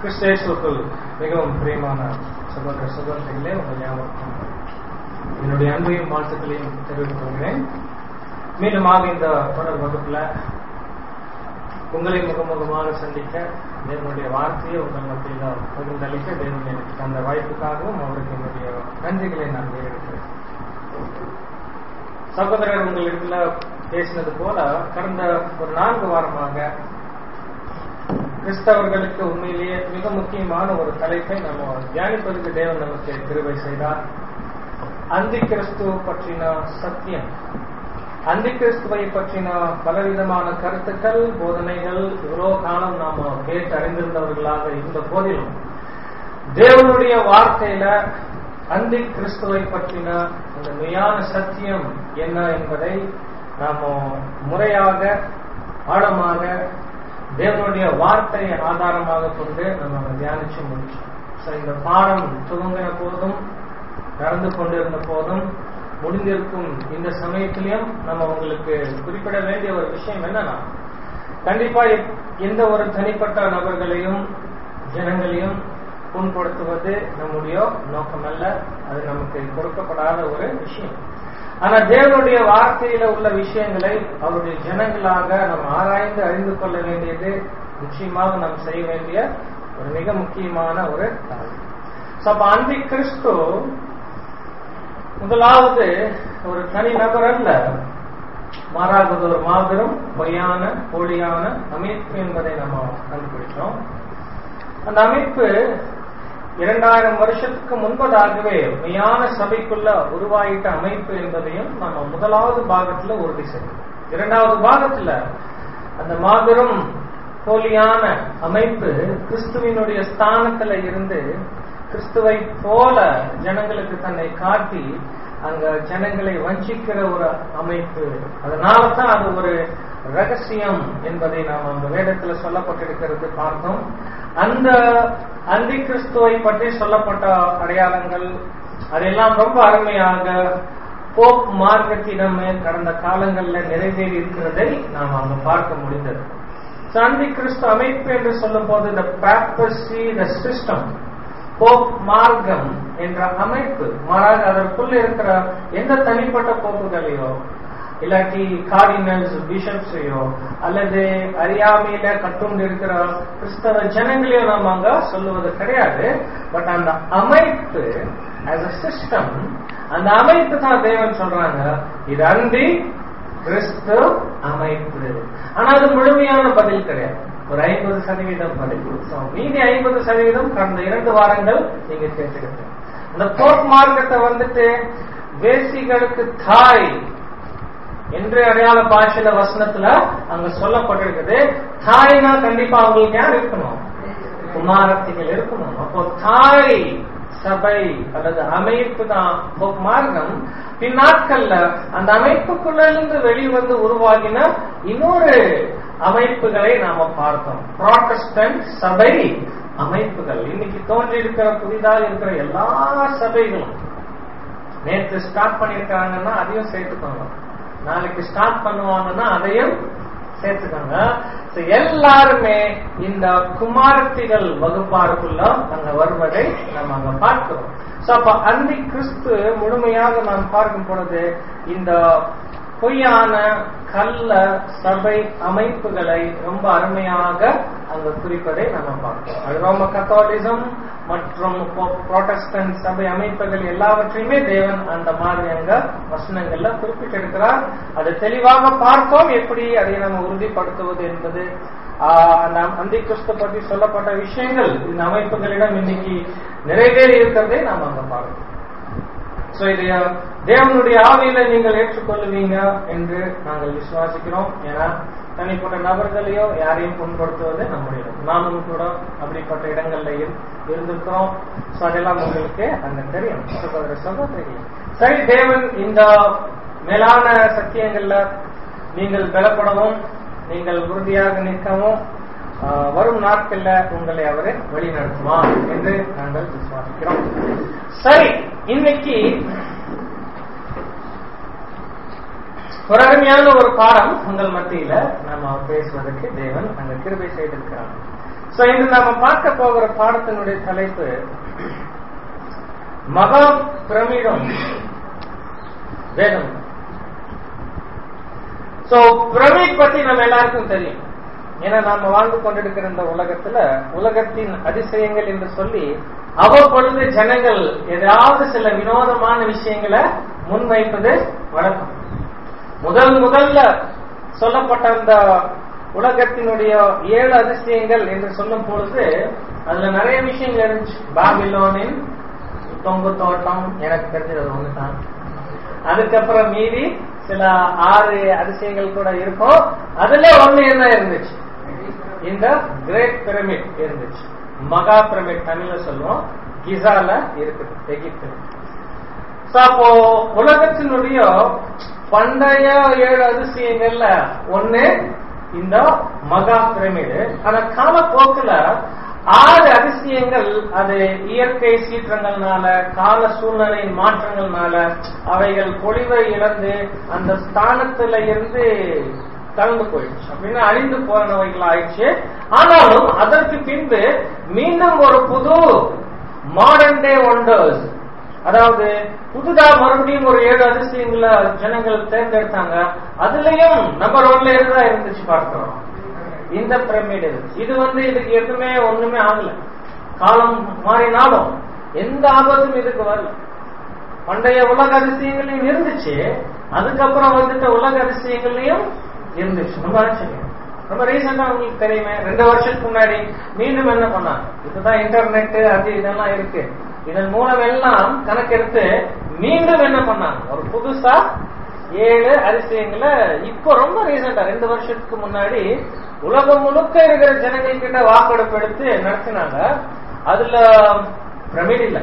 கிறிஸ்தேசுக்குள் மிகவும் பிரியமான சகோதர சகோதரிகளே உங்கள் ஞாபகம் என்னுடைய அன்பையும் வாழ்த்துக்களையும் தெரிவித்துக் கொள்கிறேன் மீண்டுமாக இந்த தொடர் வகுப்புல உங்களை முகமுகமாக சந்திக்க தேவனுடைய வார்த்தையை உங்கள் மத்தியில் பகிர்ந்தளிக்க தேவன் எனக்கு தந்த வாய்ப்புக்காகவும் அவருக்கு என்னுடைய நன்றிகளை நான் தெரிவிக்கிறேன் சகோதரர் உங்களிடத்துல பேசினது போல கடந்த ஒரு நான்கு வாரமாக கிறிஸ்தவர்களுக்கு உண்மையிலேயே மிக முக்கியமான ஒரு தலைப்பை நம்ம தியானிப்பதற்கு தேவன் நமக்கு கிருபை செய்தார் அந்தி கிறிஸ்துவ பற்றின சத்தியம் அந்தி கிறிஸ்துவை பற்றின பலவிதமான கருத்துக்கள் போதனைகள் இவ்வளோ காலம் நாம கேட்டு அறிந்திருந்தவர்களாக இருந்த போதிலும் தேவனுடைய வார்த்தையில அந்தி கிறிஸ்துவை பற்றின அந்த மெய்யான சத்தியம் என்ன என்பதை நாம முறையாக ஆழமாக தேவனுடைய வார்த்தையை ஆதாரமாக கொண்டு நம்ம தியானிச்சு முடிச்சோம் ஸோ இந்த பாடம் துவங்கின போதும் நடந்து கொண்டிருந்த போதும் முடிந்திருக்கும் இந்த சமயத்திலையும் நம்ம உங்களுக்கு குறிப்பிட வேண்டிய ஒரு விஷயம் என்னன்னா கண்டிப்பா எந்த ஒரு தனிப்பட்ட நபர்களையும் ஜனங்களையும் புண்படுத்துவது நம்முடைய நோக்கம் அல்ல அது நமக்கு கொடுக்கப்படாத ஒரு விஷயம் ஆனா தேவனுடைய வார்த்தையில உள்ள விஷயங்களை அவருடைய ஜனங்களாக நம்ம ஆராய்ந்து அறிந்து கொள்ள வேண்டியது நிச்சயமாக நாம் செய்ய வேண்டிய ஒரு மிக முக்கியமான ஒரு காரியம் அப்ப அந்தி கிறிஸ்து முதலாவது ஒரு தனி நபர் அல்ல மாறாக ஒரு மாபெரும் பொய்யான போலியான அமைப்பு என்பதை நம்ம கண்டுபிடிச்சோம் அந்த அமைப்பு இரண்டாயிரம் வருஷத்துக்கு முன்பதாகவே மெய்யான சபைக்குள்ள உருவாயிட்ட அமைப்பு என்பதையும் நம்ம முதலாவது பாகத்துல உறுதி செய்யணும் இரண்டாவது பாகத்துல அந்த மாபெரும் போலியான அமைப்பு கிறிஸ்துவினுடைய ஸ்தானத்துல இருந்து கிறிஸ்துவை போல ஜனங்களுக்கு தன்னை காட்டி அங்க ஜனங்களை வஞ்சிக்கிற ஒரு அமைப்பு அதனால தான் அது ஒரு ரகசியம் என்பதை நாம் அந்த வேதத்துல சொல்லப்பட்டிருக்கிறது பார்த்தோம் அந்த அந்தி கிறிஸ்துவை பற்றி சொல்லப்பட்ட அடையாளங்கள் அதெல்லாம் ரொம்ப அருமையாக போப் மார்க்கத்திடம் கடந்த காலங்களில் நிறைவேறி இருக்கிறதை நாம் அங்க பார்க்க முடிந்தது அந்தி கிறிஸ்து அமைப்பு என்று சொல்லும் போது த பேப்பசி த சிஸ்டம் போப் மார்க்கம் என்ற அமைப்பு மாறாக அதற்குள்ள இருக்கிற எந்த தனிப்பட்ட போப்புகளையோ இல்லாட்டி கார்டினல்ஸ் பிஷப்ஸையோ அல்லது அறியாமையில கட்டுண்டு இருக்கிற கிறிஸ்தவ ஜனங்களையோ நாம் அங்க சொல்லுவது கிடையாது பட் அந்த அமைப்பு ஆஸ் அ சிஸ்டம் அந்த அமைப்பு தான் தேவன் சொல்றாங்க இது அந்தி கிறிஸ்து அமைப்பு ஆனா அது முழுமையான பதில் கிடையாது ஒரு ஐம்பது சதவீதம் பதில் மீதி ஐம்பது சதவீதம் கடந்த இரண்டு வாரங்கள் நீங்க கேட்டுக்கிட்டு அந்த போப் மார்க்கத்தை வந்துட்டு வேசிகளுக்கு தாய் என்று அடையாள பாஷையில வசனத்துல அங்க சொல்லப்பட்டிருக்குது தாய்னா கண்டிப்பா அவங்களுக்கு யார் இருக்கணும் குமாரத்திகள் இருக்கணும் அப்போ தாய் சபை அல்லது அமைப்பு தான் மார்க்கம் பின்னாட்கள்ல அந்த அமைப்புக்குள்ள இருந்து வெளிவந்து உருவாகின இன்னொரு அமைப்புகளை நாம பார்த்தோம் ப்ராட்டஸ்டன்ட் சபை அமைப்புகள் இன்னைக்கு தோன்றி இருக்கிற புதிதாக இருக்கிற எல்லா சபைகளும் நேற்று ஸ்டார்ட் பண்ணிருக்காங்கன்னா அதையும் சேர்த்துக்கோங்க நாளைக்கு ஸ்டார்ட் பண்ணுவாங்கன்னா அதையும் சேர்த்துக்கோங்க எல்லாருமே இந்த குமாரத்திகள் வகுப்பாருக்குள்ள அங்க வருவதை நம்ம அங்க பார்க்கிறோம் சோ அப்ப அந்தி கிறிஸ்து முழுமையாக நாம் பார்க்கும் பொழுது இந்த பொய்யான கல்ல சபை அமைப்புகளை ரொம்ப அருமையாக அங்க குறிப்பதை நம்ம பார்க்கிறோம் அது ரோம கத்தோலிசம் மற்றும் புரோட்டஸ்டன்ட் சபை அமைப்புகள் எல்லாவற்றையுமே தேவன் அந்த மாதிரி அங்க வசனங்கள்ல குறிப்பிட்டிருக்கிறார் அதை தெளிவாக பார்த்தோம் எப்படி அதை நம்ம உறுதிப்படுத்துவது என்பது அந்தி கிறிஸ்து பற்றி சொல்லப்பட்ட விஷயங்கள் இந்த அமைப்புகளிடம் இன்னைக்கு நிறைவேறி இருக்கிறதை நாம் அங்க பார்க்கிறோம் சோ இது தேவனுடைய ஆவியில நீங்கள் ஏற்றுக்கொள்ளுவீங்க என்று நாங்கள் விசுவாசிக்கிறோம் ஏன்னா தனிப்பட்ட நபர்களையோ யாரையும் புண்படுத்துவது நம்முடைய நாமும் கூட அப்படிப்பட்ட இடங்கள்ல இருந்திருக்கிறோம் சோ அதெல்லாம் உங்களுக்கு அங்க தெரியும் சகோதர சகோதரிகள் சரி தேவன் இந்த மேலான சத்தியங்கள்ல நீங்கள் பலப்படவும் நீங்கள் உறுதியாக நிற்கவும் வரும் நாட்கள்ல உங்களை அவரை வழிநடத்துவார் என்று நாங்கள் விசுவாசிக்கிறோம் சரி இன்னைக்கு ஒரு அருமையான ஒரு பாடம் உங்கள் மத்தியில நம்ம பேசுவதற்கு தேவன் அங்க கிருபை செய்திருக்கிறார் சோ இன்று நாம பார்க்க போகிற பாடத்தினுடைய தலைப்பு மகா பிரமிடம் வேதம் சோ பிரமிட் பத்தி நம்ம எல்லாருக்கும் தெரியும் ஏன்னா நாம வாழ்ந்து கொண்டிருக்கிற இந்த உலகத்துல உலகத்தின் அதிசயங்கள் என்று சொல்லி அவ்வப்பொழுது ஜனங்கள் ஏதாவது சில வினோதமான விஷயங்களை முன்வைப்பது வழக்கம் முதல் முதல்ல சொல்லப்பட்ட அந்த உலகத்தினுடைய ஏழு அதிசயங்கள் என்று சொல்லும் பொழுது அதுல நிறைய விஷயங்கள் இருந்துச்சு பாபிலோனின் தொங்கு தோட்டம் எனக்கு தெரிஞ்சது அது ஒண்ணுதான் அதுக்கப்புறம் மீதி சில ஆறு அதிசயங்கள் கூட இருக்கும் அதுல ஒண்ணு என்ன இருந்துச்சு இந்த கிரேட் பிரமிட் இருந்துச்சு மகா பிரமிட் தமிழ்ல சொல்லுவோம் கிசால இருக்குது எகிப்து அப்போ உலகத்தினுடைய பண்டைய ஏழு அதிசயங்கள்ல ஒண்ணு இந்த மகா பிரமிடு ஆனா காலப்போக்குல ஆறு அதிசயங்கள் அது இயற்கை சீற்றங்கள்னால கால சூழ்நிலையின் மாற்றங்கள்னால அவைகள் பொழிவை இழந்து அந்த ஸ்தானத்துல இருந்து கலந்து போயிடுச்சு அப்படின்னா அழிந்து போனவைகள் ஆயிடுச்சு ஆனாலும் அதற்கு பின்பு மீண்டும் ஒரு புது மாடர்ன் டே ஒண்டர்ஸ் அதாவது புதுதா மறுபடியும் ஒரு ஏழு அதிசயங்களை ஜனங்கள் தேர்ந்தெடுத்தாங்க அதுலயும் நம்பர் ஒன்ல எதுதான் இருந்துச்சு பார்க்கிறோம் இந்த பிரமிடு இது வந்து இதுக்கு எதுவுமே ஒண்ணுமே ஆகல காலம் மாறினாலும் எந்த ஆபத்தும் இதுக்கு வரல பண்டைய உலக அதிசயங்களையும் இருந்துச்சு அதுக்கப்புறம் வந்துட்ட உலக அதிசயங்களையும் இருந்துச்சு ரொம்ப ஆச்சரியம் ரொம்ப ரீசெண்டா உங்களுக்கு தெரியுமே ரெண்டு வருஷத்துக்கு முன்னாடி மீண்டும் என்ன பண்ணாங்க இப்பதான் இன்டர்நெட் அது இதெல்லாம் இருக்கு இதன் மூலம் எல்லாம் கணக்கெடுத்து மீண்டும் என்ன பண்ணாங்க ஒரு புதுசா ஏழு அதிசயங்களை இப்போ ரொம்ப ரீசெண்டா ரெண்டு வருஷத்துக்கு முன்னாடி உலகம் முழுக்க இருக்கிற ஜனங்கள் கிட்ட வாக்கெடுப்பு எடுத்து நடத்தினாங்க அதுல பிரமிட் இல்ல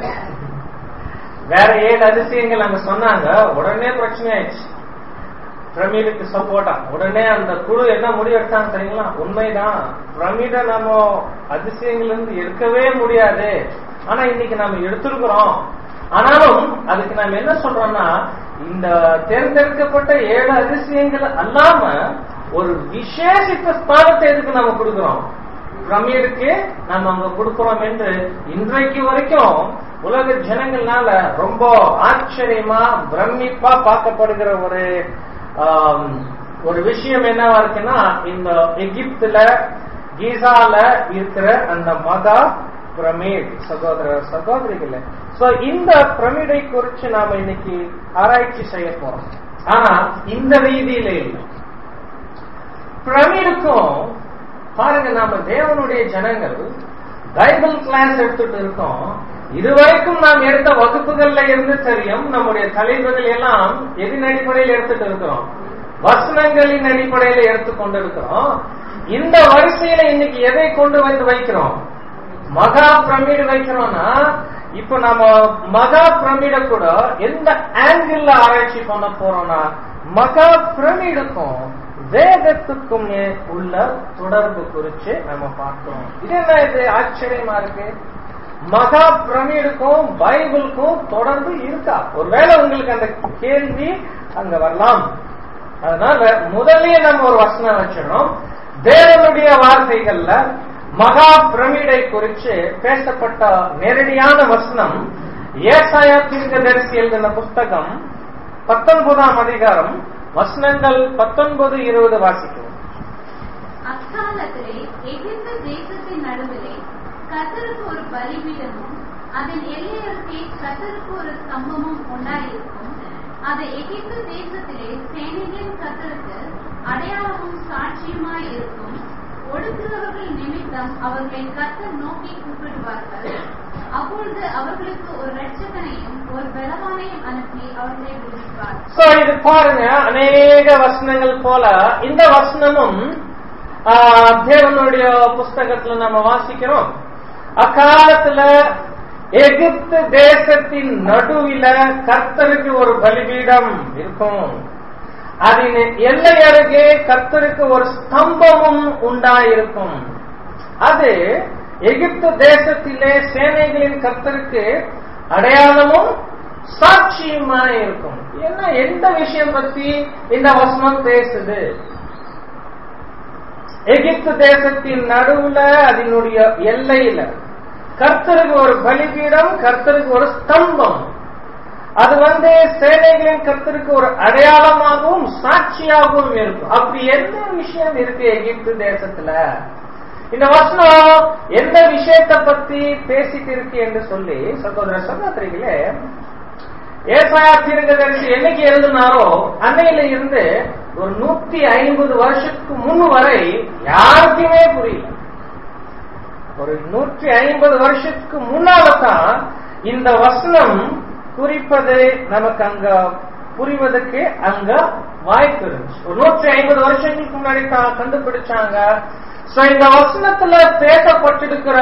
வேற ஏழு அதிசயங்கள் அங்க சொன்னாங்க உடனே பிரச்சனை ஆயிடுச்சு பிரமிடுக்கு சப்போர்ட்டா உடனே அந்த குழு என்ன முடிவு எடுத்தாங்க தெரியுங்களா உண்மைதான் பிரமிட நம்ம அதிசயங்கள் இருந்து எடுக்கவே முடியாது ஆனா இன்னைக்கு நம்ம எடுத்திருக்கிறோம் ஆனாலும் அதுக்கு நாம என்ன சொல்றோம்னா இந்த தேர்ந்தெடுக்கப்பட்ட ஏழு அதிசயங்கள் அல்லாம ஒரு விசேஷித்த ஸ்தானத்தை எதுக்கு நம்ம கொடுக்கிறோம் பிரமிடுக்கு நம்ம அங்க கொடுக்கிறோம் என்று இன்றைக்கு வரைக்கும் உலக ஜனங்கள்னால ரொம்ப ஆச்சரியமா பிரமிப்பா பார்க்கப்படுகிற ஒரு ஒரு விஷயம் என்னவா இருக்குன்னா இந்த எகிப்துல கீசால இருக்கிற அந்த மகா பிரமிட் சகோதர சகோதரிகள் சோ இந்த பிரமிடை குறித்து நாம இன்னைக்கு ஆராய்ச்சி செய்ய போறோம் ஆனா இந்த ரீதியில இல்லை பிரமிடுக்கும் பாருங்க நாம தேவனுடைய ஜனங்கள் பைபிள் கிளாஸ் எடுத்துட்டு இருக்கோம் இதுவரைக்கும் நாம் எடுத்த வகுப்புகள்ல இருந்து தெரியும் நம்முடைய தலைவர்கள் எல்லாம் எதின் அடிப்படையில் எடுத்துட்டு இருக்கிறோம் வசனங்களின் அடிப்படையில எடுத்துக்கொண்டு இருக்கிறோம் இந்த வரிசையில இன்னைக்கு எதை கொண்டு வந்து வைக்கிறோம் மகா பிரமிடு வைக்கிறோம்னா இப்ப நம்ம மகா பிரமிட கூட எந்த ஆங்கிள் ஆராய்ச்சி பண்ண போறோம்னா மகா பிரமிடுக்கும் வேதத்துக்கும் உள்ள தொடர்பு குறித்து நம்ம பார்க்கிறோம் இது என்ன இது ஆச்சரியமா இருக்கு மகா பிரமிடுக்கும் பைபிளுக்கும் தொடர்பு இருக்கா ஒருவேளை உங்களுக்கு அந்த கேள்வி அங்க வரலாம் அதனால முதல்லயே நம்ம ஒரு வசனம் வச்சிடணும் தேவனுடைய வார்த்தைகள்ல மகா பிரமிடை குறித்து பேசப்பட்ட நேரடியான வசனம் ஏசாயா தீர்க்கதரிசி எழுதின புஸ்தகம் பத்தொன்பதாம் அதிகாரம் வசனங்கள் பத்தொன்பது இருபது வாசிக்கிறோம் அக்காலத்திலே எகிப்து தேசத்தின் நடுவிலே கத்தருக்கு ஒரு பலிபீடமும் அதன் எல்லையருகே கத்தருக்கு ஒரு ஸ்தம்பமும் உண்டாயிருக்கும் அது எகிப்து தேசத்திலே சேனைகளின் கத்தருக்கு அடையாளமும் சாட்சியுமாய் இருக்கும் ஒடுக்குகிறவர்கள் நிமித்தம் அவர்களை கத்தர் நோக்கி கூப்பிடுவார்கள் அப்பொழுது அவர்களுக்கு ஒரு ரட்சகனையும் ஒரு பலவானையும் அனுப்பி அவர்களை விடுவிப்பார் சோ இது பாருங்க அநேக வசனங்கள் போல இந்த வசனமும் ஆஹ், தேவனுடைய புஸ்தகத்துல நம்ம வாசிக்கிறோம் அக்காலத்துல எகிப்து தேசத்தின் நடுவில கர்த்தருக்கு ஒரு பலிபீடம் இருக்கும் அதன் எல்லை அருகே கர்த்தருக்கு ஒரு ஸ்தம்பமும் உண்டாயிருக்கும் அது எகிப்து தேசத்திலே சேனைகளின் கர்த்தருக்கு அடையாளமும் சாட்சியுமாய் இருக்கும் என்ன எந்த விஷயம் பத்தி இந்த வசனம் பேசுது எகிப்து தேசத்தின் நடுவுல அதனுடைய எல்லையில கர்த்தருக்கு ஒரு பலிபீடம் கர்த்தருக்கு ஒரு ஸ்தம்பம் அது வந்து சேனைகளின் கர்த்தருக்கு ஒரு அடையாளமாகவும் சாட்சியாகவும் இருக்கும் அப்படி என்ன விஷயம் இருக்கு எகிப்து தேசத்துல இந்த வசனம் எந்த விஷயத்தை பத்தி பேசிட்டு இருக்கு என்று சொல்லி சகோதர சகோதரிகளே ஏசாயா தீர்க்கதரிசி என்னைக்கு எழுதினாரோ அன்னையில இருந்து ஒரு நூத்தி ஐம்பது வருஷத்துக்கு முன் வரை யாருக்குமே புரியல ஒரு நூற்றி ஐம்பது வருஷத்துக்கு முன்னால தான் இந்த வசனம் குறிப்பது நமக்கு அங்க புரிவதற்கு அங்க வாய்ப்பு இருந்துச்சு ஒரு நூற்றி ஐம்பது வருஷங்களுக்கு முன்னாடி தான் கண்டுபிடிச்சாங்க சோ இந்த வசனத்துல பேசப்பட்டிருக்கிற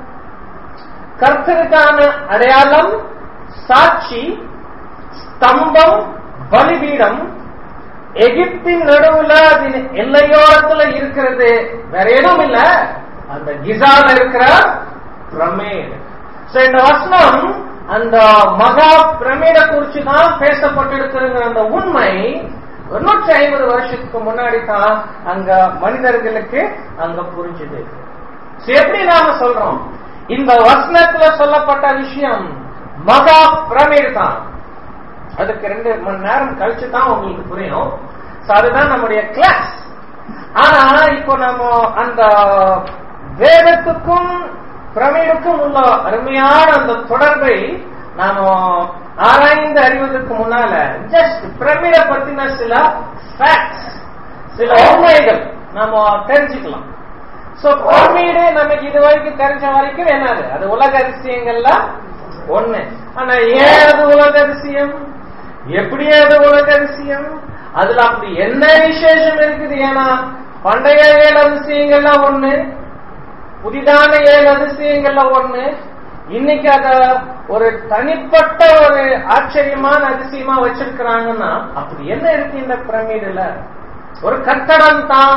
கர்த்தருக்கான அடையாளம் சாட்சி ஸ்தம்பம் பலிபீடம் எகிப்தின் நடுவுல அதன் எல்லையோரத்துல இருக்கிறது வேற எதுவும் இல்ல அந்த கிசால இருக்கிற பிரமேட் சோ இந்த வசனம் அந்த மகா பிரமீட குறிச்சு தான் பேசப்பட்டிருக்கிற அந்த உண்மை நூற்றி ஐம்பது வருஷத்துக்கு முன்னாடி தான் அங்க மனிதர்களுக்கு அங்க புரிஞ்சுது So, எப்படி நாம சொல்றோம் இந்த வசனத்துல சொல்லப்பட்ட விஷயம் மகா பிரமீடு தான் அதுக்கு ரெண்டு மணி நேரம் கழிச்சு தான் உங்களுக்கு புரியும் So, அதுதான் நம்முடைய கிளாஸ் ஆனா இப்போ நம்ம அந்த வேதத்துக்கும் பிரமிடுக்கும் உள்ள அருமையான அந்த தொடர்பை நாம ஆராய்ந்து அறிவதற்கு முன்னால ஜஸ்ட் பிரமிட பத்தின சில ஃபேக்ட்ஸ் சில உண்மைகள் நாம தெரிஞ்சுக்கலாம் சோ பிரமிடு நமக்கு இது வரைக்கும் தெரிஞ்ச வரைக்கும் என்னது அது உலக அதிசயங்கள்ல ஒண்ணு ஆனா ஏன் அது உலக அதிசயம் எப்படி அது உலக அதிசயம் அதுல அப்படி என்ன விசேஷம் இருக்குது ஏன்னா பண்டைய ஏழு அதிசயங்கள்லாம் ஒண்ணு புதிதான ஏழு அதிசயங்கள்ல ஒண்ணு இன்னைக்கு அத ஒரு தனிப்பட்ட ஒரு ஆச்சரியமான அதிசயமா வச்சிருக்கிறாங்கன்னா அப்படி என்ன இருக்கு இந்த பிரமிடுல ஒரு கட்டடம் தான்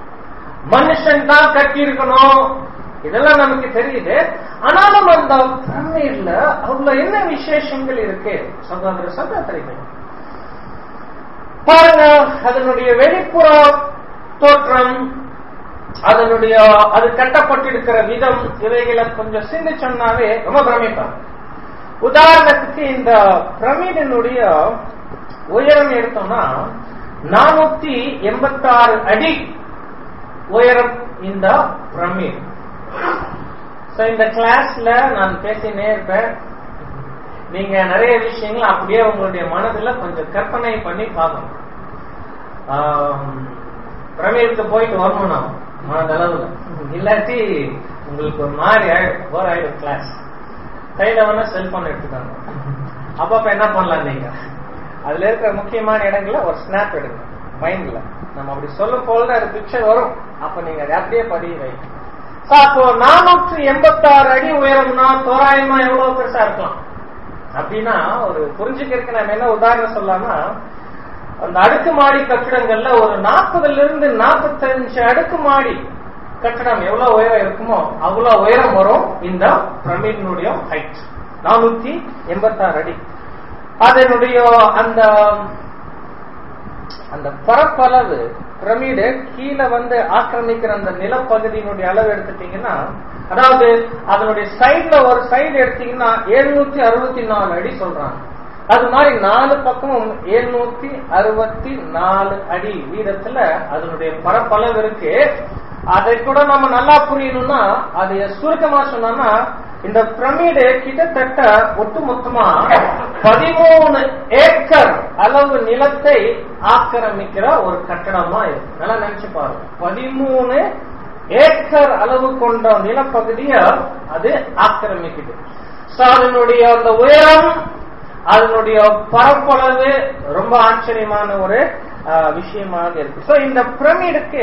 மனுஷன் தான் கட்டி இருக்கணும் இதெல்லாம் நமக்கு தெரியுது ஆனாலும் அந்த பிரமிட்ல அவ்வளவு என்ன விசேஷங்கள் இருக்கு சகோதர சகோதரிகள் பாருங்க அதனுடைய வெளிப்புற தோற்றம் அதனுடைய அது கட்டப்பட்டிருக்கிற விதம் இவைகளை கொஞ்சம் சிந்திச்சோம்னாவே ரொம்ப பிரமிப்பாங்க உதாரணத்துக்கு இந்த பிரமிடனுடைய உயரம் எடுத்தோம்னா நானூத்தி எண்பத்தாறு அடி உயரம் இந்த பிரமிட் சோ இந்த கிளாஸ்ல நான் பேசினே இருப்பேன் நீங்க நிறைய விஷயங்கள் அப்படியே உங்களுடைய மனதுல கொஞ்சம் கற்பனை பண்ணி பார்க்கணும் பிரமிடுக்கு போயிட்டு வரணும் நான் மனதளவுல இல்லாட்டி உங்களுக்கு ஒரு மாதிரி ஆயிடும் போர் ஆயிடும் கிளாஸ் கையில வேணா செல்போன் எடுத்துக்காங்க அப்பப்ப என்ன பண்ணலாம் நீங்க அதுல இருக்கிற முக்கியமான இடங்கள்ல ஒரு ஸ்னாப் எடுங்க மைண்ட்ல நம்ம அப்படி சொல்லும் போது அது பிக்சர் வரும் அப்ப நீங்க அதை அப்படியே பதிய வைங்க அப்போ நானூற்றி எண்பத்தாறு அடி உயரம்னா தோராயமா எவ்வளவு பெருசா இருக்கலாம் அப்படின்னா ஒரு புரிஞ்சுக்கிறதுக்கு நம்ம என்ன உதாரணம் சொல்லலாம்னா அந்த அடுக்குமாடி கட்டிடங்கள்ல ஒரு நாற்பதுல இருந்து நாற்பத்தஞ்சு அடுக்குமாடி கட்டடம் எவ்வளவு உயரம் இருக்குமோ அவ்வளவு உயரம் வரும் இந்த பிரமிடினுடைய ஹைட் நானூத்தி எண்பத்தாறு அடி அதனுடைய அந்த அந்த பரப்பளவு பிரமிடு கீழே வந்து ஆக்கிரமிக்கிற அந்த நிலப்பகுதியினுடைய அளவு எடுத்துட்டீங்கன்னா அதாவது அதனுடைய சைட்ல ஒரு சைடு எடுத்தீங்கன்னா எழுநூத்தி அறுபத்தி நாலு அடி சொல்றாங்க அது மாதிரி நாலு பக்கமும் எழுநூத்தி அறுபத்தி நாலு அடி வீதத்துல அதனுடைய பரப்பளவு இருக்கு அதை கூட நம்ம நல்லா புரியணும்னா அது சுருக்கமா சொன்னோம்னா இந்த பிரமிடு கிட்டத்தட்ட ஒட்டுமொத்தமா பதிமூணு ஏக்கர் அளவு நிலத்தை ஆக்கிரமிக்கிற ஒரு கட்டடமா இருக்கு நல்லா நினைச்சு பாருங்க பதிமூணு ஏக்கர் அளவு கொண்ட நிலப்பகுதிய அது ஆக்கிரமிக்குது சோ அதனுடைய அந்த உயரம் அதனுடைய பரப்பளவு ரொம்ப ஆச்சரியமான ஒரு விஷயமாக இருக்கு சோ இந்த பிரமிடுக்கு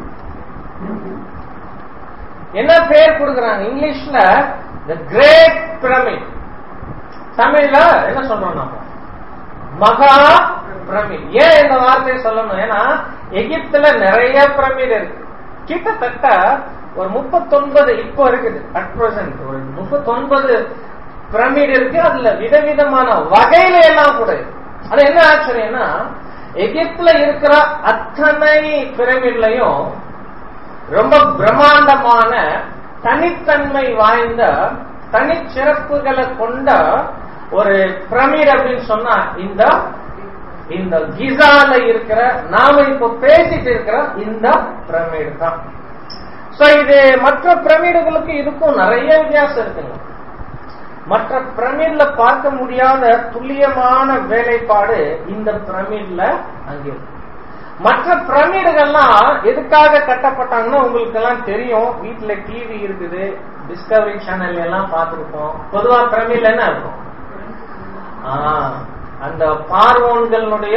என்ன பேர் கொடுக்கறாங்க இங்கிலீஷ்ல த கிரேட் பிரமிட் தமிழ்ல என்ன சொல்றோம் நம்ம மகா பிரமிட் ஏன் இந்த வார்த்தையை சொல்லணும் ஏன்னா எகிப்துல நிறைய பிரமிட் இருக்கு கிட்டத்தட்ட ஒரு முப்பத்தொன்பது இப்போ இருக்குது அட் பிரசன்ட் ஒரு முப்பத்தொன்பது பிரமிட் இருக்கு அதுல விதவிதமான வகையில எல்லாம் கூட அது என்ன ஆச்சரியம்னா எகிப்துல இருக்கிற அத்தனை பிரமிட்லயும் ரொம்ப பிரம்மாண்டமான தனித்தன்மை வாய்ந்த தனிச்சிறப்புகளை கொண்ட ஒரு பிரமிட் அப்படின்னு சொன்னா இந்த இந்த கிசால இருக்கிற நாம இப்ப பேசிட்டு இருக்கிற இந்த பிரமிடு தான் சோ இது மற்ற பிரமிடுகளுக்கு இதுக்கும் நிறைய வித்தியாசம் இருக்குங்க மற்ற பிரமிட்ல பார்க்க முடியாத துல்லியமான வேலைப்பாடு இந்த பிரமிட்ல அங்கே இருக்கு மற்ற பிரமிடுகள்லாம் எதுக்காக கட்டப்பட்டாங்கன்னா உங்களுக்கு எல்லாம் தெரியும் வீட்டுல டிவி இருக்குது டிஸ்கவரி சேனல் எல்லாம் பார்த்துருப்போம் பொதுவா பிரமிட்ல என்ன இருக்கும் ஆ, அந்த பார்வோன்களுடைய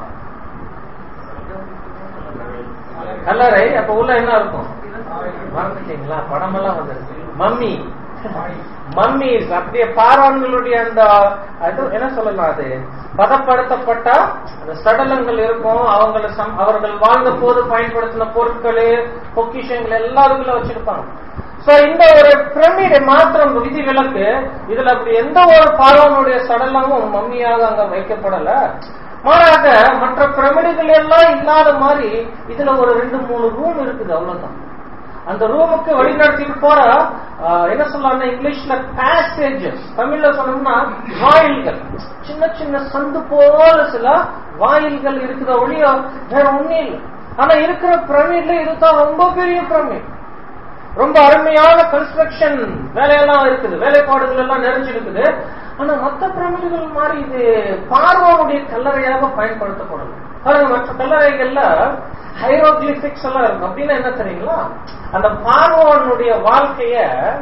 கல்லறை அப்ப உள்ள என்ன இருக்கும் மறந்துட்டீங்களா படமெல்லாம் வந்துருச்சு மம்மி மம்மிஸ் அப்படியே பார்வான்களுடைய அந்த அது என்ன சொல்லலாம் அது பதப்படுத்தப்பட்ட அந்த சடலங்கள் இருக்கும் அவங்கள சம்- அவர்கள் வாழ்ந்த போது பயன்படுத்தின பொருட்கள் பொக்கிஷங்கள் எல்லாருக்குள்ள வச்சிருப்பாங்க சோ இந்த ஒரு பிரமிடு மாத்திரம் விதி விலக்கு இதுல அப்படி எந்த ஒரு பார்வனுடைய சடலமும் மம்மியாக அங்க வைக்கப்படல மாறாக மற்ற பிரமிடுகள் எல்லாம் இல்லாத மாதிரி இதுல ஒரு ரெண்டு மூணு ரூம் இருக்குது அவ்வளவுதான் அந்த ரூமுக்கு வழிநடத்திட்டு போற ஆஹ், என்ன சொல்லலாம் இங்கிலீஷ்ல பேசேஜஸ் தமிழ்ல சொல்லணும்னா வாயில்கள் சின்ன சின்ன சந்து போல சில வாயில்கள் இருக்குத ஒழிய வேற ஒண்ணே இல்லை ஆனா இருக்கிற பிரமிட்ல இதுதான் ரொம்ப பெரிய பிரமிட் ரொம்ப அருமையான கன்ஸ்ட்ரக்ஷன் வேலையெல்லாம் இருக்குது வேலைப்பாடுகள் எல்லாம் நிறைஞ்சிருக்குது ஆனா மத்த பிரமிடுகள் மாதிரி இது பார்வோனுடைய கல்லறையாக பயன்படுத்தப்படல பாருங்க மற்ற கல்லறைகள்ல ஹைரோகிளிபிக்ஸ் எல்லாம் இருக்கும் அப்படின்னா என்ன தெரியுங்களா அந்த பார்வோனுடைய வாழ்க்கைய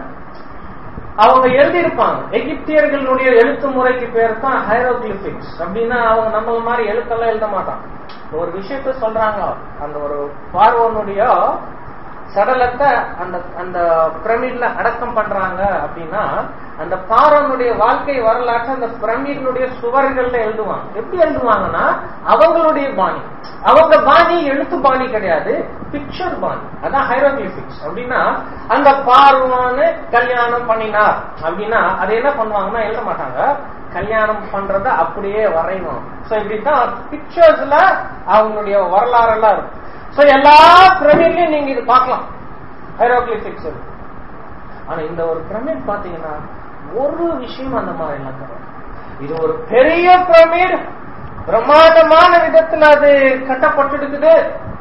அவங்க எழுதியிருப்பாங்க எகிப்தியர்களுடைய எழுத்து முறைக்கு பேர் தான் ஹைரோகிளிபிக்ஸ் அப்படின்னா அவங்க நம்மள மாதிரி எழுத்தெல்லாம் எழுத மாட்டாங்க ஒரு விஷயத்த சொல்றாங்க அந்த ஒரு பார்வோனுடைய சடலத்தை அந்த அந்த பிரமிட்ல அடக்கம் பண்றாங்க அப்படின்னா அந்த பார்வனுடைய வாழ்க்கை வரலாற்று அந்த பிரமிடினுடைய சுவர்கள்ல எழுதுவாங்க எப்படி எழுதுவாங்கன்னா அவங்களுடைய பாணி அவங்க பாணி எழுத்து பாணி கிடையாது பிக்சர் பாணி அதான் ஹைரோகிளிபிக்ஸ் அப்படின்னா அந்த பார்வானு கல்யாணம் பண்ணினார் அப்படின்னா அதை என்ன பண்ணுவாங்கன்னா எழுத மாட்டாங்க கல்யாணம் பண்றத அப்படியே வரையணும் சோ இப்படிதான் பிக்சர்ஸ்ல அவங்களுடைய வரலாறு எல்லாம் இருக்கும் சோ எல்லா பிரமிட்லயும் நீங்க இது பார்க்கலாம் ஹைரோகிளிபிக்ஸ் இருக்கு ஆனா இந்த ஒரு பிரமிட் பாத்தீங்கன்னா ஒரு விஷயம் அந்த மாதிரி எல்லாம் கிடையாது இது ஒரு பெரிய பிரமிட் பிரம்மாண்டமான விதத்துல அது கட்டப்பட்டிருக்குது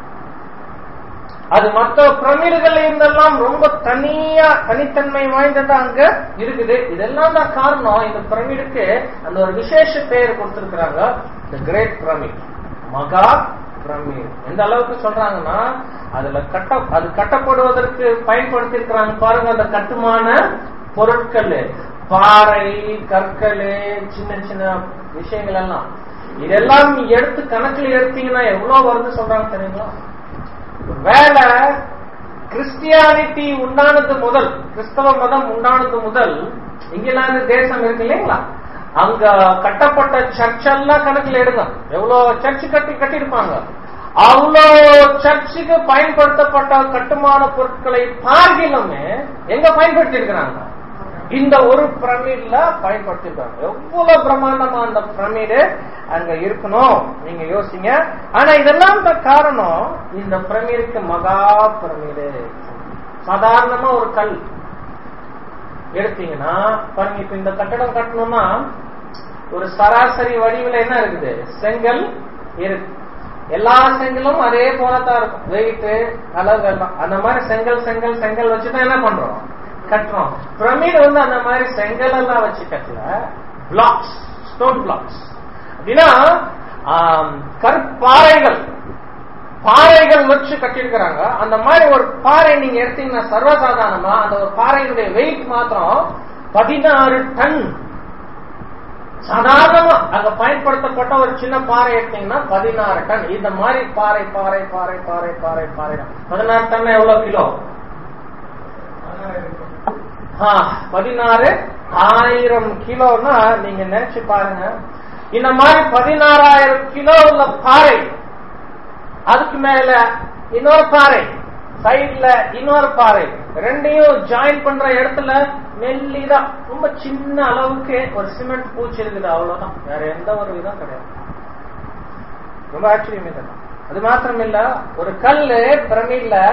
அது மற்ற பிரமிடுகள் இருந்தெல்லாம் ரொம்ப தனியா தனித்தன்மை வாய்ந்ததா அங்க இருக்குது இதெல்லாம் தான் காரணம் இந்த பிரமிடுக்கு அந்த ஒரு விசேஷ பெயர் கொடுத்திருக்கிறாங்க த கிரேட் பிரமிட் மகா பிரமிட் எந்த அளவுக்கு சொல்றாங்கன்னா அதுல கட்ட அது கட்டப்படுவதற்கு பயன்படுத்தி இருக்கிறாங்க பாருங்க அந்த கட்டுமான பொருட்கள் பாறை கற்கள் சின்ன சின்ன விஷயங்கள் எல்லாம் இதெல்லாம் நீ எடுத்து கணக்குல எடுத்தீங்கன்னா எவ்வளவு வருது சொல்றாங்க தெரியுங்களா வேலை கிறிஸ்டியானிட்டி உண்டானது முதல் கிறிஸ்தவ மதம் உண்டானது முதல் இங்கிலாந்து தேசம் இருக்கு இல்லைங்களா அங்க கட்டப்பட்ட சர்ச் எல்லாம் கணக்குல எடுங்க எவ்வளவு சர்ச் கட்டி கட்டியிருப்பாங்க அவ்வளோ சர்ச்சுக்கு பயன்படுத்தப்பட்ட கட்டுமான பொருட்களை பார்க்கிலுமே எங்க பயன்படுத்தி இருக்கிறாங்க இந்த ஒரு பிரமிட்ல பயன்படுத்திருக்காங்க எவ்வளவு பிரம்மாண்டமா அந்த பிரமிடு அங்க இருக்கணும் நீங்க யோசிங்க ஆனா இதெல்லாம் தான் காரணம் இந்த பிரமிடுக்கு மகா பிரமிடு சாதாரணமா ஒரு கல் எடுத்தீங்கன்னா பாருங்க இப்ப இந்த கட்டடம் கட்டணும்னா ஒரு சராசரி வடிவில் என்ன இருக்குது செங்கல் இருக்கு எல்லா செங்கலும் அதே போலதான் இருக்கும் வெயிட் அளவு எல்லாம் அந்த மாதிரி செங்கல் செங்கல் செங்கல் வச்சுதான் என்ன பண்றோம் கட்டுறோம் பிரமிட் வந்து அந்த மாதிரி செங்கல் எல்லாம் வச்சு கட்டல பிளாக்ஸ் ஸ்டோன் பிளாக்ஸ் அப்படின்னா ஆம், கற்பாறைகள் பாறைகள் வச்சு கட்டியிருக்கிறாங்க அந்த மாதிரி ஒரு பாறை நீங்க எடுத்தீங்கன்னா சர்வசாதாரணமா அந்த ஒரு பாறையினுடைய வெயிட் மாத்திரம் பதினாறு டன் சாதாரணமா அங்க பயன்படுத்தப்பட்ட ஒரு சின்ன பாறை எடுத்தீங்கன்னா பதினாறு டன் இந்த மாதிரி பாறை பாறை பாறை பாறை பாறை பாறை பதினாறு டன் எவ்வளவு கிலோ ஆ, பதினாறு ஆயிரம் கிலோன்னா நீங்க நினைச்சு பாருங்க இந்த மாதிரி பதினாறாயிரம் கிலோ உள்ள பாறை அதுக்கு மேல இன்னொரு பாறை சைடுல இன்னொரு பாறை ரெண்டையும் ஜாயின் பண்ற இடத்துல மெல்லிதா ரொம்ப சின்ன அளவுக்கு ஒரு சிமெண்ட் பூச்சி இருக்குது அவ்வளவுதான் வேற எந்த ஒரு விதம் கிடையாது ரொம்ப ஆச்சரியம் இதெல்லாம் அது மாத்திரம் இல்ல ஒரு கல்லு பிரமிட்ல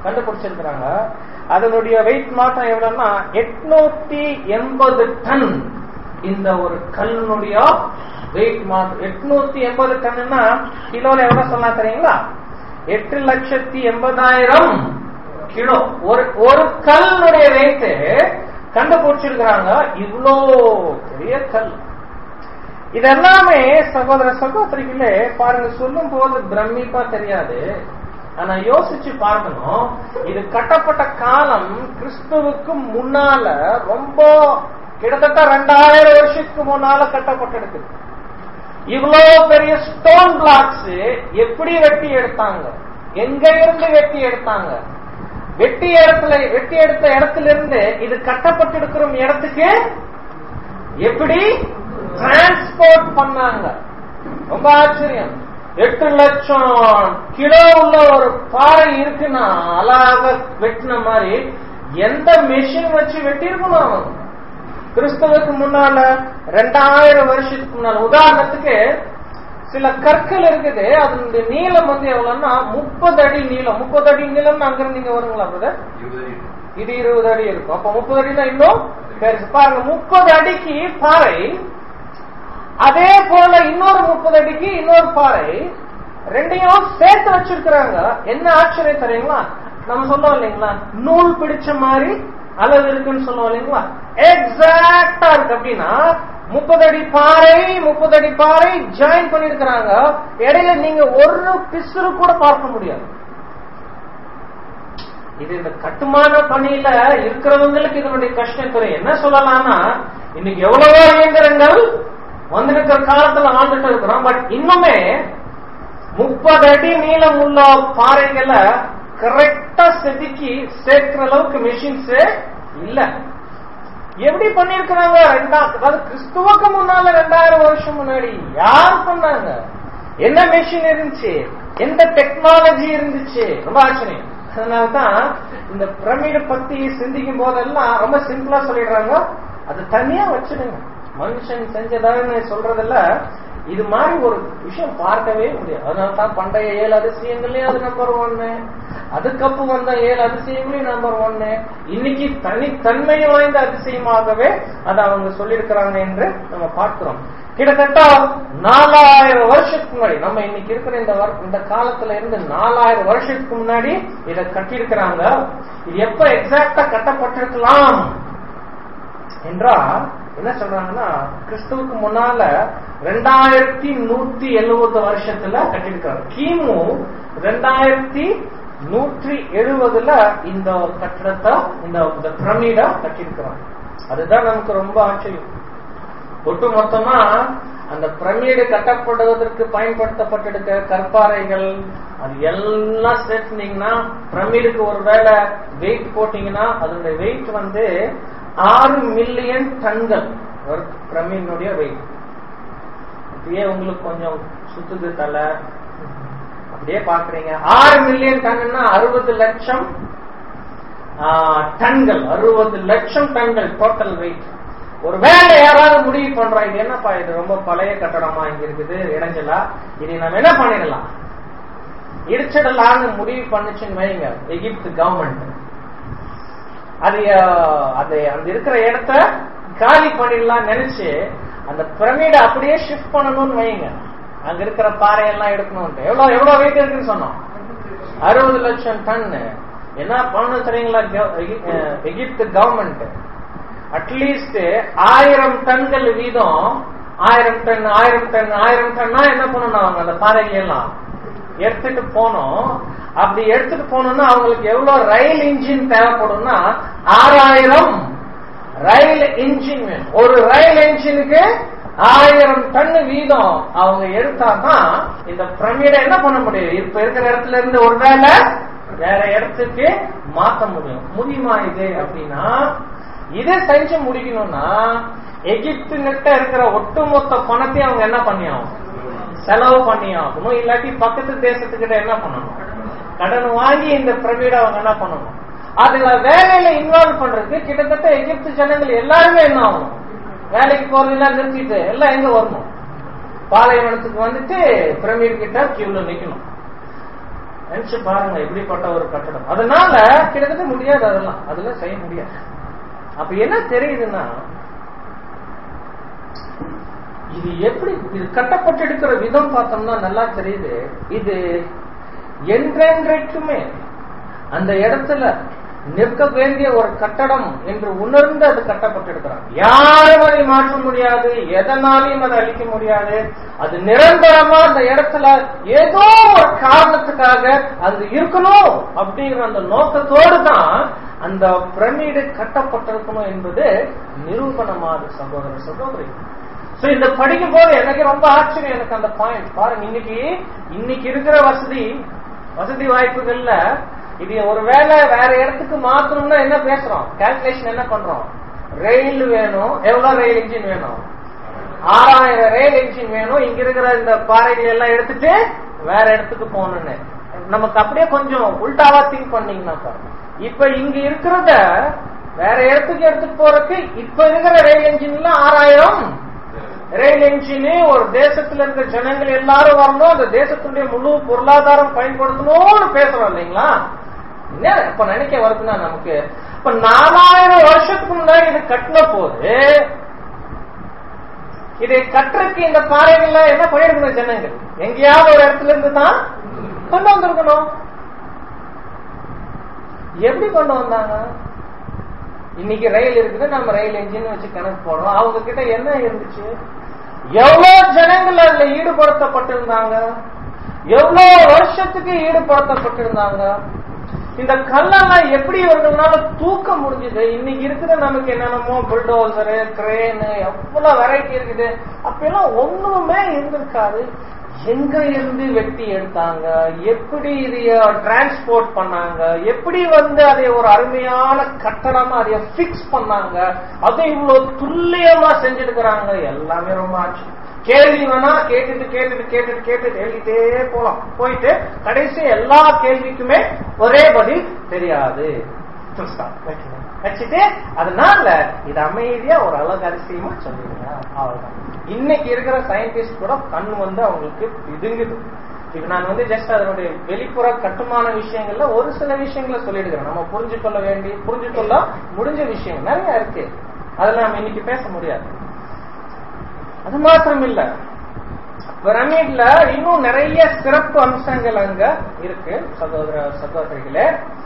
கண்டுபிடிச்சிருக்கிறாங்க அதனுடைய வெயிட் மாற்றம் எவ்வளவுன்னா எட்நூத்தி எண்பது டன் இந்த ஒரு கல்லுடைய வெயிட் மாற்றம் எட்நூத்தி எண்பது டன்னா கிலோல எவ்வளவு சொல்லலாம் தெரியுங்களா எட்டு லட்சத்தி எண்பதாயிரம் கிலோ ஒரு ஒரு கல்லுடைய வெயிட் கண்டுபிடிச்சிருக்கிறாங்க இவ்வளோ பெரிய கல் இதெல்லாமே சகோதர சகோதரிகளே பாருங்க சொல்லும் போது பிரமிப்பா தெரியாது ஆனா யோசிச்சு பார்க்கணும் இது கட்டப்பட்ட காலம் கிறிஸ்துவுக்கு முன்னால ரொம்ப கிட்டத்தட்ட ரெண்டாயிரம் வருஷத்துக்கு முன்னால கட்டப்பட்டிருக்கு இவ்வளவு பெரிய ஸ்டோன் பிளாக்ஸ் எப்படி வெட்டி எடுத்தாங்க எங்க இருந்து வெட்டி எடுத்தாங்க வெட்டி இடத்துல வெட்டி எடுத்த இடத்துல இருந்து இது கட்டப்பட்டிருக்கிற இடத்துக்கு எப்படி டிரான்ஸ்போர்ட் பண்ணாங்க ரொம்ப ஆச்சரியம் எட்டு லட்சம் கிலோ உள்ள ஒரு பாறை இருக்குன்னா அழகாக வெட்டின மாதிரி எந்த மெஷின் வச்சு வெட்டியிருக்கணும் அவங்க கிறிஸ்தவத்துக்கு முன்னால ரெண்டாயிரம் வருஷத்துக்கு முன்னால உதாரணத்துக்கு சில கற்கள் இருக்குது அதனுடைய நீளம் வந்து எவ்வளவுன்னா முப்பது அடி நீளம் முப்பது அடி நீளம் அங்கிருந்து நீங்க வருங்களா பிரதர் இது இருபது அடி இருக்கும் அப்ப முப்பது அடினா இன்னும் பெருசு பாருங்க முப்பது அடிக்கு பாறை அதே போல இன்னொரு முப்பது அடிக்கு இன்னொரு பாறை ரெண்டையும் சேர்த்து வச்சிருக்கிறாங்க என்ன ஆச்சரியம் தெரியுங்களா நம்ம சொல்லுவோம் இல்லைங்களா நூல் பிடிச்ச மாதிரி அளவு இருக்குன்னு சொல்லுவோம் இல்லைங்களா எக்ஸாக்டா இருக்கு அப்படின்னா முப்பது அடி பாறை முப்பது அடி பாறை ஜாயின் பண்ணிருக்கிறாங்க இடையில நீங்க ஒரு பிசுறு கூட பார்க்க முடியாது இது இந்த கட்டுமான பணியில இருக்கிறவங்களுக்கு இதனுடைய கஷ்டம் குறை என்ன சொல்லலாம்னா இன்னைக்கு எவ்வளவோ இயந்திரங்கள் வந்திருக்கிற காலத்துல வாழ்ந்துட்டு இருக்கிறோம் பட் இன்னுமே முப்பது அடி நீளம் உள்ள பாறைகளை கரெக்டா செதுக்கி சேர்க்கிற அளவுக்கு மிஷின்ஸ் இல்ல எப்படி பண்ணிருக்கிறாங்க ரெண்டாம் அதாவது கிறிஸ்துவுக்கு முன்னால ரெண்டாயிரம் வருஷம் முன்னாடி யார் பண்ணாங்க என்ன மெஷின் இருந்துச்சு எந்த டெக்னாலஜி இருந்துச்சு ரொம்ப ஆச்சரியம் அதனாலதான் இந்த பிரமிடு பத்தி சிந்திக்கும் போதெல்லாம் ரொம்ப சிம்பிளா சொல்லிடுறாங்க அது தனியா வச்சிடுங்க மனுஷன் செஞ்சதான்னு சொல்றதுல இது மாதிரி ஒரு விஷயம் பார்க்கவே முடியாது அதனால தான் பண்டைய ஏழு அதிசயங்களையும் அது நம்பர் ஒன்னு அதுக்கப்புறம் வந்த ஏழு அதிசயங்களையும் நம்பர் ஒன்னு இன்னைக்கு தனித்தன்மை வாய்ந்த அதிசயமாகவே அதை அவங்க சொல்லியிருக்கிறாங்க என்று நம்ம பார்க்கிறோம் கிட்டத்தட்ட நாலாயிரம் வருஷத்துக்கு முன்னாடி நம்ம இன்னைக்கு இருக்கிற இந்த இந்த காலத்துல இருந்து நாலாயிரம் வருஷத்துக்கு முன்னாடி இதை கட்டியிருக்கிறாங்க இது எப்ப எக்ஸாக்டா கட்டப்பட்டிருக்கலாம் என்றால் என்ன சொல்றாங்கன்னா கிறிஸ்துவுக்கு முன்னால ரெண்டாயிரத்தி நூத்தி எழுபது வருஷத்துல கட்டியிருக்காரு கிமு ரெண்டாயிரத்தி நூற்றி எழுபதுல இந்த கட்டிடத்தை இந்த பிரமிட கட்டியிருக்கிறாங்க அதுதான் நமக்கு ரொம்ப ஆச்சரியம் ஒட்டு மொத்தமா அந்த பிரமிடு கட்டப்படுவதற்கு பயன்படுத்தப்பட்டிருக்க கற்பாறைகள் அது எல்லாம் சேர்த்துனீங்கன்னா பிரமிடுக்கு ஒரு வேலை வெயிட் போட்டீங்கன்னா அதனுடைய வெயிட் வந்து ஆறு மில்லியன் டன்கள் ஒரு பிரமினுடைய வெயிட் அப்படியே உங்களுக்கு கொஞ்சம் சுத்துது தலை அப்படியே பாக்குறீங்க ஆறு மில்லியன் டன்னா அறுபது லட்சம் டன்கள் அறுபது லட்சம் டன்கள் டோட்டல் வெயிட் ஒரு வேலை யாராவது முடிவு பண்றோம் இது என்னப்பா இது ரொம்ப பழைய கட்டடமா இங்க இருக்குது இடைஞ்சலா இதை நம்ம என்ன பண்ணிடலாம் இடிச்சிடலாம்னு முடிவு பண்ணுச்சுன்னு வைங்க எகிப்து கவர்மெண்ட் அது அது அந்த இருக்கிற இடத்த காலி பண்ணிடலாம் நினைச்சு அந்த பிரமிட அப்படியே ஷிஃப்ட் பண்ணணும்னு வைங்க அங்க இருக்கிற பாறையெல்லாம் எடுக்கணும்ட்டு எவ்வளவு எவ்வளவு வெயிட் இருக்குன்னு சொன்னோம் அறுபது லட்சம் டன் என்ன பண்ணணும் தெரியுங்களா எகிப்து கவர்மெண்ட் அட்லீஸ்ட் ஆயிரம் டன்கள் வீதம் ஆயிரம் டன் ஆயிரம் டன் ஆயிரம் டன்னா என்ன பண்ணணும் அவங்க அந்த பாறைகள் எல்லாம் எடுத்துட்டு போனோம் அப்படி எடுத்துட்டு போனோம்னா அவங்களுக்கு எவ்வளவு ரயில் இன்ஜின் தேவைப்படும்னா ஆறாயிரம் ரயில் இன்ஜின் வேணும் ஒரு ரயில் இன்ஜினுக்கு ஆயிரம் டன் வீதம் அவங்க எடுத்தாதான் இந்த பிரமிட என்ன பண்ண முடியும் இப்ப இருக்கிற இடத்துல இருந்து ஒரு வேலை வேற இடத்துக்கு மாத்த முடியும் முடியுமா இது அப்படின்னா இதை செஞ்சு முடிக்கணும்னா எகிப்து கிட்ட இருக்கிற ஒட்டுமொத்த பணத்தையும் அவங்க என்ன பண்ணியாகும் செலவு பண்ணி ஆகணும் இல்லாட்டி பக்கத்து தேசத்துக்கிட்ட என்ன பண்ணணும் கடன் வாங்கி இந்த பிரமிட அவங்க என்ன பண்ணணும் அதுல வேலையில இன்வால்வ் பண்றதுக்கு கிட்டத்தட்ட எகிப்து ஜனங்கள் எல்லாருமே என்ன ஆகணும் வேலைக்கு போறதெல்லாம் நிறுத்திட்டு எல்லாம் எங்க வரணும் பாலைவனத்துக்கு வந்துட்டு பிரமிட் கிட்ட கியூல நிக்கணும் நினைச்சு பாருங்க எப்படிப்பட்ட ஒரு கட்டடம் அதனால கிட்டத்தட்ட முடியாது அதெல்லாம் அதெல்லாம் செய்ய முடியாது அப்ப என்ன தெரியுதுன்னா இது எப்படி இது கட்டப்பட்டிருக்கிற விதம் பார்த்தோம்னா நல்லா தெரியுது இது என்றென்றைக்குமே அந்த இடத்துல நிற்க வேண்டிய ஒரு கட்டடம் என்று உணர்ந்து அது கட்டப்பட்டிருக்கிறார் யாரும் அதை மாற்ற முடியாது எதனாலையும் அதை அழிக்க முடியாது அது நிரந்தரமா அந்த இடத்துல ஏதோ ஒரு காரணத்துக்காக அது இருக்கணும் அப்படிங்கிற அந்த நோக்கத்தோடு தான் அந்த பிரமிடு கட்டப்பட்டிருக்கணும் என்பது நிரூபணமாது சகோதர சகோதரி சோ இந்த படிக்கும் போது எனக்கு ரொம்ப ஆச்சரியம் எனக்கு அந்த பாயிண்ட் பாருங்க இன்னைக்கு இன்னைக்கு இருக்கிற வசதி வசதி வாய்ப்புகள்ல இது ஒருவேளை வேற இடத்துக்கு மாத்தணும்னா என்ன பேசுறோம் கால்குலேஷன் என்ன பண்றோம் ரயில் வேணும் எவ்வளவு ரயில் இன்ஜின் வேணும் ஆறாயிரம் ரயில் இன்ஜின் வேணும் இங்க இருக்கிற இந்த பாறைகள் எல்லாம் எடுத்துட்டு வேற இடத்துக்கு போகணும்னு நமக்கு அப்படியே கொஞ்சம் உல்டாவா திங்க் பண்ணீங்கன்னா பாருங்க இப்ப இங்க இருக்கிறத வேற இடத்துக்கு எடுத்துட்டு போறதுக்கு இப்ப இருக்கிற ரயில் இன்ஜின்ல ஆறாயிரம் ரயில் என்ஜின் ஒரு தேசத்துல இருக்கிற ஜனங்கள் எல்லாரும் வரணும் அந்த தேசத்துடைய முழு பொருளாதாரம் பயன்படுத்தணும்னு பேசுறோம் இல்லைங்களா என்ன இப்ப நினைக்க வருதுன்னா நமக்கு இப்ப நாலாயிரம் வருஷத்துக்கு முன்னாடி இது கட்டின போது இதை கட்டுறதுக்கு இந்த பாறைகள்ல என்ன பண்ணிருக்கணும் ஜனங்கள் எங்கேயாவது ஒரு இடத்துல இருந்து தான் கொண்டு வந்திருக்கணும் எப்படி கொண்டு வந்தாங்க இன்னைக்கு ரயில் இருக்குது நம்ம ரயில் என்ஜின் வச்சு கணக்கு போடுறோம் அவங்க கிட்ட என்ன இருந்துச்சு எவ்வளவு ஜனங்கள் அதுல ஈடுபடுத்தப்பட்டிருந்தாங்க எவ்வளவு வருஷத்துக்கு ஈடுபடுத்தப்பட்டிருந்தாங்க இந்த கல்லெல்லாம் எப்படி இவர்களால தூக்க முடிஞ்சது இன்னைக்கு இருக்கிற நமக்கு என்னென்னமோ புல்டோசரு கிரேனு எவ்வளவு வெரைட்டி இருக்குது அப்பெல்லாம் ஒண்ணுமே இருந்திருக்காது எங்க இருந்து வெட்டி எடுத்தாங்க எப்படி இதைய டிரான்ஸ்போர்ட் பண்ணாங்க எப்படி வந்து அதை ஒரு அருமையான கட்டடமா அதைய பிக்ஸ் பண்ணாங்க அதை இவ்வளவு துல்லியமா செஞ்சிருக்கிறாங்க எல்லாமே ரொம்ப ஆச்சு கேள்வி வேணா கேட்டுட்டு கேட்டுட்டு கேட்டுட்டு கேட்டுட்டு எழுதிட்டே போலாம் போயிட்டு கடைசி எல்லா கேள்விக்குமே ஒரே பதில் தெரியாது வச்சுட்டு அதனால இது அமைதியா ஒரு அழகு அதிசயமா சொல்லிடுங்க அவ்வளவுதான் இன்னைக்கு இருக்கிற சயின்டிஸ்ட் கூட கண் வந்து அவங்களுக்கு இதுங்குது இப்ப நான் வந்து ஜஸ்ட் அதனுடைய வெளிப்புற கட்டுமான விஷயங்கள்ல ஒரு சில விஷயங்களை சொல்லிடுகிறேன் நம்ம புரிஞ்சு கொள்ள வேண்டிய புரிஞ்சு கொள்ள முடிஞ்ச விஷயம் நிறைய இருக்கு அதெல்லாம் நம்ம இன்னைக்கு பேச முடியாது அது மாத்திரம் இல்ல பிரமிட்ல இன்னும் நிறைய சிறப்பு அம்சங்கள் அங்க இருக்கு சகோதர சகோதரிகளே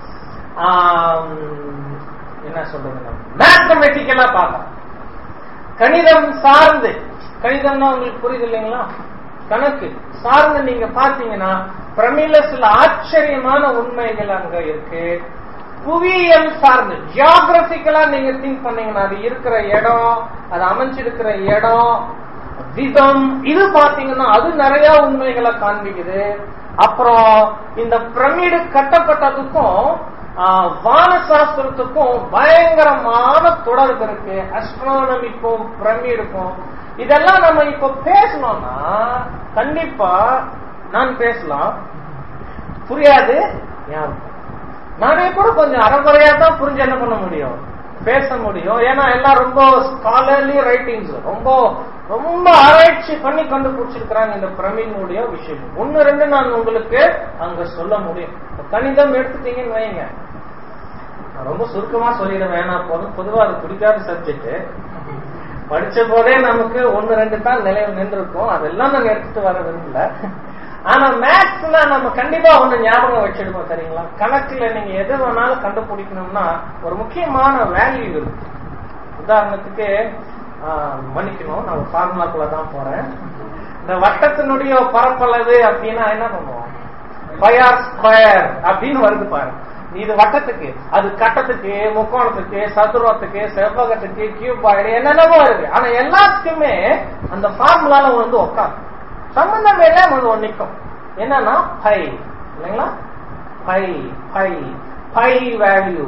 என்ன சொல்றது மேத்தமெட்டிக்கலா பார்க்கலாம் கணிதம் சார்ந்து கணிதம்னா உங்களுக்கு புரியுது இல்லைங்களா கணக்கு சார்ந்து நீங்க பாத்தீங்கன்னா பிரமில சில ஆச்சரியமான உண்மைகள் அங்க இருக்கு புவியியல் சார்ந்து ஜியாகிரபிக்கலா நீங்க திங்க் பண்ணீங்கன்னா அது இருக்கிற இடம் அது அமைஞ்சிருக்கிற இடம் விதம் இது பாத்தீங்கன்னா அது நிறைய உண்மைகளை காண்பிக்குது அப்புறம் இந்த பிரமிடு கட்டப்பட்டதுக்கும் வானசாஸ்திரத்துக்கும் பயங்கரமான தொடர்பு இருக்கு அஸ்ட்ரானமிக்கும் பிரமிடுக்கும் இதெல்லாம் நம்ம இப்ப பேசணும்னா கண்டிப்பா நான் பேசலாம் புரியாது யாருக்கும் நானே கூட கொஞ்சம் அறகுறையா தான் புரிஞ்சு என்ன பண்ண முடியும் பேச முடியும் ஏன்னா எல்லாம் ரொம்ப ஸ்காலர்லி ரைட்டிங்ஸ் ரொம்ப ரொம்ப ஆராய்ச்சி பண்ணி கண்டுபிடிச்சிருக்கிறாங்க இந்த பிரமினுடைய விஷயம் ஒன்னு ரெண்டு நான் உங்களுக்கு அங்க சொல்ல முடியும் கணிதம் எடுத்துட்டீங்கன்னு வைங்க நான் ரொம்ப சுருக்கமா சொல்லிட வேணாம் போதும் பொதுவா அது பிடிக்காத சப்ஜெக்ட் படிச்ச போதே நமக்கு ஒன்னு ரெண்டு தான் நிலையில் நின்றுருக்கும் அதெல்லாம் நாங்க எடுத்துட்டு வர விரும்பல ஆனா மேத்ஸ்ல நம்ம கண்டிப்பா ஒண்ணு ஞாபகம் வச்சிருக்கோம் சரிங்களா கணக்குல நீங்க எது வேணாலும் கண்டுபிடிக்கணும்னா ஒரு முக்கியமான வேல்யூ இருக்கு உதாரணத்துக்கு மன்னிக்கணும் நான் ஃபார்முலாக்குள்ள தான் போறேன் இந்த வட்டத்தினுடைய பரப்பளவு அப்படின்னா என்ன பண்ணுவோம் பயார் ஸ்கொயர் அப்படின்னு வருது பாருங்க இது வட்டத்துக்கு அது கட்டத்துக்கு முக்கோணத்துக்கு சதுரத்துக்கு செவ்வகத்துக்கு கியூபாய்டு என்னென்னமோ இருக்கு ஆனா எல்லாத்துக்குமே அந்த ஃபார்முலால வந்து உட்காந்து சம்பந்தம் எல்லாம் ஒன்று நிற்கும் என்னன்னா பை இல்லைங்களா பை பை பை வேல்யூ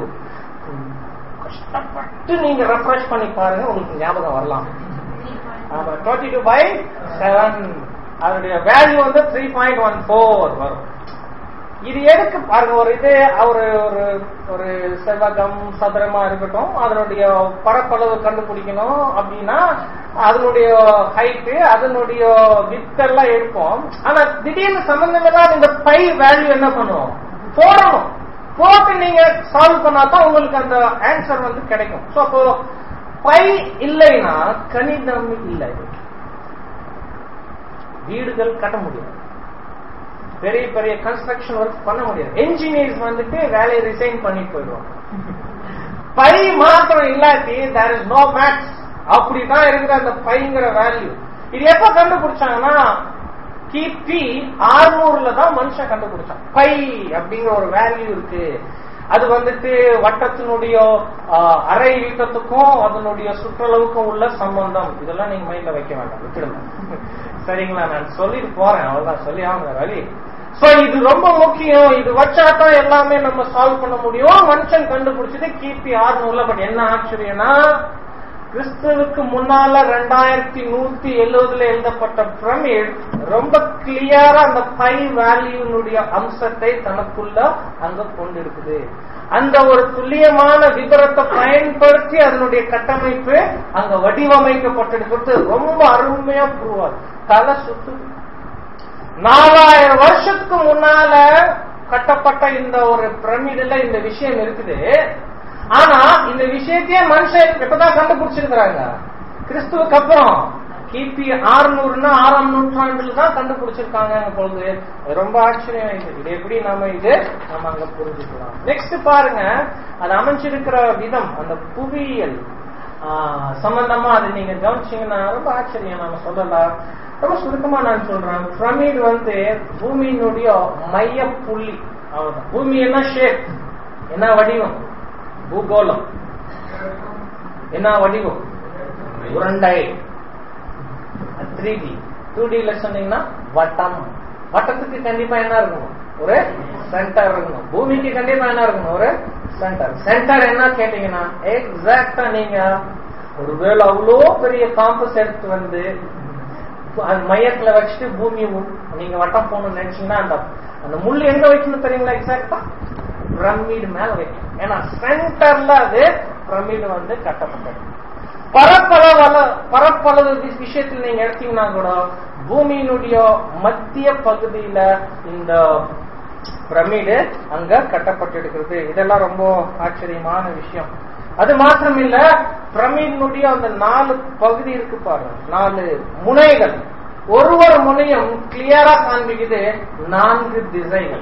கஷ்டப்பட்டு நீங்க ரெஃப்ரெஷ் பண்ணி பாருங்க உங்களுக்கு ஞாபகம் வரலாம் டுவெண்ட்டி டூ பை செவன் அதனுடைய வேல்யூ வந்து த்ரீ பாயிண்ட் ஒன் ஃபோர் வரும் இது எதுக்கு பாருங்க ஒரு இது ஒரு ஒரு ஒரு செவ்வகம் சதுரமா இருக்கட்டும் அதனுடைய பரப்பளவு கண்டுபிடிக்கணும் அப்படின்னா அதனுடைய ஹைட்டு அதனுடைய வித்தெல்லாம் எடுப்போம் ஆனா திடீர்னு சம்பந்தம் தான் இந்த பை வேல்யூ என்ன பண்ணுவோம் போடணும் போட்டு நீங்க சால்வ் பண்ணா தான் உங்களுக்கு அந்த ஆன்சர் வந்து கிடைக்கும் சோ அப்போ பை இல்லைன்னா கணிதம் இல்லை வீடுகள் கட்ட முடியாது பெரிய பெரிய கன்ஸ்ட்ரக்ஷன் ஒர்க் பண்ண முடியாது என்ஜினியர்ஸ் வந்துட்டு வேலையை ரிசைன் பண்ணி போயிடுவாங்க பை மாத்திரம் இல்லாட்டி தேர் இஸ் நோ மேக்ஸ் அப்படிதான் இருக்கிற அந்த பைங்கிற வேல்யூ இது எப்ப கண்டுபிடிச்சாங்கன்னா கிபி ஆறுநூறுல தான் மனுஷன் கண்டுபிடிச்சான் பை அப்படிங்கிற ஒரு வேல்யூ இருக்கு அது வந்துட்டு வட்டத்தினுடைய ஆஹ், அரை வீட்டத்துக்கும் அதனுடைய சுற்றளவுக்கும் உள்ள சம்பந்தம் இதெல்லாம் நீங்க மைண்ட்ல வைக்க வேண்டாம் விட்டுடுங்க சரிங்களா நான் சொல்லிட்டு போறேன் அவ்வளவுதான் சொல்லி ஆகுங்க ரவி சோ இது ரொம்ப முக்கியம் இது வச்சாதான் எல்லாமே நம்ம சால்வ் பண்ண முடியும் மனுஷன் கண்டுபிடிச்சது கிபி ஆறுநூறுல பட் என்ன ஆச்சரியம்னா கிறிஸ்துவுக்கு முன்னால ரெண்டாயிரத்தி நூத்தி எழுபதுல எழுதப்பட்ட பிரமிட் ரொம்ப கிளியரா அந்த பை வேல்யூனுடைய அம்சத்தை தனக்குள்ள அங்க கொண்டிருக்குது அந்த ஒரு துல்லியமான விவரத்தை பயன்படுத்தி அதனுடைய கட்டமைப்பு அங்க வடிவமைக்கப்பட்டிருக்கிறது ரொம்ப அருமையா புரிவார் தலை சுத்து நாலாயிரம் வருஷத்துக்கு முன்னால கட்டப்பட்ட இந்த ஒரு பிரமிடுல இந்த விஷயம் இருக்குது ஆனா இந்த விஷயத்தையே மனுஷன் எப்பதான் கண்டுபிடிச்சிருக்கிறாங்க கிறிஸ்துவுக்கு அப்புறம் கிபி ஆறுநூறுனா ஆறாம் நூற்றாண்டுல தான் கண்டுபிடிச்சிருக்காங்க பொழுது ரொம்ப ஆச்சரியம் இது இது எப்படி நாம இது நம்ம அங்க புரிஞ்சுக்கலாம் நெக்ஸ்ட் பாருங்க அது அமைஞ்சிருக்கிற விதம் அந்த புவியியல் ஆஹ், சம்பந்தமா அது நீங்க கவனிச்சீங்கன்னா ரொம்ப ஆச்சரியம் நாம சொல்லலாம் ரொம்ப சுருக்கமா நான் சொல்றேன் பிரமிட் வந்து பூமியினுடைய மைய புள்ளி அவ்வளவுதான் பூமி என்ன ஷேப் என்ன வடிவம் பூகோளம் என்ன வடிவம் உருண்டை த்ரீ டி டூ டில சொன்னீங்கன்னா வட்டம் வட்டத்துக்கு கண்டிப்பா என்ன இருக்கணும் ஒரு சென்டர் இருக்கணும் பூமிக்கு கண்டிப்பா என்ன இருக்கணும் ஒரு சென்டர் சென்டர் என்ன கேட்டீங்கன்னா எக்ஸாக்டா நீங்க ஒருவேளை அவ்வளோ பெரிய காம்பஸ் எடுத்து வந்து அது மையத்துல வச்சுட்டு பூமி உ- நீங்க வட்டம் போகணும்னு நினைச்சீங்கன்னா அந்த அந்த முள் எங்க வைக்கணும் தெரியுங்களா எக்ஸாக்டா பிரமிடு மேல வைக்கணும் ஏன்னா சென்டர்ல அது பிரமிடு வந்து கட்டப்பட்டது பரப்பளவு பரப்பளவு வி- விஷயத்தில் நீங்க எடுத்தீங்கன்னா கூட பூமியினுடைய மத்திய பகுதியில இந்த பிரமிடு அங்க கட்டப்பட்டிருக்கிறது இதெல்லாம் ரொம்ப ஆச்சரியமான விஷயம் அது மாத்திரம் இல்ல பிரமிடினுடைய அந்த நாலு பகுதி இருக்கு பாருங்க நாலு முனைகள் ஒரு ஒரு முனையும் கிளியரா காண்பிக்குது நான்கு திசைகள்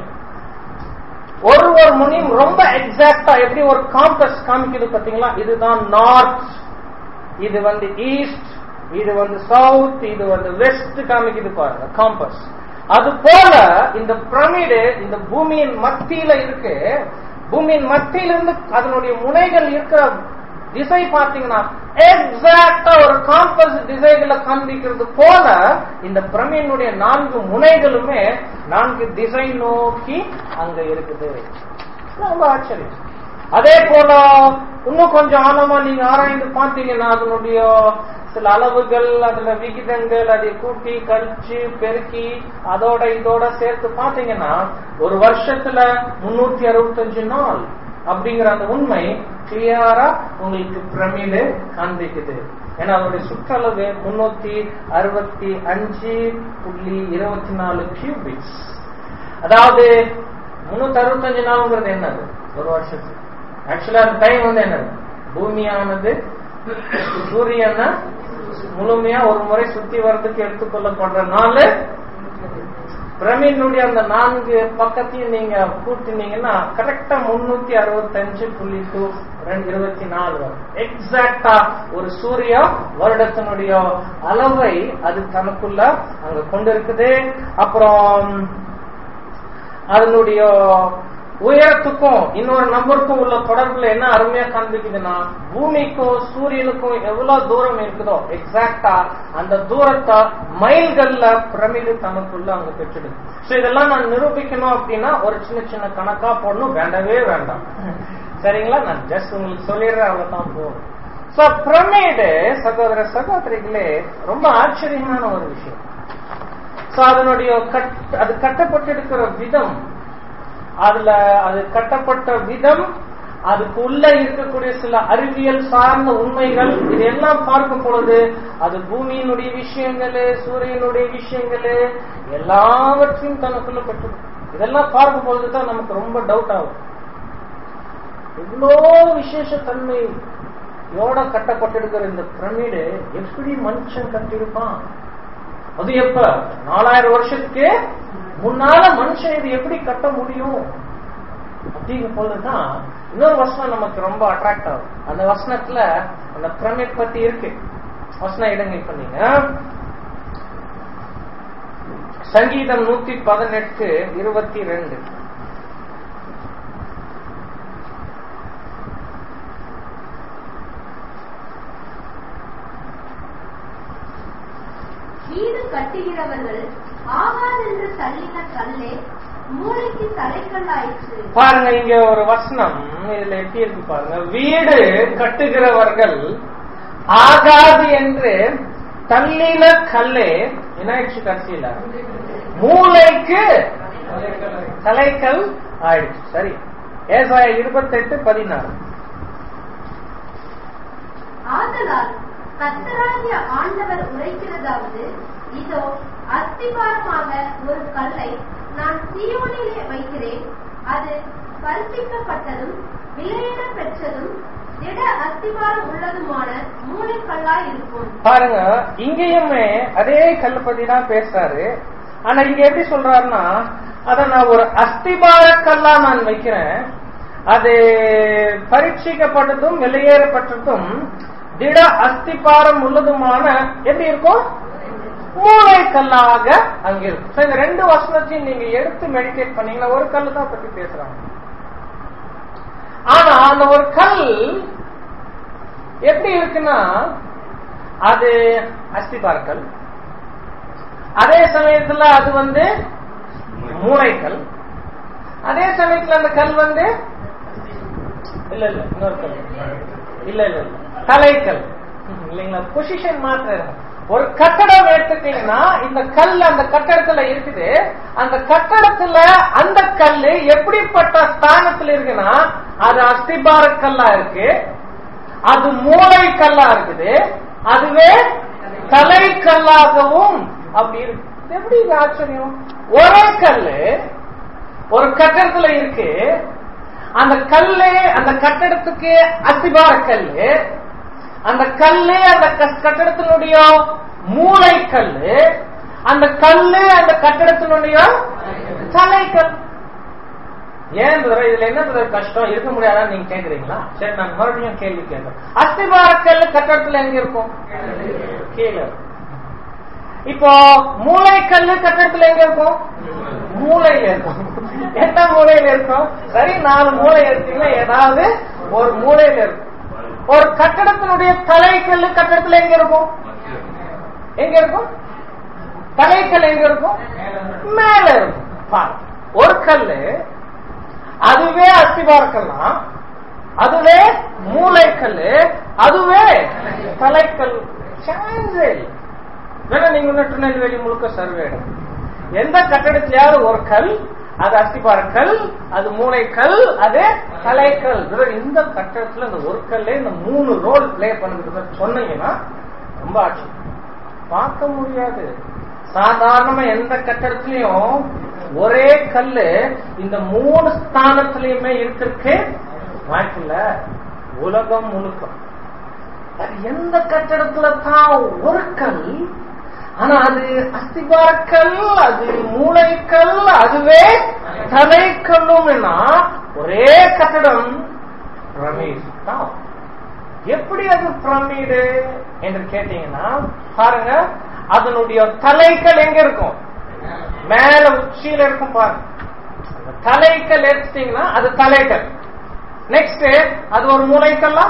ஒரு ஒரு முனையும் ரொம்ப எக்ஸாக்டா எப்படி ஒரு காம்பஸ் காமிக்குது பாத்தீங்களா இதுதான் நார்த் இது வந்து ஈஸ்ட் இது வந்து சவுத் இது வந்து வெஸ்ட் காமிக்குது பாருங்க காம்பஸ் அது போல இந்த பிரமிடு இந்த பூமியின் மத்தியில இருக்கு பூமியின் மத்தியிலிருந்து அதனுடைய முனைகள் இருக்கிற திசை பார்த்தீங்கன்னா எக்ஸாக்டா ஒரு காம்பஸ் திசைகளை காண்பிக்கிறது போல இந்த பிரமியினுடைய நான்கு முனைகளுமே நான்கு திசை நோக்கி அங்க இருக்குது ரொம்ப ஆச்சரியம் அதே போல இன்னும் கொஞ்சம் ஆழமா நீங்க ஆராய்ந்து பார்த்தீங்கன்னா அதனுடைய சில அளவுகள் அதுல விகிதங்கள் அதை கூட்டி கழிச்சு பெருக்கி அதோட இதோட சேர்த்து பார்த்தீங்கன்னா ஒரு வருஷத்துல முன்னூத்தி அறுபத்தஞ்சு நாள் அப்படிங்கிற அந்த உண்மை கிளியரா உங்களுக்கு பிரமிடு காண்பிக்குது ஏன்னா அதனுடைய சுற்றளவு முன்னூத்தி அறுபத்தி அஞ்சு புள்ளி இருபத்தி நாலு கியூபிக்ஸ் அதாவது முன்னூத்தி அறுபத்தஞ்சு நாளுங்கிறது என்னது ஒரு வருஷத்துக்கு ஆக்சுவலா அந்த டைம் வந்து என்னது பூமியானது சூரியனை முழுமையா ஒரு முறை சுத்தி வர்றதுக்கு எடுத்துக்கொள்ளப்படுற நாள் பிரமிடினுடைய அந்த நான்கு பக்கத்தையும் நீங்க கூட்டினீங்கன்னா கரெக்டா முன்னூத்தி அறுபத்தஞ்சு புள்ளி டூ ரெண்டு இருபத்தி நாலு வரும் எக்ஸாக்டா ஒரு சூரிய வருடத்தினுடைய அளவை அது தனக்குள்ள அங்க கொண்டு இருக்குது அப்புறம் அதனுடைய உயரத்துக்கும் இன்னொரு நம்பருக்கும் உள்ள தொடர்புல என்ன அருமையா காண்பிக்குதுன்னா பூமிக்கும் சூரியனுக்கும் எவ்வளவு தூரம் இருக்குதோ எக்ஸாக்டா அந்த தூரத்தை மைல்கள்ல பிரமிடு தனக்குள்ள அங்க பெற்றுடுது சோ இதெல்லாம் நான் நிரூபிக்கணும் அப்படின்னா ஒரு சின்ன சின்ன கணக்கா போடணும் வேண்டவே வேண்டாம் சரிங்களா நான் ஜஸ்ட் உங்களுக்கு சொல்லிடுறேன் அவ்வளவுதான் போதும் சோ பிரமிடு சகோதர சகோதரிகளே ரொம்ப ஆச்சரியமான ஒரு விஷயம் சோ அதனுடைய கட் அது கட்டப்பட்டிருக்கிற விதம் அதுல அது கட்டப்பட்ட விதம் அதுக்குள்ள இருக்கக்கூடிய சில அறிவியல் சார்ந்த உண்மைகள் இதெல்லாம் பார்க்கும் பொழுது அது பூமியினுடைய விஷயங்களு சூரியனுடைய விஷயங்களு எல்லாவற்றையும் தனக்குள்ள பெற்றது இதெல்லாம் பார்க்கும் பொழுதுதான் நமக்கு ரொம்ப டவுட் ஆகும் இவ்வளோ விசேஷ தன்மை யோட கட்டப்பட்டிருக்கிற இந்த பிரமிடு எப்படி மனுஷன் கட்டியிருப்பான் அது எப்ப நாலாயிரம் வருஷத்துக்கு முன்னால மனுஷன் இது எப்படி கட்ட முடியும் அப்படிங்கும் போதுதான் இன்னொரு வசனம் நமக்கு ரொம்ப அட்ராக்ட் ஆகும் அந்த வசனத்துல அந்த பிரமிட் பத்தி இருக்கு வசனம் இடங்க இப்ப நீங்க சங்கீதம் நூத்தி பதினெட்டு இருபத்தி ரெண்டு வீடு கட்டுகிறவர்கள் ஆகாதென்று தள்ளின கல்லே மூளைக்கு தலைக்கல்லாயிற்று பாருங்க இங்க ஒரு வசனம் இதுல எப்படி இருக்கு பாருங்க வீடு கட்டுகிறவர்கள் ஆகாது என்று தள்ளின கல்லே என்ன ஆயிடுச்சு கடைசியில மூளைக்கு தலைக்கல் ஆயிடுச்சு சரி ஏசாய இருபத்தெட்டு பதினாறு ஆதலால் கத்தராகிய ஆண்டவர் உரைக்கிறதாவது இதோ அஸ்திபாரமாக ஒரு கல்லை நான் சீயோனிலே வைக்கிறேன் அது பரிசிக்கப்பட்டதும் விலையிட பெற்றதும் திட அஸ்திபாரம் உள்ளதுமான மூளைக்கல்லாய் இருக்கும் பாருங்க இங்கேயுமே அதே கல்லை பத்தி தான் பேசுறாரு ஆனா இங்க எப்படி சொல்றாருன்னா அத நான் ஒரு அஸ்திபார கல்லா நான் வைக்கிறேன் அது பரீட்சிக்கப்பட்டதும் வெளியேறப்பட்டதும் திட அஸ்திபாரம் உள்ளதுமான எப்படி இருக்கும் மூளை கல்லாக அங்க இருக்கும் So, இந்த ரெண்டு வசனத்தையும் நீங்க எடுத்து மெடிடேட் பண்ணீங்கன்னா ஒரு கல்லு தான் பத்தி பேசுறாங்க ஆனா அந்த ஒரு கல் எப்படி இருக்குன்னா அது அஸ்திபார கல் அதே சமயத்துல அது வந்து மூளைக்கல் அதே சமயத்துல அந்த கல் வந்து இல்ல இல்ல இன்னொரு கல் இல்ல இல்ல இல்ல தலைக்கல் இல்லைங்களா பொசிஷன் மாத்திரம் ஒரு கட்டடம் எடுத்துட்டீங்கன்னா இந்த கல் அந்த கட்டடத்துல இருக்குது அந்த கட்டடத்துல அந்த கல்லு எப்படிப்பட்ட ஸ்தானத்துல இருக்குன்னா அது அஸ்திபார கல்லா இருக்கு அது மூளை கல்லா இருக்குது அதுவே தலைக்கல்லாகவும் அப்படி இருக்கு இது எப்படி இது ஆச்சரியம் ஒரே கல்லு ஒரு கட்டடத்துல இருக்கு அந்த கல்லு அந்த கட்டடத்துக்கு அஸ்திபார கல்லு அந்த கல்லு அந்த கஸ்- கட்டடத்தினுடைய மூளை கல்லு அந்த கல்லு அந்த கட்டடத்தினுடைய தலைக்கல் ஏன் brother, இதுல என்ன brother கஷ்டம் இருக்க முடியாதான்னு நீங்க கேக்குறீங்களா சரி நான் மறுபடியும் கேள்வி கேட்கிறேன் அஸ்திபார கல்லு கட்டடத்துல எங்க இருக்கும் கீழே இருக்கும். இப்போ மூளைக்கல்லு கட்டடத்துல எங்க இருக்கும் மூளையில இருக்கும் எந்த மூலையில இருக்கும் சரி நாலு மூளை எடுத்தீங்கன்னா ஏதாவது ஒரு மூலையில இருக்கும் ஒரு கட்டடத்தினுடைய தலைக்கல்லு கட்டடத்துல எங்க இருக்கும் எங்க இருக்கும் தலைக்கல் எங்க இருக்கும் மேல இருக்கும் பாருங்க. ஒரு கல்லு அதுவே அஸ்திபாரக்கல்லாம் அதுவே மூளைக்கல்லு அதுவே தலைக்கல் சான்ஸே இல்லை. வேணா நீங்க இன்னும் திருநெல்வேலி முழுக்க சர்வே எடுங்க. எந்த கட்டடத்திலேயாவது ஒரு கல் அது அஸ்திபார கல் அது மூளை கல் அது தலைக்கல் brother, இந்த கட்டடத்துல இந்த ஒரு கல்லே இந்த மூணு ரோல் பிளே பண்ணுறது சொன்னீங்கன்னா ரொம்ப ஆச்சு பார்க்க முடியாது சாதாரணமா எந்த கட்டடத்திலையும் ஒரே கல்லு இந்த மூணு ஸ்தானத்திலயுமே இருக்கிறதுக்கு வாய்ப்பில்ல உலகம் முழுக்க அது எந்த கட்டடத்துல தான் ஒரு கல் ஆனா அது அஸ்திபாரக்கல் அது மூளைக்கல் அதுவே தலைக்கல்லும்னா ஒரே கட்டடம் பிரமிட் தான் எப்படி அது பிரமிடு என்று கேட்டீங்கன்னா பாருங்க அதனுடைய தலைக்கல் எங்க இருக்கும் மேல உச்சியில இருக்கும் பாருங்க அந்த தலைக்கல் எடுத்துட்டீங்கன்னா அது தலைக்கல் நெக்ஸ்ட் அது ஒரு மூளைக்கல்லா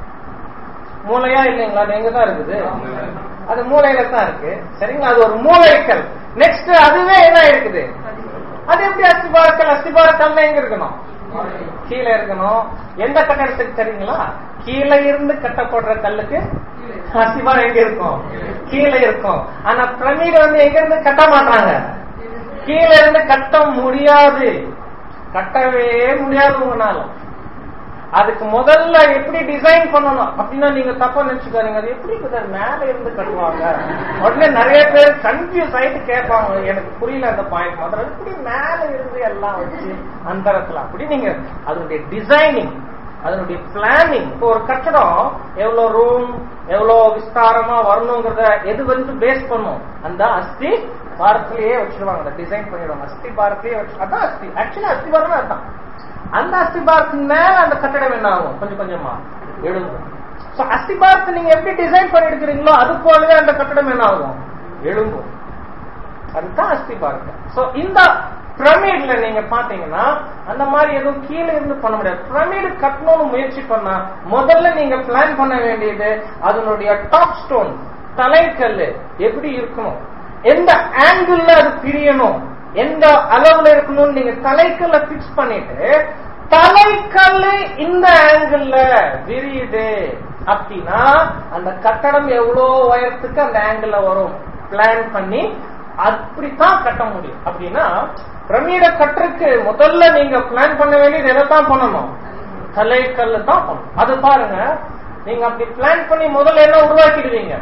மூளையா இல்லைங்களா அது எங்கதான் இருக்குது அது மூளையில தான் இருக்கு சரிங்களா அது ஒரு மூளைக்கல் நெக்ஸ்ட் அதுவே என்ன இருக்குது அது எப்படி அஸ்திபாரக்கல் அஸ்திபாரக்கல் எங்க இருக்கணும் கீழே இருக்கணும் எந்த கட்டடத்துக்கு தெரியுங்களா கீழே இருந்து கட்டப்படுற கல்லுக்கு அஸ்திபாரம் எங்க இருக்கும் கீழே இருக்கும் ஆனா பிரமிடு வந்து எங்க இருந்து கட்ட மாட்டாங்க கீழே இருந்து கட்ட முடியாது கட்டவே முடியாது உங்களால அதுக்கு முதல்ல எப்படி டிசைன் பண்ணணும் அப்படின்னா நீங்க தப்பா நினைச்சுக்காதீங்க அது எப்படி சார் மேல இருந்து கட்டுவாங்க உடனே நிறைய பேர் கன்ஃபியூஸ் ஆயிட்டு கேட்பாங்க எனக்கு புரியல அந்த பாயிண்ட் முதல்ல எப்படி மேல இருந்து எல்லாம் வச்சு அந்தரத்துல அப்படி நீங்க அதனுடைய டிசைனிங் அதனுடைய பிளானிங் இப்போ ஒரு கட்டடம் எவ்வளவு ரூம் எவ்வளவு விஸ்தாரமா வரணுங்கிறத எது வந்து பேஸ் பண்ணும் அந்த அஸ்தி பாரத்திலேயே வச்சிருவாங்க அந்த டிசைன் பண்ணிடுவாங்க அஸ்தி பாரத்திலேயே வச்சு அதான் அஸ்தி ஆக்சுவலா அஸ்தி பாரம் அதான் அந்த அஸ்திபாரத்தின் மேல அந்த கட்டடம் என்ன ஆகும் கொஞ்சம் கொஞ்சமா எழும்பும் சோ அஸ்திபாரத்தை நீங்க எப்படி டிசைன் பண்ணி எடுக்கிறீங்களோ அது போலவே அந்த கட்டடம் என்ன ஆகும் எழும்பும் அதுதான் அஸ்திபாரத்தை சோ இந்த பிரமிட்ல நீங்க பாத்தீங்கன்னா அந்த மாதிரி எதுவும் கீழே இருந்து பண்ண முடியாது பிரமிடு கட்டணும்னு முயற்சி பண்ணா முதல்ல நீங்க பிளான் பண்ண வேண்டியது அதனுடைய டாப் ஸ்டோன் தலைக்கல்லு எப்படி இருக்கணும் எந்த ஆங்கிள் அது பிரியணும் எந்த அளவுல இருக்கணும்னு நீங்க தலைக்கல்ல பிக்ஸ் பண்ணிட்டு தலைக்கல்லு இந்த ஆங்கிள் விரியுது அப்படின்னா அந்த கட்டடம் எவ்வளவு உயரத்துக்கு அந்த ஆங்கிள் வரும் பிளான் பண்ணி அப்படித்தான் கட்ட முடியும் அப்படின்னா பிரமிட கட்டுறதுக்கு முதல்ல நீங்க பிளான் பண்ண வேண்டியது எதை தான் பண்ணணும் தலைக்கல்லு தான் பண்ணணும் அது பாருங்க நீங்க அப்படி பிளான் பண்ணி முதல்ல என்ன உருவாக்கிடுவீங்க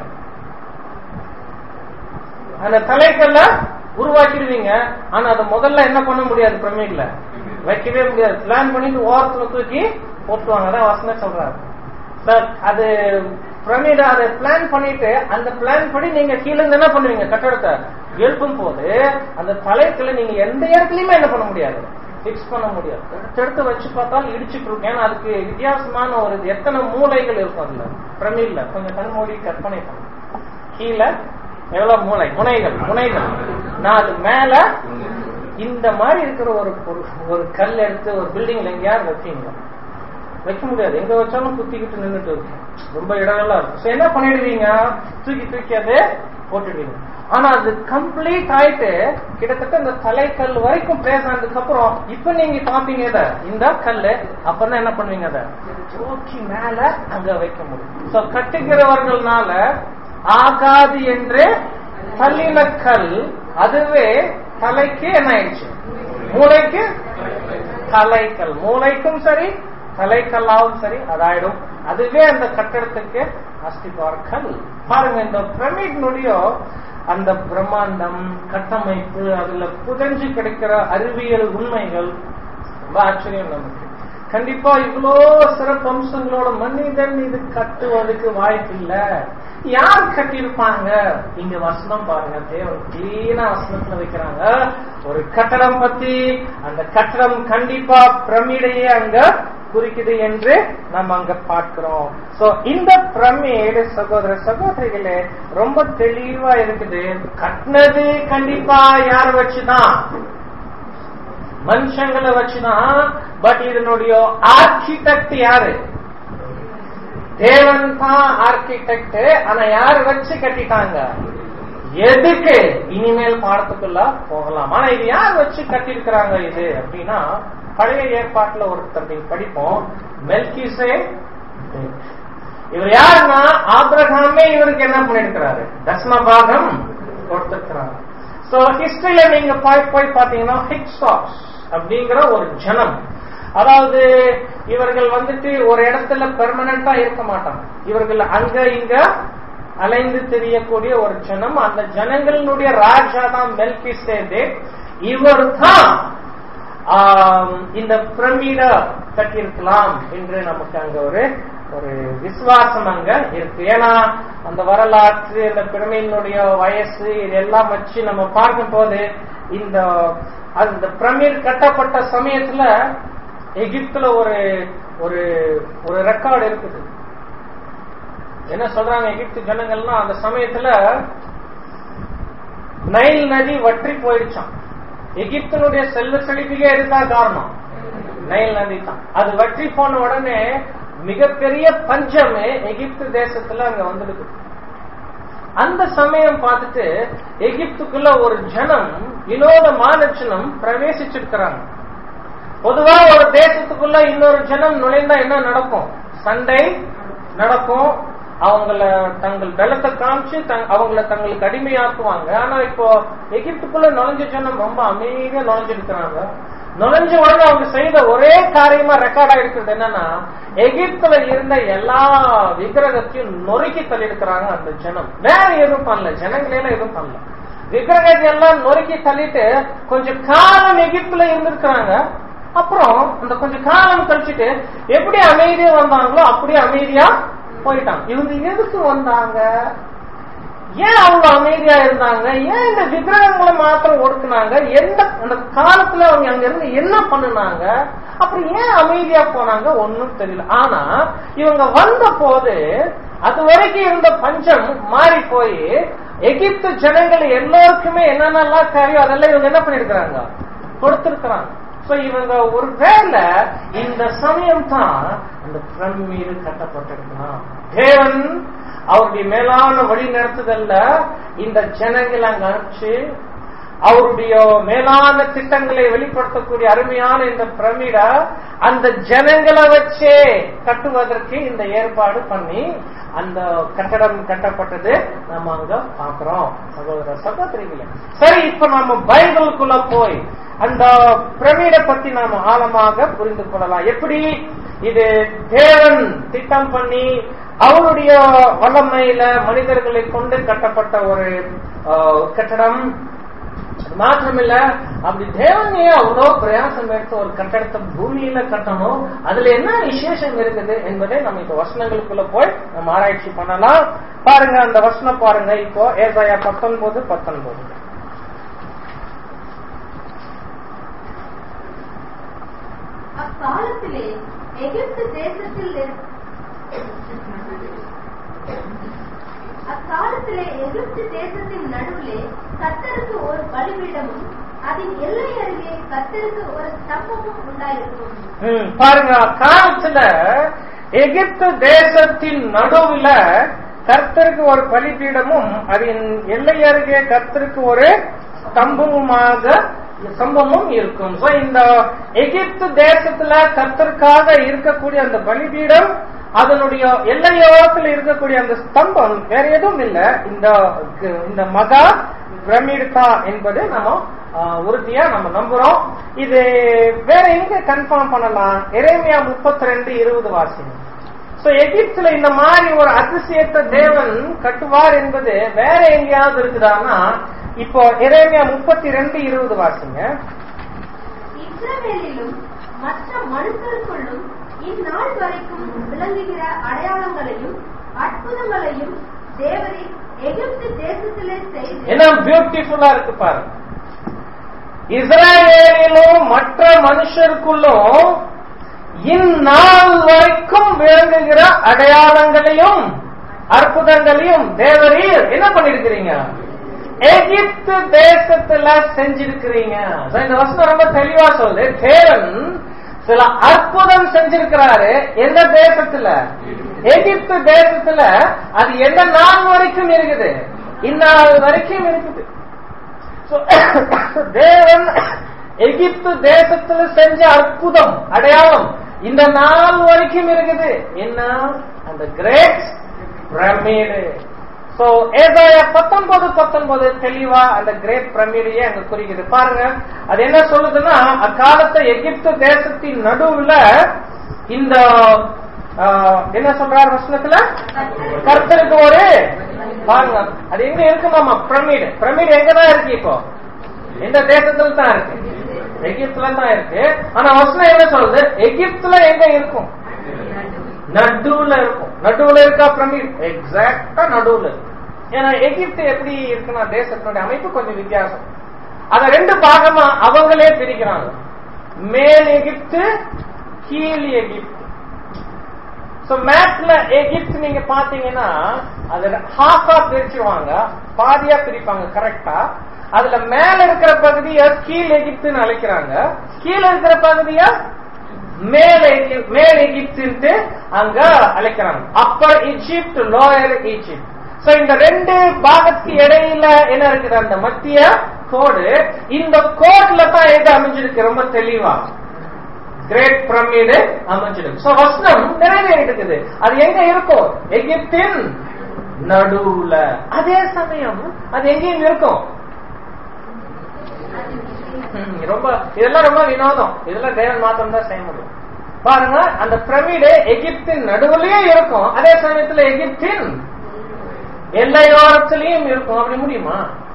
அந்த தலைக்கல்ல உருவாக்கிடுவீங்க ஆனா அதை முதல்ல என்ன பண்ண முடியாது பிரமிட்ல வைக்கவே முடியாது பிளான் பண்ணிட்டு ஓரத்துல தூக்கி போட்டுவாங்க அதான் வசன சொல்றாரு சார் அது பிரமிட அதை பிளான் பண்ணிட்டு அந்த பிளான் படி நீங்க கீழே இருந்து என்ன பண்ணுவீங்க கட்டடத்தை எழுப்பும் போது அந்த தலைக்குள்ள நீங்க எந்த இடத்துலயுமே என்ன பண்ண முடியாது பிக்ஸ் பண்ண முடியாது எடுத்து எடுத்து வச்சு பார்த்தாலும் இடிச்சுட்டு இருக்கும் ஏன்னா அதுக்கு வித்தியாசமான ஒரு எத்தனை மூளைகள் இருக்கும் அதுல பிரமிட்ல கொஞ்சம் கண் மூடி கற்பனை பண்ணுங்க கீழே எவ்வளவு மூளை முனைகள் முனைகள் நான் அது மேல இந்த மாதிரி இருக்கிற ஒரு பொருள் ஒரு கல் எடுத்து ஒரு பில்டிங்ல எங்கேயாவது வைப்பீங்க வைக்க முடியாது எங்க வச்சாலும் குத்திக்கிட்டு நின்றுட்டு இருக்கும் ரொம்ப இடங்கள்லாம் இருக்கும் So என்ன பண்ணிடுவீங்க தூக்கி தூக்கி அதை போட்டுடுவீங்க ஆனா அது கம்ப்ளீட் ஆயிட்டு கிட்டத்தட்ட இந்த தலைக்கல் வரைக்கும் பிளேஸ் ஆனதுக்கு அப்புறம் இப்ப நீங்க பாப்பீங்க இத இந்த கல்லு அப்பதான் என்ன பண்ணுவீங்க அதை தூக்கி மேல அங்க வைக்க முடியும் சோ கட்டுகிறவர்கள்னால ஆகாது என்று தள்ளின கல் அதுவே தலைக்கு என்ன ஆயிடுச்சு மூளைக்கு தலைக்கல் மூளைக்கும் சரி தலைக்கல்லாவும் சரி அதாயிடும் அதுவே அந்த கட்டடத்துக்கு அஸ்திபார் கல் பாருங்க இந்த பிரமிட்னுடைய அந்த பிரம்மாண்டம் கட்டமைப்பு அதுல புதஞ்சு கிடைக்கிற அறிவியல் உண்மைகள் ரொம்ப ஆச்சரியம் நமக்கு கண்டிப்பா இவ்வளோ சிறப்பு அம்சங்களோட மனிதன் இது கட்டுவதற்கு வாய்ப்பு இல்ல யார் கட்டியிருப்பாங்க இங்க வசனம் பாருங்க தேவன் கிளீனா வசனத்துல வைக்கிறாங்க ஒரு கட்டடம் பத்தி அந்த கட்டடம் கண்டிப்பா பிரமிடையே அங்க குறிக்குது என்று நம்ம அங்க பார்க்கிறோம் சோ இந்த பிரமிடு சகோதர சகோதரிகளே ரொம்ப தெளிவா இருக்குது கட்டினது கண்டிப்பா யார் வச்சுதான் மனுஷங்களை வச்சுதான் பட் இதனுடைய ஆர்கிடெக்ட் யாரு தேவன் தான் ஆர்கிடெக்ட் ஆனா யார் வச்சு கட்டிட்டாங்க எதுக்கு இனிமேல் பாடத்துக்குள்ள போகலாம் ஆனா இது யார் வச்சு கட்டியிருக்கிறாங்க இது அப்படின்னா பழைய ஏற்பாட்டுல ஒருத்தர் நீங்க படிப்போம் மெல்கிசே இவர் யாருன்னா ஆபிரகாமே இவருக்கு என்ன பண்ணிருக்கிறாரு தசம பாகம் கொடுத்திருக்கிறாரு சோ ஹிஸ்டரியில நீங்க போய் போய் பாத்தீங்கன்னா ஹிக்ஸாக்ஸ் அப்படிங்கிற ஒரு ஜனம் அதாவது இவர்கள் வந்துட்டு ஒரு இடத்துல பெர்மனண்டா இருக்க மாட்டாங்க இவர்கள் அங்க இங்க அலைந்து தெரியக்கூடிய ஒரு ஜனம் அந்த ஜனங்களுடைய ராஜா தான் மெல்கி சேதே இவர் தான் இந்த பிரமிட கட்டியிருக்கலாம் என்று நமக்கு அங்க ஒரு ஒரு விசுவாசம் அங்க இருக்கு ஏன்னா அந்த வரலாற்று அந்த பிரமிடினுடைய வயசு இதெல்லாம் வச்சு நம்ம பார்க்கும் போது இந்த அந்த பிரமிட் கட்டப்பட்ட சமயத்துல எகிப்துல ஒரு ஒரு ஒரு ரெக்கார்டு இருக்குது என்ன சொல்றாங்க எகிப்து ஜனங்கள்லாம் அந்த சமயத்துல நைல் நதி வற்றி போயிடுச்சான் எகிப்தனுடைய செல்வ செழிப்புக்கே இதுதான் காரணம் நைல் நதி தான் அது வற்றி போன உடனே மிகப்பெரிய பஞ்சமே எகிப்து தேசத்துல அங்க வந்துடுது அந்த சமயம் பார்த்துட்டு எகிப்துக்குள்ள ஒரு ஜனம் வினோத மானச்சனம் பிரவேசிச்சிருக்கிறாங்க பொதுவா ஒரு தேசத்துக்குள்ள இன்னொரு ஜனம் நுழைந்தா என்ன நடக்கும் சண்டை நடக்கும் அவங்கள தங்கள் பலத்தை காமிச்சு அவங்கள தங்களுக்கு அடிமையாக்குவாங்க ஆனா இப்போ எகிப்துக்குள்ள நுழைஞ்ச ஜனம் ரொம்ப அமைதியா நுழைஞ்சிருக்கிறாங்க நுழைஞ்ச உடனே அவங்க செய்த ஒரே காரியமா ரெக்கார்ட் ஆயிருக்கிறது என்னன்னா எகிப்துல இருந்த எல்லா விக்கிரகத்தையும் நொறுக்கி தள்ளியிருக்கிறாங்க அந்த ஜனம் வேற எதுவும் பண்ணல ஜனங்களெல்லாம் எதுவும் பண்ணல விக்கிரகத்தை எல்லாம் நொறுக்கி தள்ளிட்டு கொஞ்சம் காலம் எகிப்துல இருந்திருக்கிறாங்க அப்புறம் அந்த கொஞ்சம் காலம் கழிச்சுட்டு எப்படி அமைதியா வந்தாங்களோ அப்படியே அமைதியா போயிட்டாங்க இவங்க எதுக்கு வந்தாங்க ஏன் அவங்க அமைதியா இருந்தாங்க ஏன் இந்த விக்கிரகங்களை மாத்திரம் ஒடுக்குனாங்க எந்த அந்த காலத்துல அவங்க அங்க இருந்து என்ன பண்ணுனாங்க அப்புறம் ஏன் அமைதியா போனாங்க ஒண்ணும் தெரியல ஆனா இவங்க வந்த போது அது வரைக்கும் இருந்த பஞ்சம் மாறி போய் எகிப்து ஜனங்கள் எல்லோருக்குமே என்னென்னலாம் தேவையோ அதெல்லாம் இவங்க என்ன பண்ணிருக்கிறாங்க கொடுத்திருக்கிறாங்க சோ இவங்க ஒரு வேலை இந்த சமயம் தான் அந்த பிரமிடு கட்டப்பட்டிருக்கலாம் தேவன் அவருடைய மேலான வழி நடத்துதல்ல இந்த ஜனங்களை அங்க அனுப்பிச்சு அவருடைய மேலான திட்டங்களை வெளிப்படுத்தக்கூடிய அருமையான இந்த பிரமிட அந்த ஜனங்களை வச்சே கட்டுவதற்கு இந்த ஏற்பாடு பண்ணி அந்த கட்டடம் கட்டப்பட்டது நம்ம அங்க பாக்குறோம் சகோதர சகோதரிகளே சரி இப்ப நாம பைபிளுக்குள்ள போய் அந்த பிரமிட பத்தி நாம ஆழமாக புரிந்து கொள்ளலாம் எப்படி இது தேவன் திட்டம் பண்ணி அவருடைய வல்லமையில மனிதர்களை கொண்டு கட்டப்பட்ட ஒரு அஹ், கட்டடம் அது மாத்திரமில்ல அப்படி தேவனே அவ்வளோ பிரயாசம் எடுத்து ஒரு கட்டடத்தை பூமியில கட்டணும் அதுல என்ன விசேஷம் இருக்குது என்பதை நம்ம இப்ப வசனங்களுக்குள்ள போய் நம்ம ஆராய்ச்சி பண்ணலாம் பாருங்க அந்த வசனம் பாருங்க இப்போ ஏசாயா பத்தொன்பது பத்தொன்பது அக்காலத்திலே எகிப்து தேசத்தில் இரு- அக்காலத்திலே எகிப்து தேசத்தின் நடுவிலே கர்த்தருக்கு ஒரு பலிபீடமும் அதன் எல்லை அருகே கர்த்தருக்கு ஒரு ஸ்தம்பமும் உண்டாயிருக்கும் ம், பாருங்க காலத்துல எகிப்து தேசத்தின் நடுவுல கர்த்தருக்கு ஒரு பலிபீடமும் அதன் எல்லை அருகே கர்த்தருக்கு ஒரு ஸ்தம்பமுமாக ஸ்தம்பமும் இருக்கும் So, இந்த எகிப்து தேசத்துல கர்த்தருக்காக இருக்கக்கூடிய அந்த பலிபீடம் அதனுடைய எல்லையோரத்தில் இருக்கக்கூடிய அந்த ஸ்தம்பம் வேற எதுவும் இல்ல இந்த இந்த மகா பிரமிடு தான் என்பது நம்ம ஆஹ், உறுதியா நம்ம நம்புறோம் இது வேற எங்க கன்ஃபார்ம் பண்ணலாம் எரேமியா முப்பத்தி ரெண்டு இருபது வாசிங்க சோ எகிப்துல இந்த மாதிரி ஒரு அதிசயத்தை தேவன் கட்டுவார் என்பது வேற எங்கேயாவது இருக்குதான்னா இப்போ எரேமியா முப்பத்தி ரெண்டு இருபது வாசிங்க இஸ்ரவேலிலும் மற்ற மனுஷருக்குள்ளும் இந்நாள் வரைக்கும் விளங்குகிற அடையாளங்களையும் அற்புதங்களையும் தேவரீர் எகிப்து தேசத்திலே செய்து என்ன பியூட்டிஃபுல்லா இருக்கு பாருங்க இஸ்ரேலிலும் மற்ற மனுஷருக்குள்ளும் இந்நாள் வரைக்கும் விளங்குகிற அடையாளங்களையும் அற்புதங்களையும் தேவரீர் என்ன பண்ணிருக்கிறீங்க எகிப்து தேசத்துல செஞ்சிருக்கிறீங்க So, இந்த வசனம் ரொம்ப தெளிவா சொல்லுது தேவன் சில அற்புதம் செஞ்சிருக்கிறாரு எந்த தேசத்துல எகிப்து தேசத்துல அது எந்த நாள் வரைக்கும் இருக்குது இந்நாள் வரைக்கும் இருக்குது So, தேவன் எகிப்து தேசத்துல செஞ்ச அற்புதம் அடையாளம் இந்த நாள் வரைக்கும் இருக்குது என்ன அந்த கிரேட் பிரமிடு சோ ஏசாயா பத்தொன்பது பத்தொன்பது தெளிவா அந்த கிரேட் பிரமிடையே அங்க குறிக்குது பாருங்க அது என்ன சொல்லுதுன்னா அக்காலத்தை எகிப்து தேசத்தின் நடுவுல இந்த ஆஹ், என்ன சொல்றாரு வசனத்துல கர்த்தருக்கு ஒரு பாருங்க அது எங்க இருக்குமாமா பிரமிடு பிரமிடு எங்கதான் இருக்கு இப்போ எந்த தேசத்துல தான் இருக்கு எகிப்துல தான் இருக்கு ஆனா வசனம் என்ன சொல்லுது எகிப்துல எங்க இருக்கும் நடுவுல இருக்கும் நடுவுல இருக்கா பிரமிட் எக்ஸாக்டா நடுவுல இருக்கு ஏன்னா எகிப்து எப்படி இருக்குன்னா தேசத்தினுடைய அமைப்பு கொஞ்சம் வித்தியாசம் அத ரெண்டு பாகமா அவங்களே பிரிக்கிறாங்க மேல் எகிப்து கீழ் எகிப்து சோ மேப்ல எகிப்து நீங்க பாத்தீங்கன்னா அது ஹாஃபா பிரிச்சுவாங்க பாதியா பிரிப்பாங்க கரெக்டா அதுல மேல இருக்கிற பகுதிய கீழ் எகிப்துன்னு அழைக்கிறாங்க கீழ இருக்கிற பகுதிய மேல் எகி- மேல் எகிப்து அங்க அழைக்கிறாங்க upper Egypt lower Egypt so இந்த ரெண்டு பாகத்துக்கு இடையில என்ன இருக்குது அந்த மத்திய கோடு இந்த கோட்ல தான் எது அமைஞ்சிருக்கு ரொம்ப தெளிவா கிரேட் பிரமிடு அமைஞ்சிருக்கு சோ வசனம் நிறைவேறிடுக்குது அது எங்க இருக்கும் எகிப்தின் நடுவுல அதே சமயம் அது எங்கேயும் இருக்கும் ரொம்ப இதெல்லாம் ரொம்ப வினோதம் இதெல்லாம் தேவன் மாத்திரம் தான் செய்ய முடியும் பாருங்க அந்த பிரமிடு எகிப்தின் நடுவுலயே இருக்கும் அதே சமயத்துல எகிப்தின் எல்லையோரத்திலையும் இருக்கும் அப்படி முடியுமா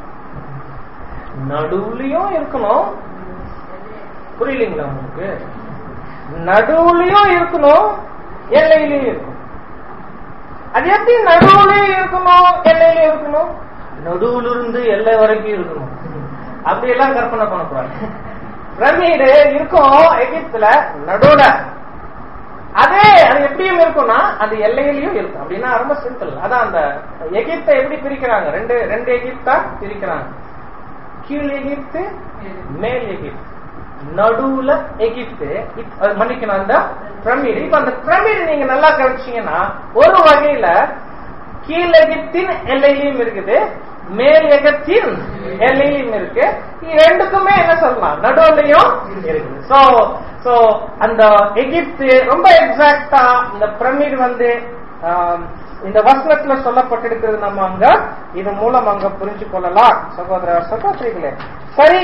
நடுவுலயும் இருக்கணும் புரியலீங்களா உங்களுக்கு நடுவுலயும் இருக்கணும் எல்லையிலயும் இருக்கணும் அது எப்படி நடுவுலயும் இருக்கணும் எல்லையிலயும் இருக்கணும் நடுவுல இருந்து எல்லை வரைக்கும் இருக்கணும் அப்படி எல்லாம் கற்பனை பண்ணக்கூடாது பிரமிடு இருக்கும் எகிப்துல நடுவுல அதே அது எப்படியும் இருக்கும்னா அது எல்லையிலயும் இருக்கும் அப்படின்னா ரொம்ப சிம்பிள் அதான் அந்த எகிப்தை எப்படி பிரிக்கிறாங்க ரெண்டு ரெண்டு எகிப்தா பிரிக்கிறாங்க கீழ் எகிப்து மேல் எகிப்து நடுவுல எகிப்து இப்ப- அது மன்னிக்கணும் அந்த பிரமிடு இப்ப அந்த பிரமிடு நீங்க நல்லா கவனிச்சீங்கன்னா ஒரு வகையில கீழ் எகிப்தின் எல்லையிலையும் இருக்குது மேல் எகத்தின் எல்லையிலும் இருக்கு இது ரெண்டுக்குமே என்ன சொல்லலாம் நடுவுலையும் இருக்குது சோ சோ அந்த எகிப்து ரொம்ப எக்ஸாக்டா இந்த பிரமிட் வந்து ஆம், இந்த வசனத்துல சொல்லப்பட்டிருக்கிறது நம்ம அங்க இது மூலம் அங்க புரிஞ்சு கொள்ளலாம் சகோதர சகோதரிகளே சரி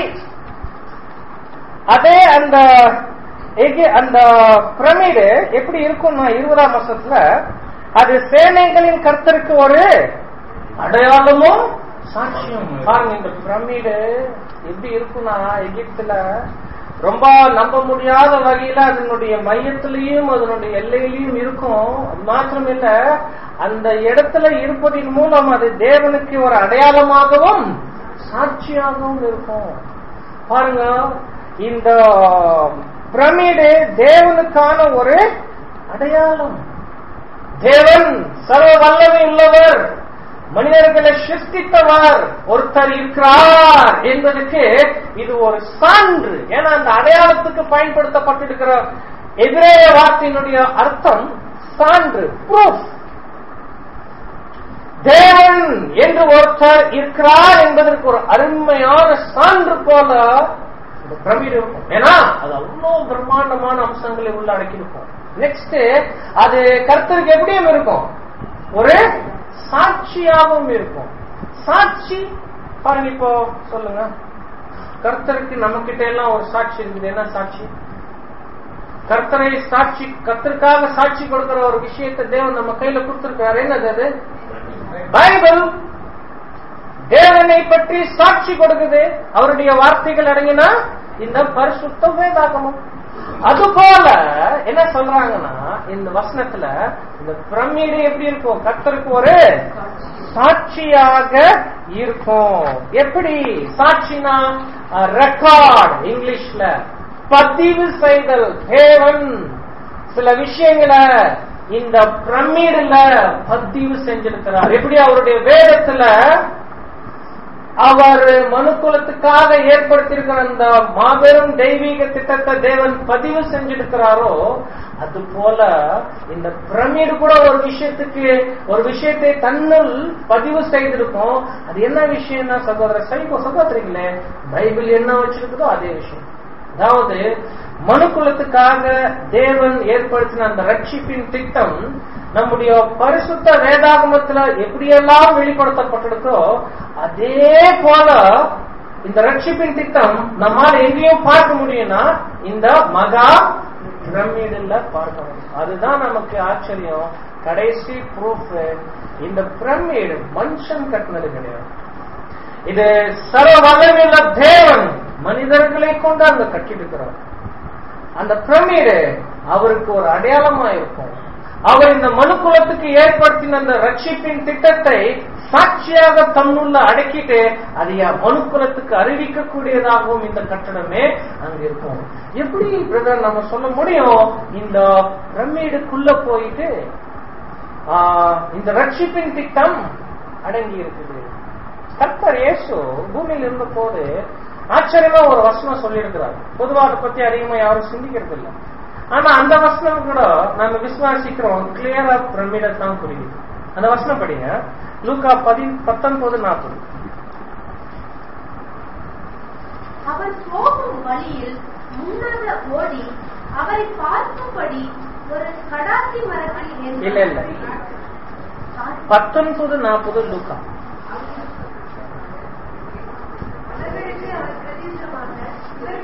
அதே அந்த எகி- அந்த பிரமிடு எப்படி இருக்கும்னா இருபதாம் வருஷத்துல அது சேனைகளின் கர்த்தருக்கு ஒரு அடையாளமும் சாட்சியம் பாருங்க இந்த பிரமிடு எப்படி இருக்கும்னா எகிப்துல ரொம்ப நம்ப முடியாத வகையில அதனுடைய மையத்திலையும் அதனுடைய எல்லையிலையும் இருக்கும் அது மாத்திரம் இல்ல அந்த இடத்துல இருப்பதின் மூலம் அது தேவனுக்கு ஒரு அடையாளமாகவும் சாட்சியாகவும் இருக்கும் பாருங்க இந்த பிரமிடு தேவனுக்கான ஒரு அடையாளம் தேவன் சர்வ வல்லமை உள்ளவர் மனிதர்களை சிருஷ்டித்தவர் ஒருத்தர் இருக்கிறார் என்பதற்கு இது ஒரு சான்று ஏன்னா அந்த அடையாளத்துக்கு பயன்படுத்தப்பட்டிருக்கிற எதிரேய வார்த்தையினுடைய அர்த்தம் சான்று ப்ரூஃப் தேவன் என்று ஒருத்தர் இருக்கிறார் என்பதற்கு ஒரு அருமையான சான்று போல இந்த பிரமிடு இருக்கும் ஏன்னா அது அவ்வளவு பிரம்மாண்டமான அம்சங்களை உள்ள அடக்கியிருக்கும் நெக்ஸ்ட் அது கர்த்தருக்கு எப்படியும் இருக்கும் ஒரு சாட்சியாகவும் இருக்கும் சாட்சி பாருங்க இப்போ சொல்லுங்க கர்த்தருக்கு நம்ம கிட்ட எல்லாம் ஒரு சாட்சி இருக்குது என்ன சாட்சி கர்த்தரை சாட்சி கர்த்தருக்காக சாட்சி கொடுக்கிற ஒரு விஷயத்தை தேவன் நம்ம கையில கொடுத்திருக்காரு என்னது அது பைபிள் தேவனை பற்றி சாட்சி கொடுக்குது அவருடைய வார்த்தைகள் அடங்கினா இந்த பரிசுத்த வேதாகமம் அதுபோல என்ன சொல்றாங்கன்னா இந்த வசனத்துல இந்த பிரமிடு எப்படி இருக்கும் கர்த்தருக்கு ஒரு சாட்சியாக இருக்கும் எப்படி சாட்சினா ரெக்கார்ட் இங்கிலீஷ்ல பதிவு செய்தல் தேவன் சில விஷயங்களை இந்த பிரமிடுல பதிவு செஞ்சிருக்கிறார் எப்படி அவருடைய வேதத்துல அவர் மனுக்குலத்துக்காக ஏற்படுத்தியிருக்கிற அந்த மாபெரும் தெய்வீக திட்டத்தை தேவன் பதிவு செஞ்சிருக்கிறாரோ அது போல இந்த பிரமிடு கூட ஒரு விஷயத்துக்கு ஒரு விஷயத்தை தன்னுள் பதிவு செய்திருக்கும் அது என்ன விஷயம்னா சகோதர சைகோ சகோதரிகளே பைபிள் என்ன வச்சிருக்குதோ அதே விஷயம் அதாவது மனுக்குலத்துக்காக தேவன் ஏற்படுத்தின அந்த ரட்சிப்பின் திட்டம் நம்முடைய பரிசுத்த வேதாகமத்துல எப்படியெல்லாம் வெளிப்படுத்தப்பட்டிருக்கோ அதே போல இந்த ரட்சிப்பின் திட்டம் நம்மால் எங்கேயும் பார்க்க முடியும்னா இந்த மகா பிரமிடுல பார்க்க முடியும் அதுதான் நமக்கு ஆச்சரியம் கடைசி ப்ரூஃப் இந்த பிரமிடு மனுஷன் கட்டினது கிடையாது இது சர்வ வல்லமையுள்ள தேவன் மனிதர்களை கொண்டு அங்க கட்டியிருக்கிறார் அந்த பிரமிடு அவருக்கு ஒரு அடையாளமா இருக்கும் அவர் இந்த மனுக்குலத்துக்கு ஏற்படுத்தின அந்த ரட்சிப்பின் திட்டத்தை சாட்சியாக தன்னுள்ள அடக்கிட்டு அதை மனுக்குலத்துக்கு அறிவிக்கக்கூடியதாகவும் இந்த கட்டடமே அங்க இருக்கும் எப்படி பிரதர் நம்ம சொல்ல முடியும் இந்த பிரமிடுக்குள்ள போயிட்டு ஆஹ், இந்த ரட்சிப்பின் திட்டம் அடங்கி இருக்குது கர்த்தர் இயேசு பூமியில் இருந்த போது ஆச்சரியமா ஒரு வசனம் சொல்லியிருக்கிறார் பொதுவா அதை பத்தி அதிகமா யாரும் சிந்திக்கிறது இல்லை ஆனா அந்த வசனம் கூட நம்ம விசுவாசிக்கிறோம் கிளியரா பிரமிட தான் புரியுது அந்த வசனம் படிங்க லூக்கா பதி பத்தொன்பது நாற்பது அவர் போகும் வழியில் முன்னாக ஓடி அவரை பார்க்கும்படி ஒரு கடாசி மரத்தில் ஏறி- இல்ல, இல்ல. பத்தொன்பது நாற்பது லூக்கா அவர்களுக்கு அவர் பிரதிஷ்டமாக இவர்கள்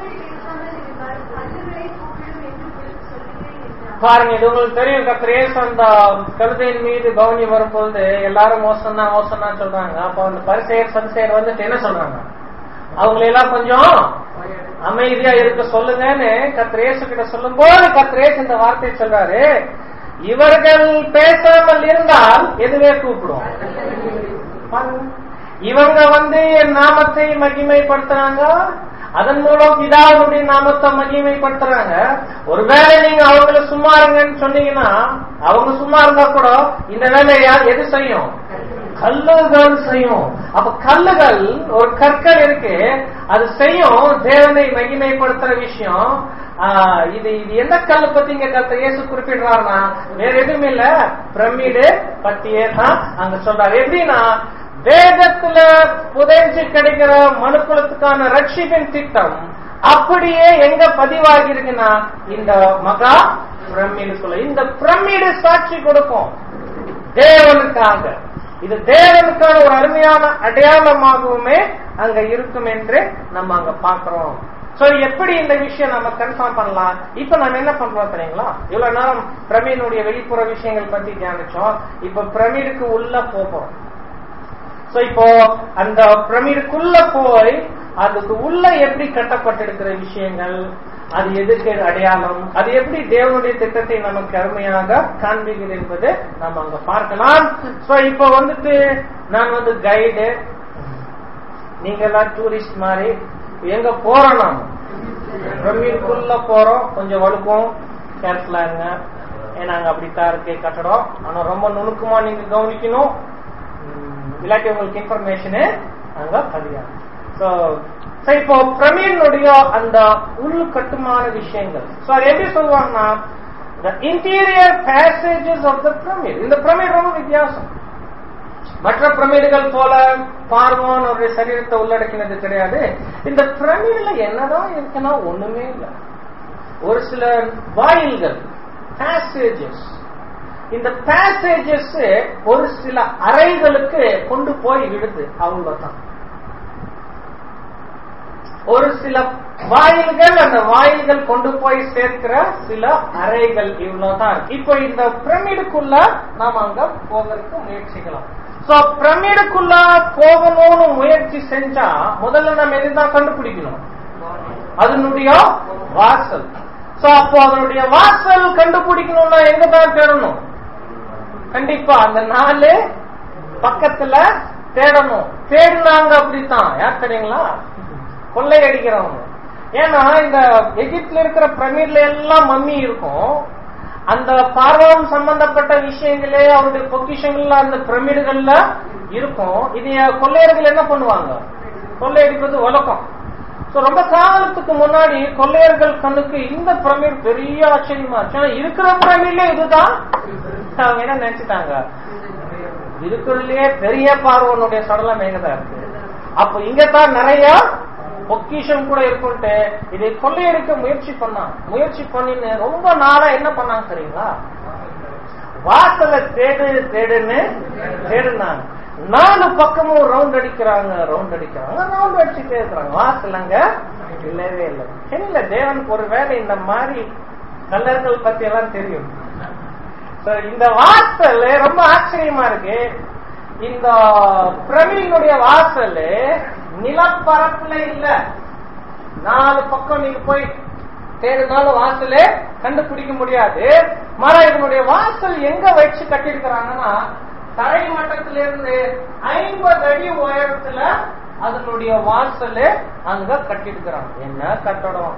பாருங்க இது உங்களுக்கு தெரியும் கத்திரேஸ் அந்த கழுதையின் மீது கவுனி வரும்பொழுது எல்லாரும் மோசம் தான் மோசம் தான் சொல்றாங்க அப்ப அந்த பரிசெயர் சதுசெயர் வந்துட்டு என்ன சொல்றாங்க அவங்களை எல்லாம் கொஞ்சம் அமைதியா இருக்க சொல்லுங்கன்னு கத்திரேசு கிட்ட சொல்லும் போது கத்திரேஸ் இந்த வார்த்தையை சொல்றாரு இவர்கள் பேசாமல் இருந்தால் எதுவே கூப்பிடும் பாருங்க. இவங்க வந்து என் நாமத்தை மகிமைப்படுத்துறாங்க அதன் மூலம் பிதாவுடைய நாமத்தை மகிமைப்படுத்துறாங்க ஒருவேளை நீங்க அவங்கள சும்மா இருங்கன்னு சொன்னீங்கன்னா அவங்க சும்மா இருந்தா கூட இந்த வேலையா எது செய்யும் கல்லுகள் செய்யும் அப்ப கல்லுகள் ஒரு கற்கள் இருக்கு அது செய்யும் தேவனை மகிமைப்படுத்துற விஷயம் ஆஹ், இது இது எந்த கல்லு பத்தி இங்க கருத்த இயேசு குறிப்பிடுறாருன்னா வேற எதுவுமே இல்ல பிரமிடு பத்தியே தான் அங்க சொல்றாரு எப்படின்னா வேதத்துல புதைஞ்சு கிடைக்கிற மனுக்குலத்துக்கான ரட்சிப்பின் திட்டம் அப்படியே எங்க பதிவாகி இருக்குன்னா இந்த மகா பிரமிடுக்குள்ள இந்த பிரமிடு சாட்சி கொடுக்கும் தேவனுக்காக இது தேவனுக்கான ஒரு அருமையான அடையாளமாகவுமே அங்க இருக்கும் என்று நம்ம அங்க பாக்குறோம் சோ எப்படி இந்த விஷயம் நம்ம கன்ஃபார்ம் பண்ணலாம் இப்ப நம்ம என்ன பண்றோம் தெரியுங்களா இவ்வளவு நேரம் பிரமினுடைய வெளிப்புற விஷயங்கள் பத்தி தியானிச்சோம் இப்ப பிரமிடுக்கு உள்ள போறோம் சோ இப்போ அந்த பிரமிடுக்குள்ள போய் அதுக்கு உள்ள எப்படி கட்டப்பட்டிருக்கிற விஷயங்கள் அது எதுக்கு அடையாளம் அது எப்படி தேவனுடைய திட்டத்தை நமக்கு அருமையாக காண்பிக்கிறது என்பது நம்ம அங்க பார்க்கலாம் சோ இப்போ வந்துட்டு நான் வந்து கைடு நீங்க எல்லாம் டூரிஸ்ட் மாதிரி எங்க போறோம் நாம பிரமிடுக்குள்ள போறோம் கொஞ்சம் வழுக்கும் கேர்ஃபுல்லா இருங்க ஏன்னா அங்க அப்படித்தான் இருக்கு கட்டடம் ஆனா ரொம்ப நுணுக்கமா நீங்க கவனிக்கணும் உம், இல்லாட்டி உங்களுக்கு இன்ஃபர்மேஷனு அங்க பதியாது சோ சோ இப்போ பிரமியனுடைய அந்த உள் கட்டுமான விஷயங்கள் சோ அது எப்படி சொல்லுவாங்கன்னா the interior passages of the pyramid இந்த பிரமிட் ரொம்ப வித்தியாசம் மற்ற பிரமிடுகள் போல பார்வோன் ஒரு சரீரத்தை உள்ளடக்கினது கிடையாது இந்த பிரமிடுல என்னதான் இருக்குன்னா ஒண்ணுமே இல்லை ஒரு சில வாயில்கள் பேசேஜஸ் இந்த பேசேஜஸ் ஒரு சில அறைகளுக்கு கொண்டு போய் விடுது அவ்வளவுதான் ஒரு சில வாயில்கள் அந்த வாயில்கள் கொண்டு போய் சேர்க்கிற சில அறைகள் இவ்வளவுதான் இருக்கு இப்போ இந்த பிரமிடுக்குள்ள நாம அங்க போகிறதுக்கு முயற்சிக்கலாம் சோ பிரமிடுக்குள்ள போகணும்னு முயற்சி செஞ்சா முதல்ல நம்ம எதுதான் கண்டுபிடிக்கணும் அதனுடைய வாசல் சோ அப்போ அதனுடைய வாசல் கண்டுபிடிக்கணும்னா எங்க தான் தேடணும் கண்டிப்பா அந்த நாலு பக்கத்துல தேடணும் தேடினாங்க அப்படித்தான் யார் தெரியுங்களா கொள்ளையடிக்கிறவங்க ஏன்னா இந்த எகிப்துல இருக்கிற பிரமிட்ல எல்லாம் மம்மி இருக்கும் அந்த பார்வம் சம்பந்தப்பட்ட விஷயங்களே அவருடைய பொக்கிஷங்கள்ல அந்த பிரமிடுகள்ல இருக்கும் இது கொள்ளையர்கள் என்ன பண்ணுவாங்க கொள்ளையடிப்பது வழக்கம் சோ ரொம்ப காலத்துக்கு முன்னாடி கொள்ளையர்கள் கண்ணுக்கு இந்த பிரமிட் பெரிய ஆச்சரியமா இருந்துச்சு. ஆனா இருக்கிற பிரமிட்ல இதுதான் அவங்க என்ன நினைச்சிட்டாங்க இருக்கிறதுலயே பெரிய பார்வனுடைய சடலம் எங்கதான் இருக்கு அப்ப இங்கதான் நிறைய பொக்கிஷம் கூட இருக்குன்ட்டு இதை கொள்ளையடிக்க முயற்சி பண்ணான் முயற்சி பண்ணின்னு ரொம்ப நாளா என்ன பண்ணாங்க தெரியுங்களா வாசல தேடு தேடுன்னு தேடுனாங்க நாலு பக்கமும் ரவுண்ட் அடிக்கிறாங்க ரவுண்ட் அடிக்கிறாங்க ரவுண்ட் அடிச்சுட்டே இருக்கிறாங்க வாசல் அங்க இல்லவே இல்லை இல்ல தேவனுக்கு ஒரு வேலை இந்த மாதிரி கல்லர்கள் பத்தி எல்லாம் தெரியும் So, இந்த வாசல் ரொம்ப ஆச்சரியமா இருக்கு இந்த பிரவீனுடைய வாசல் நிலப்பரப்புல இல்ல நாலு பக்கம் நீங்க போய் தேடினாலும் வாசலே கண்டுபிடிக்க முடியாது மாறா இதனுடைய வாசல் எங்க வச்சு கட்டியிருக்கிறாங்கன்னா தரை மட்டத்திலிருந்து ஐம்பது அடி உயரத்துல அதனுடைய வாசல் அங்க கட்டியிருக்கிறாங்க என்ன கட்டடம்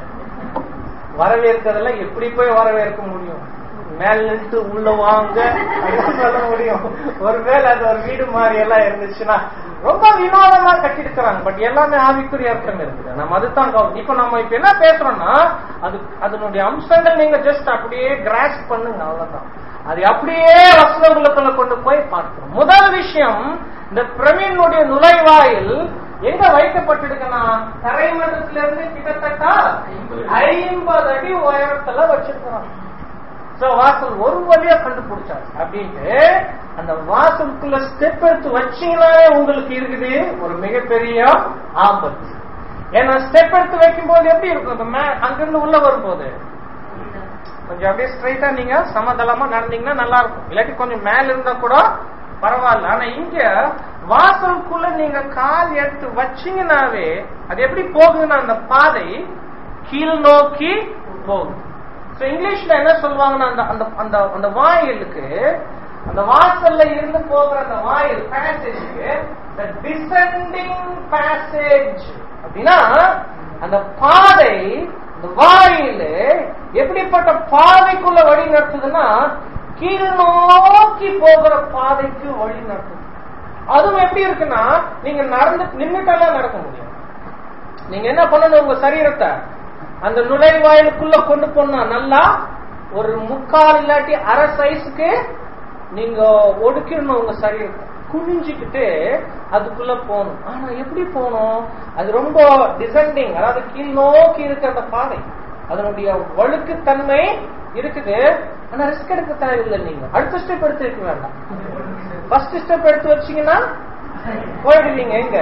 வரவேற்கிறதுல எப்படி போய் வரவேற்க முடியும் மேல நின்று உள்ள வாங்க அப்படின்னு சொல்ல முடியும் ஒருவேளை அது ஒரு வீடு மாதிரி எல்லாம் இருந்துச்சுன்னா ரொம்ப வினோதமா கட்டிருக்கிறாங்க பட் எல்லாமே ஆவிக்குரிய அர்த்தம் இருக்குது நம்ம அதுதான் கவனம் இப்ப நம்ம இப்ப என்ன பேசுறோம்னா அது அதனுடைய அம்சங்கள் நீங்க ஜஸ்ட் அப்படியே கிராஸ் பண்ணுங்க அவ்வளவுதான் அது அப்படியே வசனங்களுக்குள்ள கொண்டு போய் பார்க்கிறோம் முதல் விஷயம் இந்த பிரவீனுடைய நுழைவாயில் எங்க வைக்கப்பட்டிருக்குன்னா தரைமட்டத்திலிருந்து கிட்டத்தட்ட ஐம்பது அடி உயரத்துல வச்சிருக்கிறான் சோ வாசல் ஒரு வழியா கண்டுபிடிச்சார் அப்படின்ட்டு அந்த வாசலுக்குள்ள ஸ்டெப் எடுத்து வச்சீங்கனாலே உங்களுக்கு இருக்குது ஒரு மிகப்பெரிய ஆபத்து ஏன்னா ஸ்டெப் எடுத்து வைக்கும் போது எப்படி இருக்கும் இப்ப மே- அங்கிருந்து உள்ள வரும்போது கொஞ்சம் அப்படியே ஸ்ட்ரைட்டா நீங்க சமதளமா நடந்தீங்கன்னா நல்லா இருக்கும் இல்லாட்டி கொஞ்சம் மேல இருந்தா கூட பரவாயில்ல ஆனா இங்க வாசலுக்குள்ள நீங்க கால் எடுத்து வச்சீங்கன்னாவே அது எப்படி போகுதுன்னா அந்த பாதை கீழ் நோக்கி போகும் So, இங்கிலீஷ்ல என்ன சொல்லுவாங்கன்னா அந்த அந்த அந்த அந்த வாயிலுக்கு அந்த வாசல்ல இருந்து போகிற அந்த வாயில் பேசேஜுக்கு the descending passage அப்படின்னா அந்த பாதை அந்த வாயில் எப்படிப்பட்ட பாதைக்குள்ள வழி நடத்துதுன்னா கீழ் நோக்கி போகிற பாதைக்கு வழி நடத்துது அதுவும் எப்படி இருக்குன்னா நீங்க நடந்து நின்னுட்டாலாம் நடக்க முடியும் நீங்க என்ன பண்ணணும் உங்க சரீரத்தை அந்த நுழைவாயிலுக்குள்ள கொண்டு போனா நல்லா ஒரு முக்கால் இல்லாட்டி அரை சைஸுக்கு நீங்க ஒடுக்கிடணும் உங்க சரீரத்தை குனிஞ்சுக்கிட்டு அதுக்குள்ள போகணும் ஆனா எப்படி போகணும் அது ரொம்ப டிசெண்டிங் அதாவது கீழ் நோக்கி இருக்க அந்த பாதை அதனுடைய வழுக்கு தன்மை இருக்குது ஆனா ரிஸ்க் எடுக்க தேவையில்லை நீங்க அடுத்த ஸ்டெப் எடுத்து வைக்க வேண்டாம் ஃபர்ஸ்ட் ஸ்டெப் எடுத்து வச்சீங்கன்னா போயிடுவீங்க எங்க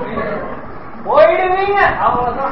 போயிடுவீங்க அவ்வளவுதான்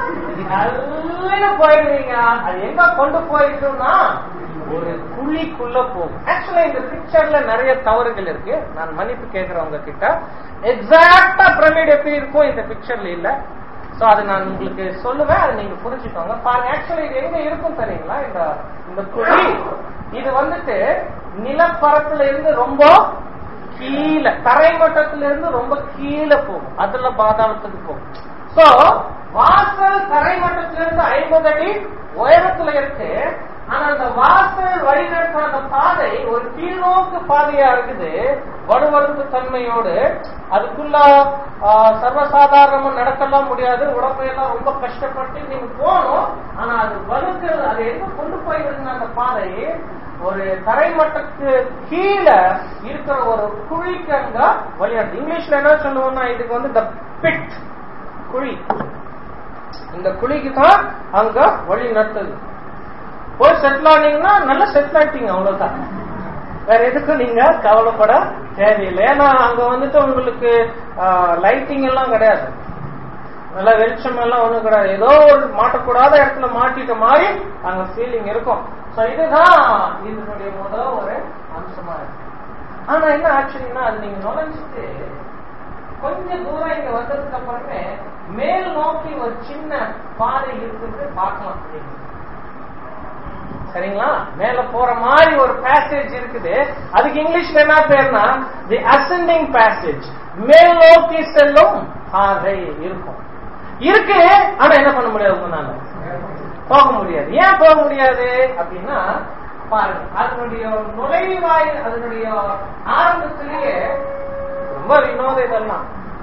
நல்லா போயிடுவீங்க அது எங்க கொண்டு போயிட்டோம்னா ஒரு குழிக்குள்ள போகும் ஆக்சுவலா இந்த பிக்சர்ல நிறைய தவறுகள் இருக்கு நான் மன்னிப்பு கேட்கிறேன் உங்க கிட்ட எக்ஸாக்டா பிரமிட் எப்படி இருக்கும் இந்த பிக்சர்ல இல்ல சோ அது நான் உங்களுக்கு சொல்லுவேன் அதை நீங்க புரிஞ்சுக்கோங்க பாருங்க ஆக்சுவலா இது எங்க இருக்கும் தெரியுங்களா இந்த இந்த குழி இது வந்துட்டு நிலப்பரப்புல இருந்து ரொம்ப கீழே தரை மட்டத்துல இருந்து ரொம்ப கீழே போகும் அதுல பாதாளத்துக்கு போகும் சோ வாசல் தரை மட்டத்துல இருந்து ஐம்பது அடி உயரத்துல இருக்கு ஆனா அந்த வாசல் வழிநடத்த அந்த பாதை ஒரு கீழ்நோக்கு பாதையா இருக்குது வடுவடுப்பு தன்மையோடு அதுக்குள்ள ஆ, சர்வசாதாரணமா நடக்கலாம் முடியாது உடம்பையெல்லாம் ரொம்ப கஷ்டப்பட்டு நீங்க போகணும் ஆனா அது வலுக்கிறது அது எங்க கொண்டு போயிருந்த அந்த பாதை ஒரு தரைமட்டத்துக்கு கீழே இருக்கிற ஒரு குழிக்கு அங்க வழியாடு இங்கிலீஷ்ல என்ன சொல்லுவோம்னா இதுக்கு வந்து த பிட் குழி இந்த குழிக்கு தான் அங்க வழி நடத்துது போய் செட்டில் ஆனீங்கன்னா நல்லா செட்டில் ஆயிட்டீங்க அவ்வளவுதான் வேற எதுக்கும் நீங்க கவலைப்பட தேவையில்லை ஏன்னா அங்க வந்துட்டு உங்களுக்கு லைட்டிங் எல்லாம் கிடையாது நல்ல வெளிச்சம் எல்லாம் ஒண்ணும் கிடையாது ஏதோ ஒரு மாட்டக்கூடாத இடத்துல மாட்டிட்ட மாதிரி அங்க ஃபீலிங் இருக்கும் சோ இதுதான் இதனுடைய முதல் ஒரு அம்சமா இருக்கு ஆனா என்ன ஆச்சுன்னா அது நீங்க நுழைஞ்சிட்டு கொஞ்ச தூரம் இங்க வந்ததுக்கு அப்புறமே மேல் நோக்கி ஒரு சின்ன பாதை இருக்குது பார்க்கலாம் நீங்க. சரிங்களா மேல போற மாதிரி ஒரு பேசேஜ் இருக்குது அதுக்கு இங்கிலீஷ்ல என்ன பேர்னா தி அசெண்டிங் பேசேஜ் மேல் நோக்கி செல்லும் பாதை இருக்கும் இருக்கு ஆனா என்ன பண்ண முடியாது உங்களால போக முடியாது ஏன் போக முடியாது அப்படின்னா பாருங்க அதனுடைய நுழைவாயில் அதனுடைய ஆரம்பத்திலேயே ரொம்ப வினோதம் இதெல்லாம்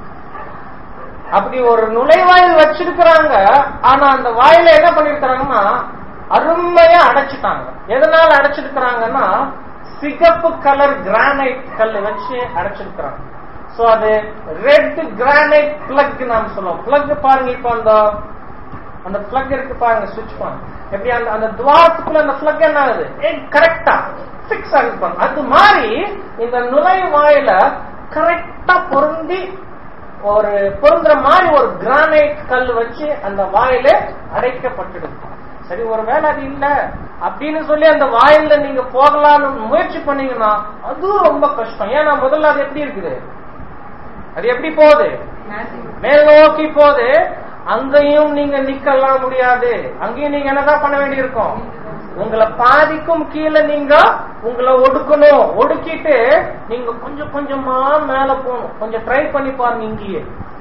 அப்படி ஒரு நுழைவாயில் வச்சிருக்கிறாங்க ஆனா அந்த வாயில என்ன பண்ணிருக்கிறாங்கன்னா அருமையா அடைச்சிட்டாங்க எதனால அடைச்சிருக்கிறாங்கன்னா சிகப்பு கலர் கிரானைட் கல் வச்சு அடைச்சிருக்கிறாங்க சோ அது ரெட் கிரானைட் பிளக் நாம சொல்லுவோம் பிளக் பாருங்க இப்ப அந்த அந்த பிளக் இருக்கு பாருங்க சுவிட்ச் பாருங்க எப்படி அந்த அந்த துவாரத்துக்குள்ள அந்த பிளக் என்ன ஆகுது கரெக்டா பிக்ஸ் ஆகிப்பாங்க அது மாதிரி இந்த நுழைவாயில கரெக்டா பொருந்தி ஒரு பொருந்துற மாதிரி ஒரு கிரானைட் கல் வச்சு அந்த வாயில அடைக்கப்பட்டிருக்கு சரி ஒருவேளை அது இல்ல அப்படின்னு சொல்லி அந்த வாயில நீங்க போகலாம்னு முயற்சி பண்ணீங்கன்னா அதுவும் ரொம்ப கஷ்டம் ஏன்னா முதல்ல அது எப்படி இருக்குது அது எப்படி போகுது மேல் நோக்கி போகுது அங்கேயும் நீங்க நிக்கலாம் முடியாது அங்கேயும் நீங்க என்னதான் பண்ண வேண்டியிருக்கும் உங்களை பாதிக்கும் கீழே நீங்க உங்களை ஒடுக்கணும் ஒடுக்கிட்டு நீங்க கொஞ்சம் கொஞ்சமா மேல போகணும் கொஞ்சம் ட்ரை பண்ணி பாருங்க இங்கேயே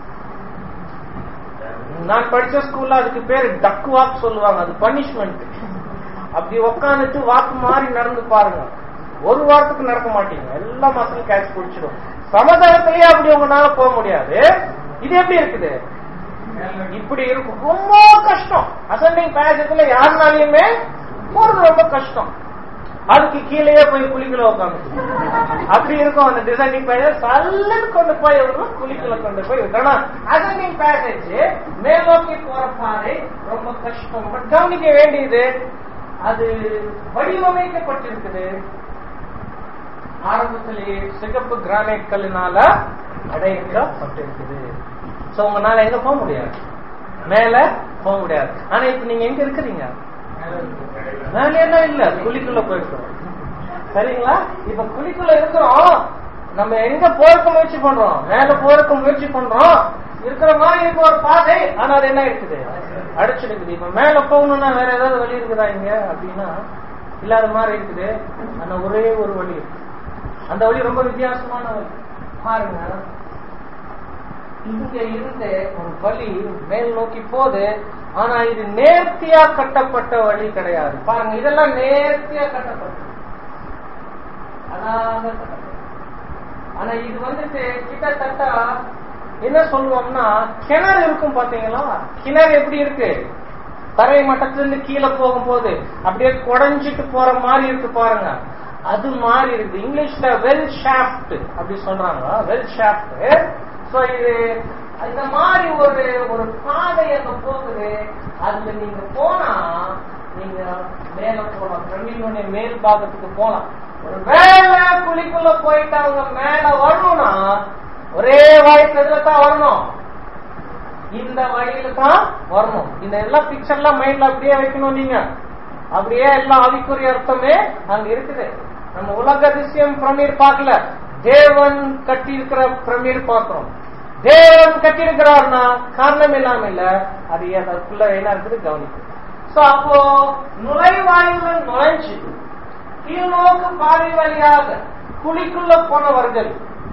நான் படிச்ச ஸ்கூல்ல அதுக்கு பேரு டக் வாக் சொல்லுவாங்க அது பனிஷ்மெண்ட் அப்படி உக்காந்துட்டு வாக்கு மாதிரி நடந்து பாருங்க ஒரு வாரத்துக்கு நடக்க மாட்டீங்க எல்லா மாசமும் கேட்ச் பிடிச்சிடும் சமதளத்திலேயே அப்படி உங்களால போக முடியாது இது எப்படி இருக்குது இப்படி இருக்கும் ரொம்ப கஷ்டம் அசெண்டிங் பேசத்துல யாருனாலையுமே போறது ரொம்ப கஷ்டம் அதுக்கு கீழேயே போய் குழிக்குள்ள உட்காந்து அப்படி இருக்கும் அந்த டிசைனிங் பேசேஜ் சல்லன்னு கொண்டு போய் விடணும் குழிக்குள்ள கொண்டு போய் விடணும் அசெண்டிங் பேசேஜ் மேல் நோக்கி போற பாதை ரொம்ப கஷ்டம் பட் கவனிக்க வேண்டியது அது வடிவமைக்கப்பட்டிருக்குது ஆரம்பத்திலேயே சிகப்பு கிரானைட் கல்லினால அடைக்கப்பட்டிருக்குது சோ உங்களால எங்க போக முடியாது மேல போக முடியாது ஆனா இப்ப நீங்க எங்க இருக்கிறீங்க மேலே எல்லாம் இல்ல குழிக்குள்ள போயிருக்கோம் சரிங்களா இப்ப குழிக்குள்ள இருக்கிறோம் நம்ம எங்க போறக்க முயற்சி பண்றோம் மேல போறக்க முயற்சி பண்றோம் இருக்கிற மாதிரி இருக்க ஒரு பாதை ஆனா அது என்ன இருக்குது அடைச்சிருக்குது இப்ப மேல போகணும்னா வேற ஏதாவது வழி இருக்குதா இங்க அப்படின்னா இல்லாத மாதிரி இருக்குது ஆனா ஒரே ஒரு வழி இருக்கு அந்த வழி ரொம்ப வித்தியாசமான வழி பாருங்க இங்க இருந்து ஒரு வழி மேல் நோக்கி போகுது ஆனா இது நேர்த்தியா கட்டப்பட்ட வழி கிடையாது பாருங்க இதெல்லாம் நேர்த்தியா கட்டப்பட்டது அழகா கட்டப்பட்டது ஆனா இது வந்துட்டு கிட்டத்தட்ட என்ன சொல்லுவோம்னா கிணறு இருக்கும் பாத்தீங்களா கிணறு எப்படி இருக்கு தரை மட்டத்துல இருந்து கீழே போகும்போது அப்படியே குடஞ்சிட்டு போற மாதிரி இருக்கு பாருங்க அது மாதிரி இருக்கு இங்கிலீஷ்ல வெல் ஷாஃப்ட் அப்படி சொல்றாங்க வெல் ஷாஃப்ட் சோ இது இந்த மாதிரி ஒரு ஒரு பாதை அங்க போகுது அதுல நீங்க போனா நீங்க மேல போலாம் பிரமினுடைய மேல் பாகத்துக்கு போலாம் ஒரு வேலை குழிக்குள்ள போயிட்டு அவங்க மேல வரணும்னா ஒரே வாய்ப்பு தான் வரணும் இந்த வழியில தான் வரணும் இந்த எல்லா பிக்சர்லாம் மைண்ட்ல அப்படியே வைக்கணும் நீங்க அப்படியே எல்லா ஆவிக்குரிய அர்த்தமே அங்க இருக்குது நம்ம உலக அதிசயம் பிரமீர் பார்க்கல தேவன் கட்டி இருக்கிற பிரமீர் பார்க்கிறோம் தேவன் கட்டி இருக்கிறார்னா காரணம் இல்லாம இல்ல அது அதுக்குள்ள என்ன இருக்குது கவனிக்கும் சோ அப்போ நுழைவாயில நுழைஞ்சு கீழ்நோக்கு பாதை வழியாக குழிக்குள்ள போனவர்கள்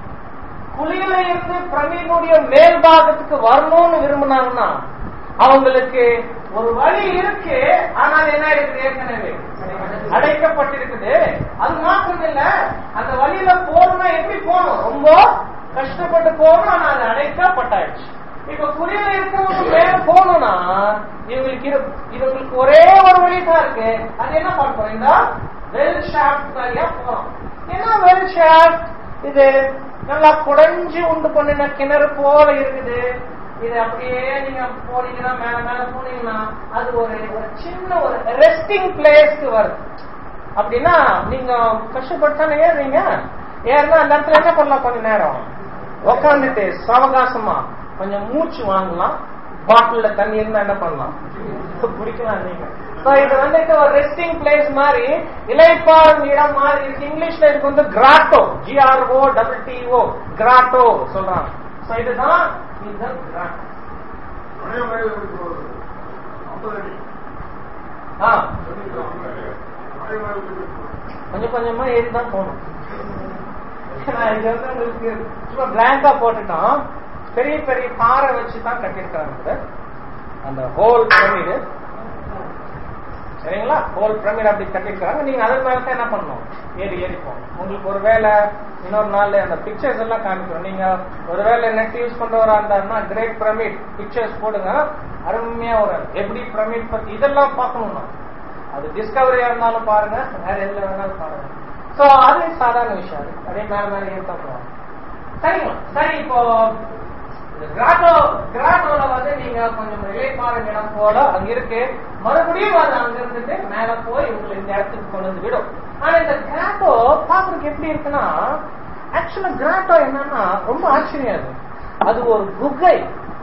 குழியில இருந்து பிரமீனுடைய மேல் பாகத்துக்கு வரணும்னு விரும்பினாங்கன்னா அவங்களுக்கு ஒரு வழி இருக்கு ஆனால் என்ன இருக்குது ஏற்கனவே அடைக்கப்பட்டிருக்குது அது மாத்திரம் இல்ல அந்த வழியில போகணும்னா எப்படி போகணும் ரொம்ப கஷ்டப்பட்டு போகணும் ஆனா அது அடைக்கப்பட்டாச்சு இப்ப குழியில இருக்கிறவங்க மேல போகணும்னா இவங்களுக்கு இரு- இவங்களுக்கு ஒரே ஒரு வழி தான் இருக்கு அது என்ன பண்றோம் இந்த வெல் ஷாப்ட் வழியா போறோம் என்ன வெல் ஷாப்ட் இது நல்லா குடைஞ்சு உண்டு பண்ணின கிணறு போல இருக்குது இது அப்படியே நீங்க போனீங்கன்னா மேல மேல போனீங்கன்னா அது ஒரு ஒரு சின்ன ஒரு ரெஸ்டிங் பிளேஸ்க்கு வருது அப்படின்னா நீங்க கஷ்டப்பட்டானே ஏறுறீங்க ஏன்னா அந்த இடத்துல என்ன பண்ணலாம் கொஞ்ச நேரம் உக்காந்துட்டு சாவகாசமா கொஞ்சம் மூச்சு வாங்கலாம் பாட்டில்ல தண்ணி இருந்தா என்ன பண்ணலாம் குடிக்கலாம் நீங்க So, இது வந்துட்டு ஒரு ரெஸ்டிங் பிளேஸ் மாதிரி இலைப்பாறும் இடம் மாதிரி இருக்கு இங்கிலீஷ்ல இதுக்கு வந்து grotto G R O double T O grotto சொல்றாங்க So, இதுதான் இதுதான் கிராட்டோ பழைய வயது இருக்கிறது ஐம்பது அடி ஆ பழைய வயது கொஞ்சம் கொஞ்சமா ஏறி தான் போகணும் ஏன்னா இங்க வந்து உங்களுக்கு சும்மா பிளாங்கா போட்டுட்டோம் பெரிய பெரிய பாறை வச்சு தான் கட்டியிருக்காங்க இது. அந்த ஹோல் பிரமிடு சரிங்களா ஹோல் பிரமிட் அப்படி கட்டிருக்காங்க நீங்க அதன் மேல தான் என்ன பண்ணணும் ஏறி ஏறி போகணும் உங்களுக்கு ஒரு வேலை இன்னொரு நாள் அந்த பிக்சர்ஸ் எல்லாம் காமிக்கிறோம் நீங்க ஒரு வேலை நெட் யூஸ் பண்றவரா இருந்தாருன்னா கிரேட் பிரமிட் பிக்சர்ஸ் போடுங்க அருமையா ஒரு எப்படி பிரமிட் பத்தி இதெல்லாம் பார்க்கணும்னா அது டிஸ்கவரியா இருந்தாலும் பாருங்க வேற எதுல வேணாலும் பாருங்க சோ அது சாதாரண விஷயம் அது. அதே மேல மேல ஏற்ற போறோம் சரிங்களா சரி இப்போ கிராட்டோ கிராட்டோல வந்து நீங்க கொஞ்சம் இலைப்பாறை இடம் போல அங்க இருக்கு மறுபடியும் அது அங்க இருந்துட்டு மேல போய் உங்களை இந்த இடத்துக்கு கொண்டு வந்து விடும் ஆனா இந்த கிராட்டோ பாக்குறதுக்கு எப்படி இருக்குன்னா ஆக்சுவலா கிராட்டோ என்னன்னா ரொம்ப ஆச்சரியம் அது அது ஒரு குகை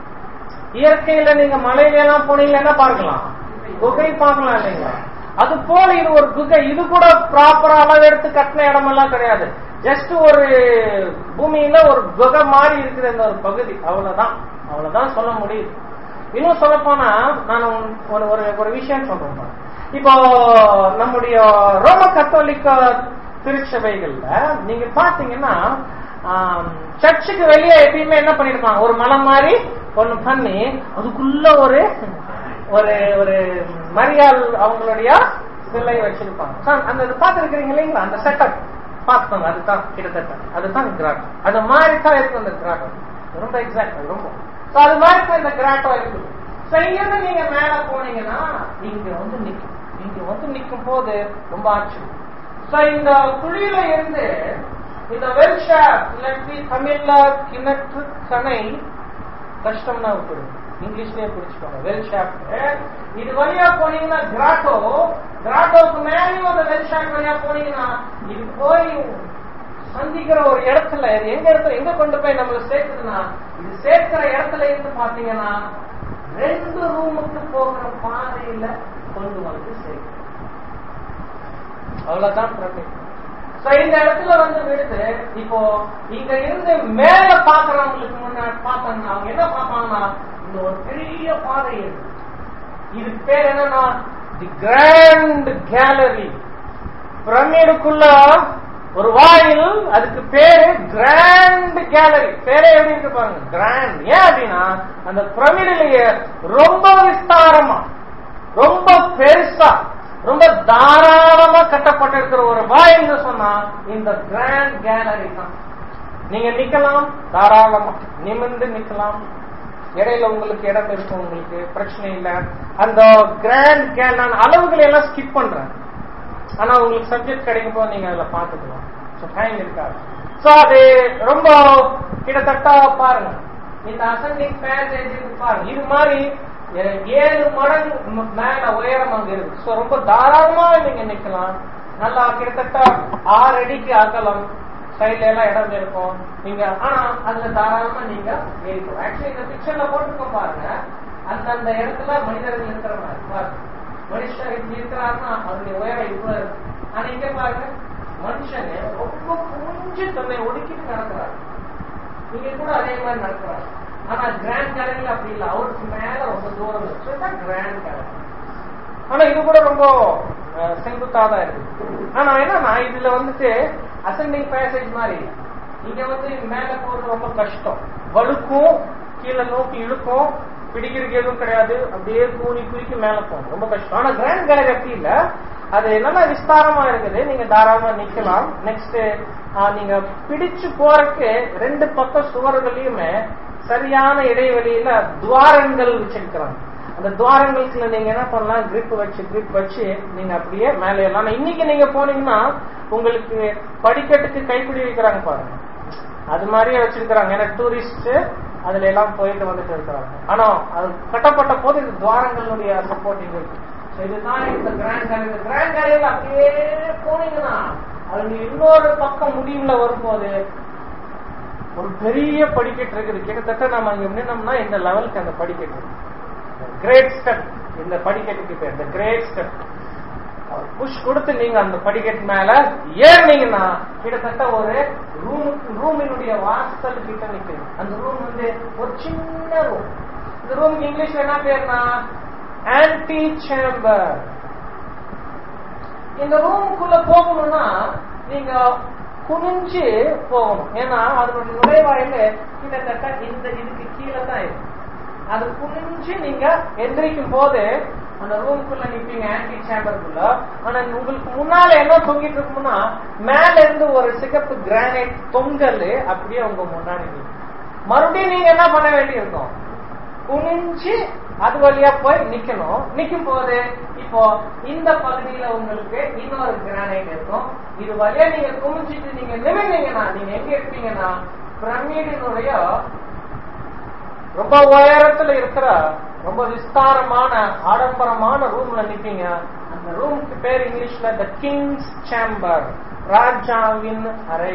இயற்கையில நீங்க மலையில எல்லாம் போனீங்கன்னா என்ன பார்க்கலாம் குகை பார்க்கலாம் இல்லைங்களா அது போல இது ஒரு குகை இது கூட ப்ராப்பரா அளவு எடுத்து கட்டின இடமெல்லாம் கிடையாது ஜஸ்ட் ஒரு பூமியில ஒரு குகை மாதிரி இருக்கிற இந்த ஒரு பகுதி அவ்வளவுதான் அவ்வளவுதான் சொல்ல முடியுது இன்னும் சொல்ல போனா நான் உன்- ஒரு ஒரு ஒரு விஷயம் சொல்றேன் பாருங்க. இப்போ நம்முடைய ரோம கத்தோலிக்க திருச்சபைகள்ல நீங்க பாத்தீங்கன்னா ஆம், சர்ச்சுக்கு வெளியே எப்பயுமே என்ன பண்ணிருப்பாங்க ஒரு மலை மாதிரி ஒண்ணு பண்ணி அதுக்குள்ள ஒரு ஒரு ஒரு மரியாள் அவங்களுடைய சிலை வச்சிருப்பாங்க So, அந்த இது பார்த்திருக்கிறீங்க இல்லைங்களா அந்த செட்டப் பார்த்துக்கோங்க அதுதான் கிட்டத்தட்ட அதுதான் கிராட்டம் அது மாதிரி தான் இருக்கு அந்த கிராட்டம் ரொம்ப எக்ஸாக்ட் அது ரொம்ப So, அது மாதிரி தான் இந்த கிராட்டோ இருக்குது So, இங்கிருந்து நீங்க மேல போனீங்கன்னா இங்க வந்து நிக்கும் இங்க வந்து நிக்கும் போது ரொம்ப ஆச்சரியம் So, இந்த குழியில இருந்து இந்த வெல்ஷா இல்லாட்டி தமிழ்ல கிணற்று கணை கஷ்டம்னா விட்டுருங்க இங்கிலீஷ்லயே பிடிச்சுக்கோங்க வெல் ஷாப்ட் இது வழியா போனீங்கன்னா கிராட்டோ கிராட்டோக்கு மேலேயும் அந்த வெல் ஷாப்ட் வழியா போனீங்கன்னா இது போய் சந்திக்கிற ஒரு இடத்துல இது எங்க இடத்துல எங்க கொண்டு போய் நம்மள சேர்க்குதுன்னா இது சேர்க்கிற இடத்துல இருந்து பாத்தீங்கன்னா ரெண்டு ரூமுக்கு போகிற பாதையில கொண்டு வந்து சேர்க்கும் அவ்வளவுதான் பிரமிட் சோ இந்த இடத்துல வந்து விடுது இப்போ இங்க இருந்து மேல பாக்குறவங்களுக்கு முன்னாடி பார்த்தாங்கன்னா அவங்க என்ன பார்ப்பாங்கன்னா இந்த ஒரு பெரிய பாதை இருக்கு இது பேர் என்னன்னா தி கிராண்ட் கேலரி பிரமிடுக்குள்ள ஒரு வாயில் அதுக்கு பேரு கிராண்ட் கேலரி பேரே எப்படி இருக்கு பாருங்க கிராண்ட் ஏன் அப்படின்னா அந்த பிரமிடிலேயே ரொம்ப விஸ்தாரமா ரொம்ப பெருசா ரொம்ப தாராளமா கட்டப்பட்டிருக்கிற ஒரு வாயில்னு சொன்னா இந்த கிராண்ட் கேலரி தான் நீங்க நிக்கலாம் தாராளமா நிமிர்ந்து நிக்கலாம் இடையில உங்களுக்கு இடம் இருக்கும் உங்களுக்கு பிரச்சனை இல்ல அந்த கிராண்ட் கேல் நான் அளவுகளை எல்லாம் ஸ்கிப் பண்றேன் ஆனா உங்களுக்கு சப்ஜெக்ட் கிடைக்கும் போது நீங்க அதுல பாத்துக்கலாம் ஸோ டைம் இருக்காது ஸோ அது ரொம்ப கிட்டத்தட்ட பாருங்க இந்த அசெண்டிங் பேசேஜ் பாருங்க இது மாதிரி ஏ- ஏழு மடங்கு ம- மேல உயரம் அங்க இருக்கு ஸோ ரொம்ப தாராளமா நீங்க நிக்கலாம் நல்லா கிட்டத்தட்ட ஆறு அடிக்கு அகலம் சைட்ல எல்லாம் இடம் இருக்கும் நீங்க ஆனா அதுல தாராளமா நீங்க ஏறிக்கலாம் ஆக்சுவலி இந்த பிக்சர்ல போட்டுருக்கோம் பாருங்க அந்தந்த இடத்துல மனிதர்கள் இருக்கிற மாதிரி பாருங்க மனுஷன் இப்படி இருக்கிறாருன்னா அவருடைய உயரம் இவ்வளவு இருக்கு ஆனா இங்க பாருங்க மனுஷன் ரொம்ப குஞ்சு தன்னை ஒடுக்கிட்டு நடக்கிறாரு நீங்க கூட அதே மாதிரி நடக்கிறாரு ஆனா கிராண்ட் கேலரியில் அப்படி இல்ல அவருக்கு மேல ரொம்ப தூரம் இருக்கு கிராண்ட் கேலரி ஆனா இது கூட ரொம்ப அஹ், செங்குத்தா தான் இருக்கு ஆனா என்னன்னா இதுல வந்துட்டு அசெண்டிங் பேசேஜ் மாதிரி இங்க வந்து மேல போறது ரொம்ப கஷ்டம் வழுக்கும் கீழே நோக்கி இழுக்கும் பிடிக்கிறதுக்கு எதுவும் கிடையாது அப்படியே கூனி குறுக்கி மேல போகும் ரொம்ப கஷ்டம் ஆனா கிராண்ட் கேலரி அப்படி இல்ல அது நல்லா விஸ்தாரமா இருக்குது நீங்க தாராளமா நிக்கலாம் நெக்ஸ்ட் நீங்க பிடிச்சு போறதுக்கு ரெண்டு பக்கம் சுவர்களையுமே சரியான இடைவெளியில துவாரங்கள் வச்சிருக்கிறாங்க அந்த துவாரங்களுக்குள்ள நீங்க என்ன பண்ணலாம் grip வச்சு grip வச்சு நீங்க அப்படியே மேலே ஏறலாம் ஆனா இன்னைக்கு நீங்க போனீங்கன்னா உங்களுக்கு படிக்கட்டுக்கு கைப்பிடி வைக்கிறாங்க பாருங்க அது மாதிரியே வச்சிருக்கிறாங்க ஏன்னா டூரிஸ்ட் அதுல எல்லாம் போயிட்டு வந்துட்டு இருக்கிறாங்க ஆனா அது கட்டப்பட்ட போது இது துவாரங்களுடைய சப்போர்ட்டிங் இருக்கு So இதுதான் இந்த கிராண்ட் கேலரி இந்த கிராண்ட் கேலரியில் அப்படியே போனீங்கன்னா அது இன்னொரு பக்கம் முடிவுல வரும்போது ஒரு பெரிய படிக்கட்டு இருக்குது கிட்டத்தட்ட நம்ம அங்க நின்னோம்னா இந்த லெவலுக்கு அந்த படிக்கட்டு கிரேட் ஸ்டெப் இந்த படிக்கட்டுக்கு பேர் இந்த கிரேட் ஸ்டெப் புஷ் கொடுத்து நீங்க அந்த படிக்கட்டு மேல ஏறினீங்கன்னா கிட்டத்தட்ட ஒரு ரூம் ரூமினுடைய வாசல் கிட்ட நிக்குது அந்த ரூம் வந்து ஒரு சின்ன ரூம் இந்த ரூமுக்கு இங்கிலீஷ்ல என்ன பேர்னா ஆன்டி சேம்பர் இந்த ரூமுக்குள்ள போகணும்னா நீங்க குனிஞ்சு போகணும் ஏன்னா அதனுடைய நுழைவாயில கிட்டத்தட்ட இந்த இதுக்கு கீழே தான் இருக்கு அது குனிஞ்சு நீங்க எந்திரிக்கும் போது அந்த ரூமுக்குள்ள நிப்பீங்க ஆன்டி சேம்பருக்குள்ள ஆனா உங்களுக்கு முன்னால என்ன தொங்கிட்டு இருக்கும்னா மேல இருந்து ஒரு சிகப்பு கிரானைட் தொங்கல் அப்படியே உங்க முன்னாடி நிக்கும் மறுபடியும் நீங்க என்ன பண்ண வேண்டியிருக்கும் குனிஞ்சு அது வழியா போய் நிக்கணும் நிக்கும் போது இப்போ இந்த பகுதியில உங்களுக்கு இன்னொரு கிரானைட் இருக்கும் இது வழியா நீங்க குமிஞ்சிட்டு நீங்க நிமிர்ந்தீங்கன்னா நீங்க எங்க இருப்பீங்கன்னா பிரமிடினுடைய ரொம்ப உயரத்துல இருக்கிற ரொம்ப விஸ்தாரமான ஆடம்பரமான ரூம்ல நிப்பீங்க அந்த ரூமுக்கு பேர் இங்கிலீஷ்ல த கிங்ஸ் சேம்பர் ராஜாவின் அறை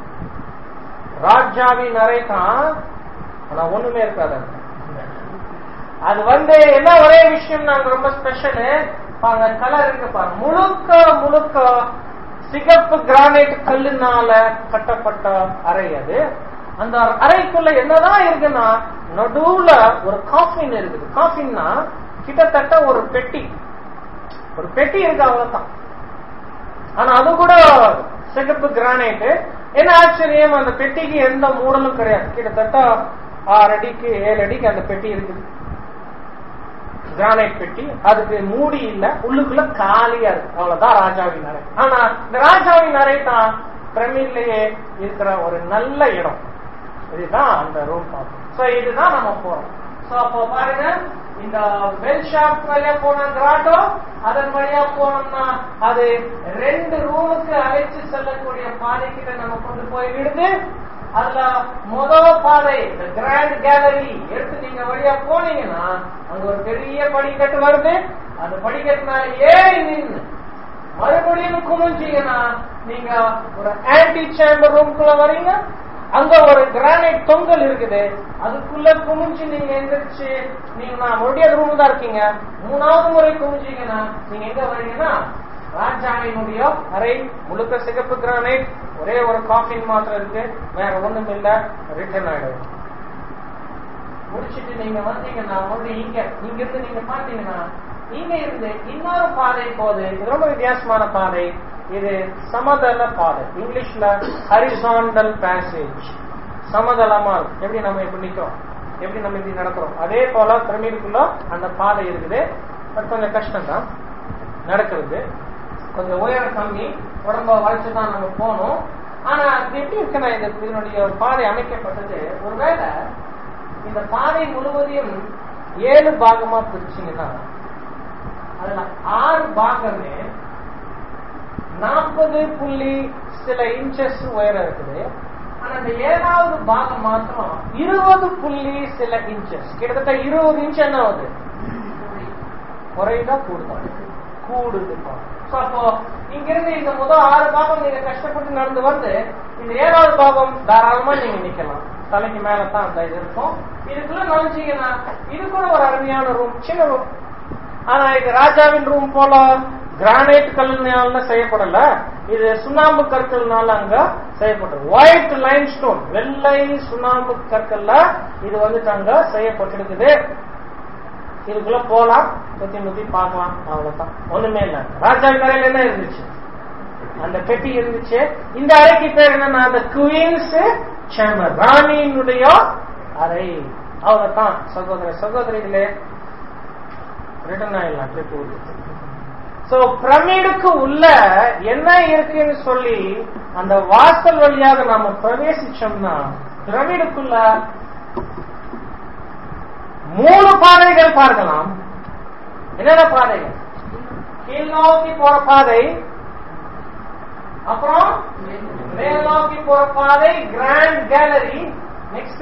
ராஜாவின் அறை தான் ஆனா ஒண்ணுமே இருக்காது அங்க. அது வந்து என்ன ஒரே விஷயம் நாங்க ரொம்ப ஸ்பெஷல் பாருங்க கலர் இருக்கு பாருங்க முழுக்க முழுக்க சிகப்பு கிரானைட் கல்லுனால கட்டப்பட்ட அறை அது அந்த அறைக்குள்ள என்னதான் இருக்குன்னா நடுவுல ஒரு காஃபின் இருக்குது காஃபின்னா கிட்டத்தட்ட ஒரு பெட்டி ஒரு பெட்டி இருக்கு அவ்வளவுதான் ஆனா அது கூட சிகப்பு கிரானைட் என்ன ஆச்சரியம் அந்த பெட்டிக்கு எந்த மூடலும் கிடையாது கிட்டத்தட்ட ஆறு அடிக்கு ஏழு அடிக்கு அந்த பெட்டி இருக்குது கிரானைட் பெட்டி அதுக்கு மூடி இல்ல உள்ளுக்குள்ள காலியா இருக்கு அவ்வளவுதான் ராஜாவின் அறை ஆனா இந்த ராஜாவின் அறை தான் பிரமிட்லயே இருக்கிற ஒரு நல்ல இடம் இதுதான் அந்த ரூம் பார்ப்போம் சோ இதுதான் நம்ம போறோம் சோ அப்போ பாருங்க இந்த பெல் ஷாப் வழியா போன கிராட்டோ அதன் வழியா போனோம்னா அது ரெண்டு ரூமுக்கு அழைச்சு செல்லக்கூடிய பாதைக்கிட்ட நம்ம கொண்டு போய் விடுது அதுல முதல் பாதை இந்த கிராண்ட் கேலரி எடுத்து நீங்க வழியா போனீங்கன்னா அங்க ஒரு பெரிய படிக்கட்டு வருது அந்த படிக்கட்டு மேல ஏறி நின்று மறுபடியும் குமிஞ்சீங்கன்னா நீங்க ஒரு ஆன்டி சேம்பர் ரூம்குள்ள வரீங்க அங்க ஒரு கிரானைட் தொங்கல் இருக்குது அதுக்குள்ள குமிஞ்சு நீங்க எந்திரிச்சு நீங்க நான் மறுபடியும் ரூம் தான் இருக்கீங்க மூணாவது முறை குமிஞ்சீங்கன்னா நீங்க எங்க வரீங்கன்னா ராஜாவினுடைய அறை முழுக்க சிகப்பு கிரானைட் ஒரே ஒரு காஃபின் மாத்திரம் இருக்கு வேற ஒண்ணும் இல்ல ரிட்டர்ன் ஆயிடும் முடிச்சிட்டு நீங்க வந்தீங்கன்னா மறுபடியும் இங்க இங்க இருந்து நீங்க பாத்தீங்கன்னா இங்க இருந்து இன்னொரு பாதை போகுது இது ரொம்ப வித்தியாசமான பாதை இது சமதள பாதை இங்கிலீஷ்ல ஹரிசாண்டல் பேசேஜ் சமதளமா இருக்கும். எப்படி நம்ம இப்படி நிக்கிறோம் எப்படி நம்ம இப்படி நடக்கிறோம் அதே போல பிரமிடுக்குள்ள அந்த பாதை இருக்குது பட் கொஞ்சம் கஷ்டம் தான் நடக்கிறது கொஞ்சம் உயரம் கம்மி உடம்ப வளைச்சு தான் நம்ம போகணும் ஆனா இது எப்படி இருக்குன்னா இது இதனுடைய பாதை அமைக்கப்பட்டது ஒருவேளை இந்த பாதை முழுவதையும் ஏழு பாகமா பிரிச்சீங்கன்னா அதுல ஆறு பாகமே நாற்பது புள்ளி சில இன்ச்சஸ் உயரம் இருக்குது ஆனா அந்த ஏழாவது பாகம் மாத்திரம் இருபது புள்ளி சில இன்ச்சஸ் கிட்டத்தட்ட இருபது இன்ச் என்ன ஆகுது குறைதா கூடுதா கூடுது So, அப்போ இங்க இருந்து இந்த முதல் ஆறு பாகம் நீங்க கஷ்டப்பட்டு நடந்து வந்து இந்த ஏழாவது பாகம் தாராளமா நீங்க நிக்கலாம் தலைக்கு மேல தான் அந்த இது இருக்கும் இதுக்குள்ள நுழைஞ்சீங்கன்னா இது கூட ஒரு அருமையான ரூம் சின்ன ரூம் ஆனா இது ராஜாவின் ரூம் போல கிரானைட் கல்லுனால செய்யப்படல இது சுண்ணாம்பு கற்கள்னால அங்க செய்யப்பட்டது ஒயிட் லைன் ஸ்டோன் வெள்ளை சுண்ணாம்பு கற்கள்ல இது வந்துட்டு அங்க செய்யப்பட்டிருக்குது இதுக்குள்ள போலாம் சுத்தி முத்தி பார்க்கலாம் அவ்வளவுதான் ஒண்ணுமே இல்ல ராஜாவின் அறையில என்ன இருந்துச்சு அந்த பெட்டி இருந்துச்சு இந்த அறைக்கு பேர் என்னன்னா அந்த குவீன்ஸ் சேம்பர் ராணியினுடைய அறை அவ்வளவுதான் சகோதர சகோதரிகளே ரிட்டர்ன் ஆயிடலாம் ட்ரிப் ஊருக்கு சோ பிரமிடுக்கு உள்ள என்ன இருக்குன்னு சொல்லி அந்த வாசல் வழியாக நாம பிரவேசிச்சோம்னா பிரமிடுக்குள்ள மூணு பாதைகள் பார்க்கலாம் என்னென்ன பாதைகள் கீழ் நோக்கி போற பாதை அப்புறம் மேல் நோக்கி போற பாதை கிராண்ட் கேலரி நெக்ஸ்ட்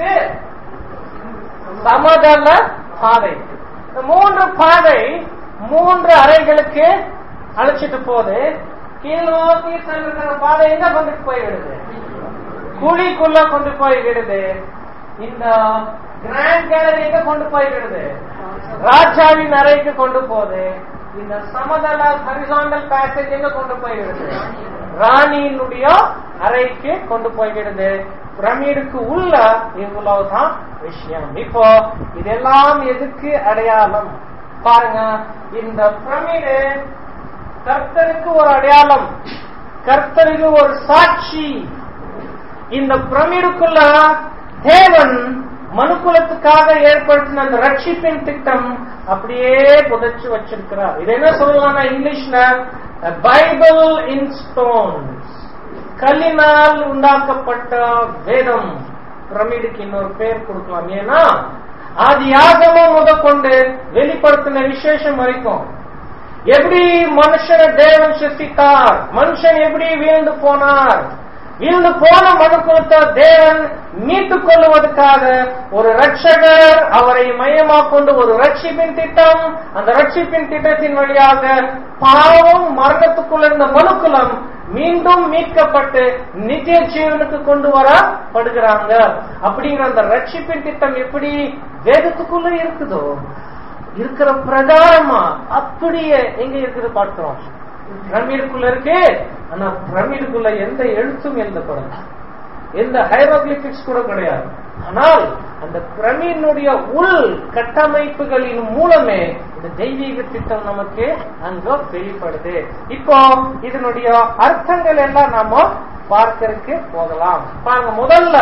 சமதள பாதை இந்த மூன்று பாதை மூன்று அறைகளுக்கு அழைச்சிட்டு போகுது கீழ் நோக்கி செல்கிற பாதை எங்க கொண்டு போய் விடுது குழிக்குள்ள கொண்டு போய் விடுது இந்த கிராண்ட் கேலரி எங்க கொண்டு போய் விடுது ராஜாவின் அறைக்கு கொண்டு போகுது இந்த சமதள ஹரிசாண்டல் பேசேஜ் எங்க கொண்டு போய் விடுது ராணியினுடைய அறைக்கு கொண்டு போய் விடுது பிரமிடுக்கு உள்ள இவ்வளவுதான் விஷயம் இப்போ இதெல்லாம் எதுக்கு அடையாளம் பாருங்க இந்த பிரமிடு கர்த்தருக்கு ஒரு அடையாளம் கர்த்தருக்கு ஒரு சாட்சி இந்த பிரமிடுக்குள்ள தேவன் மனுக்குலத்துக்காக ஏற்படுத்தின அந்த ரட்சிப்பின் திட்டம் அப்படியே புதைச்சு வச்சிருக்கிறார் இது என்ன சொல்லலாம்னா இங்கிலீஷ்ல பைபிள் இன் ஸ்டோன்ஸ் கல்லினால் உண்டாக்கப்பட்ட வேதம் பிரமிடுக்கு இன்னொரு பேர் கொடுக்கலாம் ஏன்னா ஆதி ஆகமம் முதற்கொண்டு வெளிப்படுத்தின விசேஷம் வரைக்கும் எப்படி மனுஷனை தேவன் சிருஷ்டித்தார் மனுஷன் எப்படி வீழ்ந்து போனார் வீழ்ந்து போன மனுக்குலத்தை தேவன் மீட்டுக் கொள்ளுவதற்காக ஒரு ரட்சகர் அவரை மையமாக கொண்டு ஒரு ரட்சிப்பின் திட்டம் அந்த ரட்சிப்பின் திட்டத்தின் வழியாக பாவம் மரணத்துக்குள்ள இருந்த மனுக்குலம் மீண்டும் மீட்கப்பட்டு நித்திய ஜீவனுக்கு கொண்டு வரப்படுகிறாங்க அப்படிங்கிற அந்த ரட்சிப்பின் திட்டம் எப்படி வேதத்துக்குள்ள இருக்குதோ இருக்கிற பிரகாரமா அப்படியே எங்க இருக்குது பார்க்கிறோம் பிரமிடுக்குள்ள இருக்கு ஆனா பிரமிடுக்குள்ள எந்த எழுத்தும் எழுதப்படல எந்த ஹைரோகிலிபிக்ஸ் கூட கிடையாது ஆனால் அந்த பிரமினுடைய உள் கட்டமைப்புகளின் மூலமே இந்த தெய்வீக திட்டம் நமக்கு அங்க வெளிப்படுது இப்போ இதனுடைய அர்த்தங்கள் எல்லாம் நாம பார்க்கறதுக்கு போகலாம் பாருங்க முதல்ல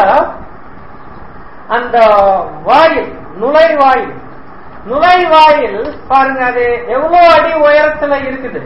அந்த வாயில் நுழைவாயில் நுழைவாயில் பாருங்க அது எவ்வளவு அடி உயரத்துல இருக்குது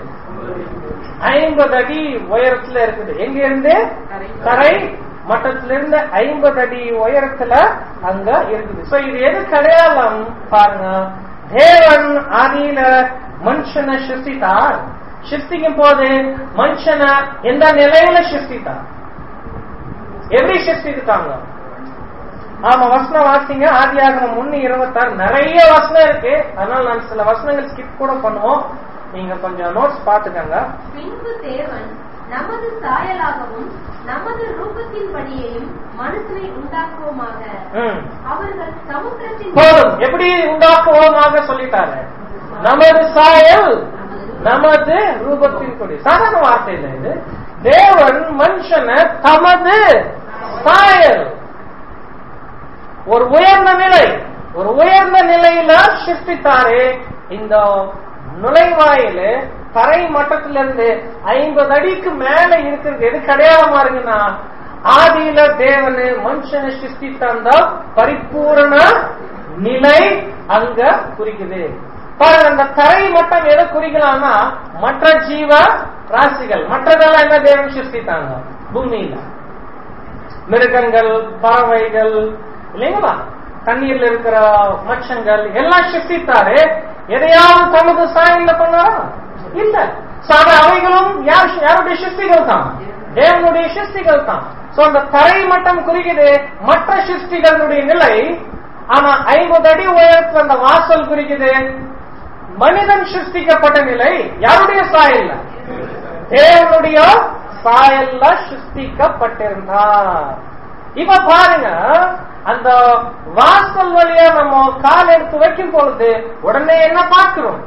ஐம்பது அடி உயரத்துல இருக்குது எங்க இருந்து தரை மட்டத்துல இருந்து ஐம்பது அடி உயரத்துல அங்க இருக்குது சோ இது எது அடையாளம் பாருங்க தேவன் ஆதியில மனுஷனை சிருஷ்டித்தார் சிருஷ்டிக்கும் போது மனுஷனை எந்த நிலையில சிருஷ்டித்தார் எப்படி சிருஷ்டித்தாங்க ஆமா வசனம் வாசிங்க ஆதியாகமம் ஒன்னு இருபத்தாறு நிறைய வசனம் இருக்கு அதனால நான் சில வசனங்கள் ஸ்கிப் கூட பண்ணுவோம் நீங்க கொஞ்சம் நோட்ஸ் பாத்துக்கங்க பின்பு தேவன் நமது சாயலாகவும் நமது ரூபத்தின்படியையும் மனுஷனை உண்டாக்குவோமாக ம். அவர்கள் சமுத்திரத்தின் போதும் எப்படி உண்டாக்குவோமாக சொல்லிட்டாரு நமது சாயல் நமது ரூபத்தின் கொடி சாதாரண வார்த்தை இல்லை இது தேவன் மனுஷனை தமது சாயல் ஒரு உயர்ந்த நிலை ஒரு உயர்ந்த நிலையில சிருஷ்டித்தாரு இந்த நுழைவாயில தரை மட்டத்திலிருந்து ஐம்பது அடிக்கு மேல இருக்கிறது எது கிடையாம இருக்குன்னா ஆதியில தேவனு மனுஷனை சிருஷ்டித்த அந்த பரிபூரண நிலை அங்க குறிக்குது பாருங்க அந்த தரை மட்டம் எதை குறிக்கலாம்னா மற்ற ஜீவ ராசிகள் மற்றதெல்லாம் என்ன தேவன் சிருஷ்டித்தாங்க பூமியில மிருகங்கள் பறவைகள் இல்லைங்களா தண்ணீர்ல இருக்கிற மச்சங்கள் எல்லாம் சிருஷ்டித்தாரு எதையாவது தமது சாயல்ல பண்ணாரா இல்ல So, அது அவைகளும் யார் யாருடைய சிருஷ்டிகள் தான் தேவனுடைய சிருஷ்டிகள் தான் சோ அந்த தரை மட்டம் குறிக்குது மற்ற சிருஷ்டிகளுடைய நிலை ஆனா ஐம்பது அடி உயரத்துல அந்த வாசல் குறிக்குது மனிதன் சிருஷ்டிக்கப்பட்ட நிலை யாருடைய சாயல்ல தேவனுடைய சாயல்ல சிருஷ்டிக்கப்பட்டிருந்தார் இப்ப பாருங்க அந்த வாசல் வழியா நம்ம கால் எடுத்து வைக்கும் பொழுது உடனே என்ன பார்க்கிறோம்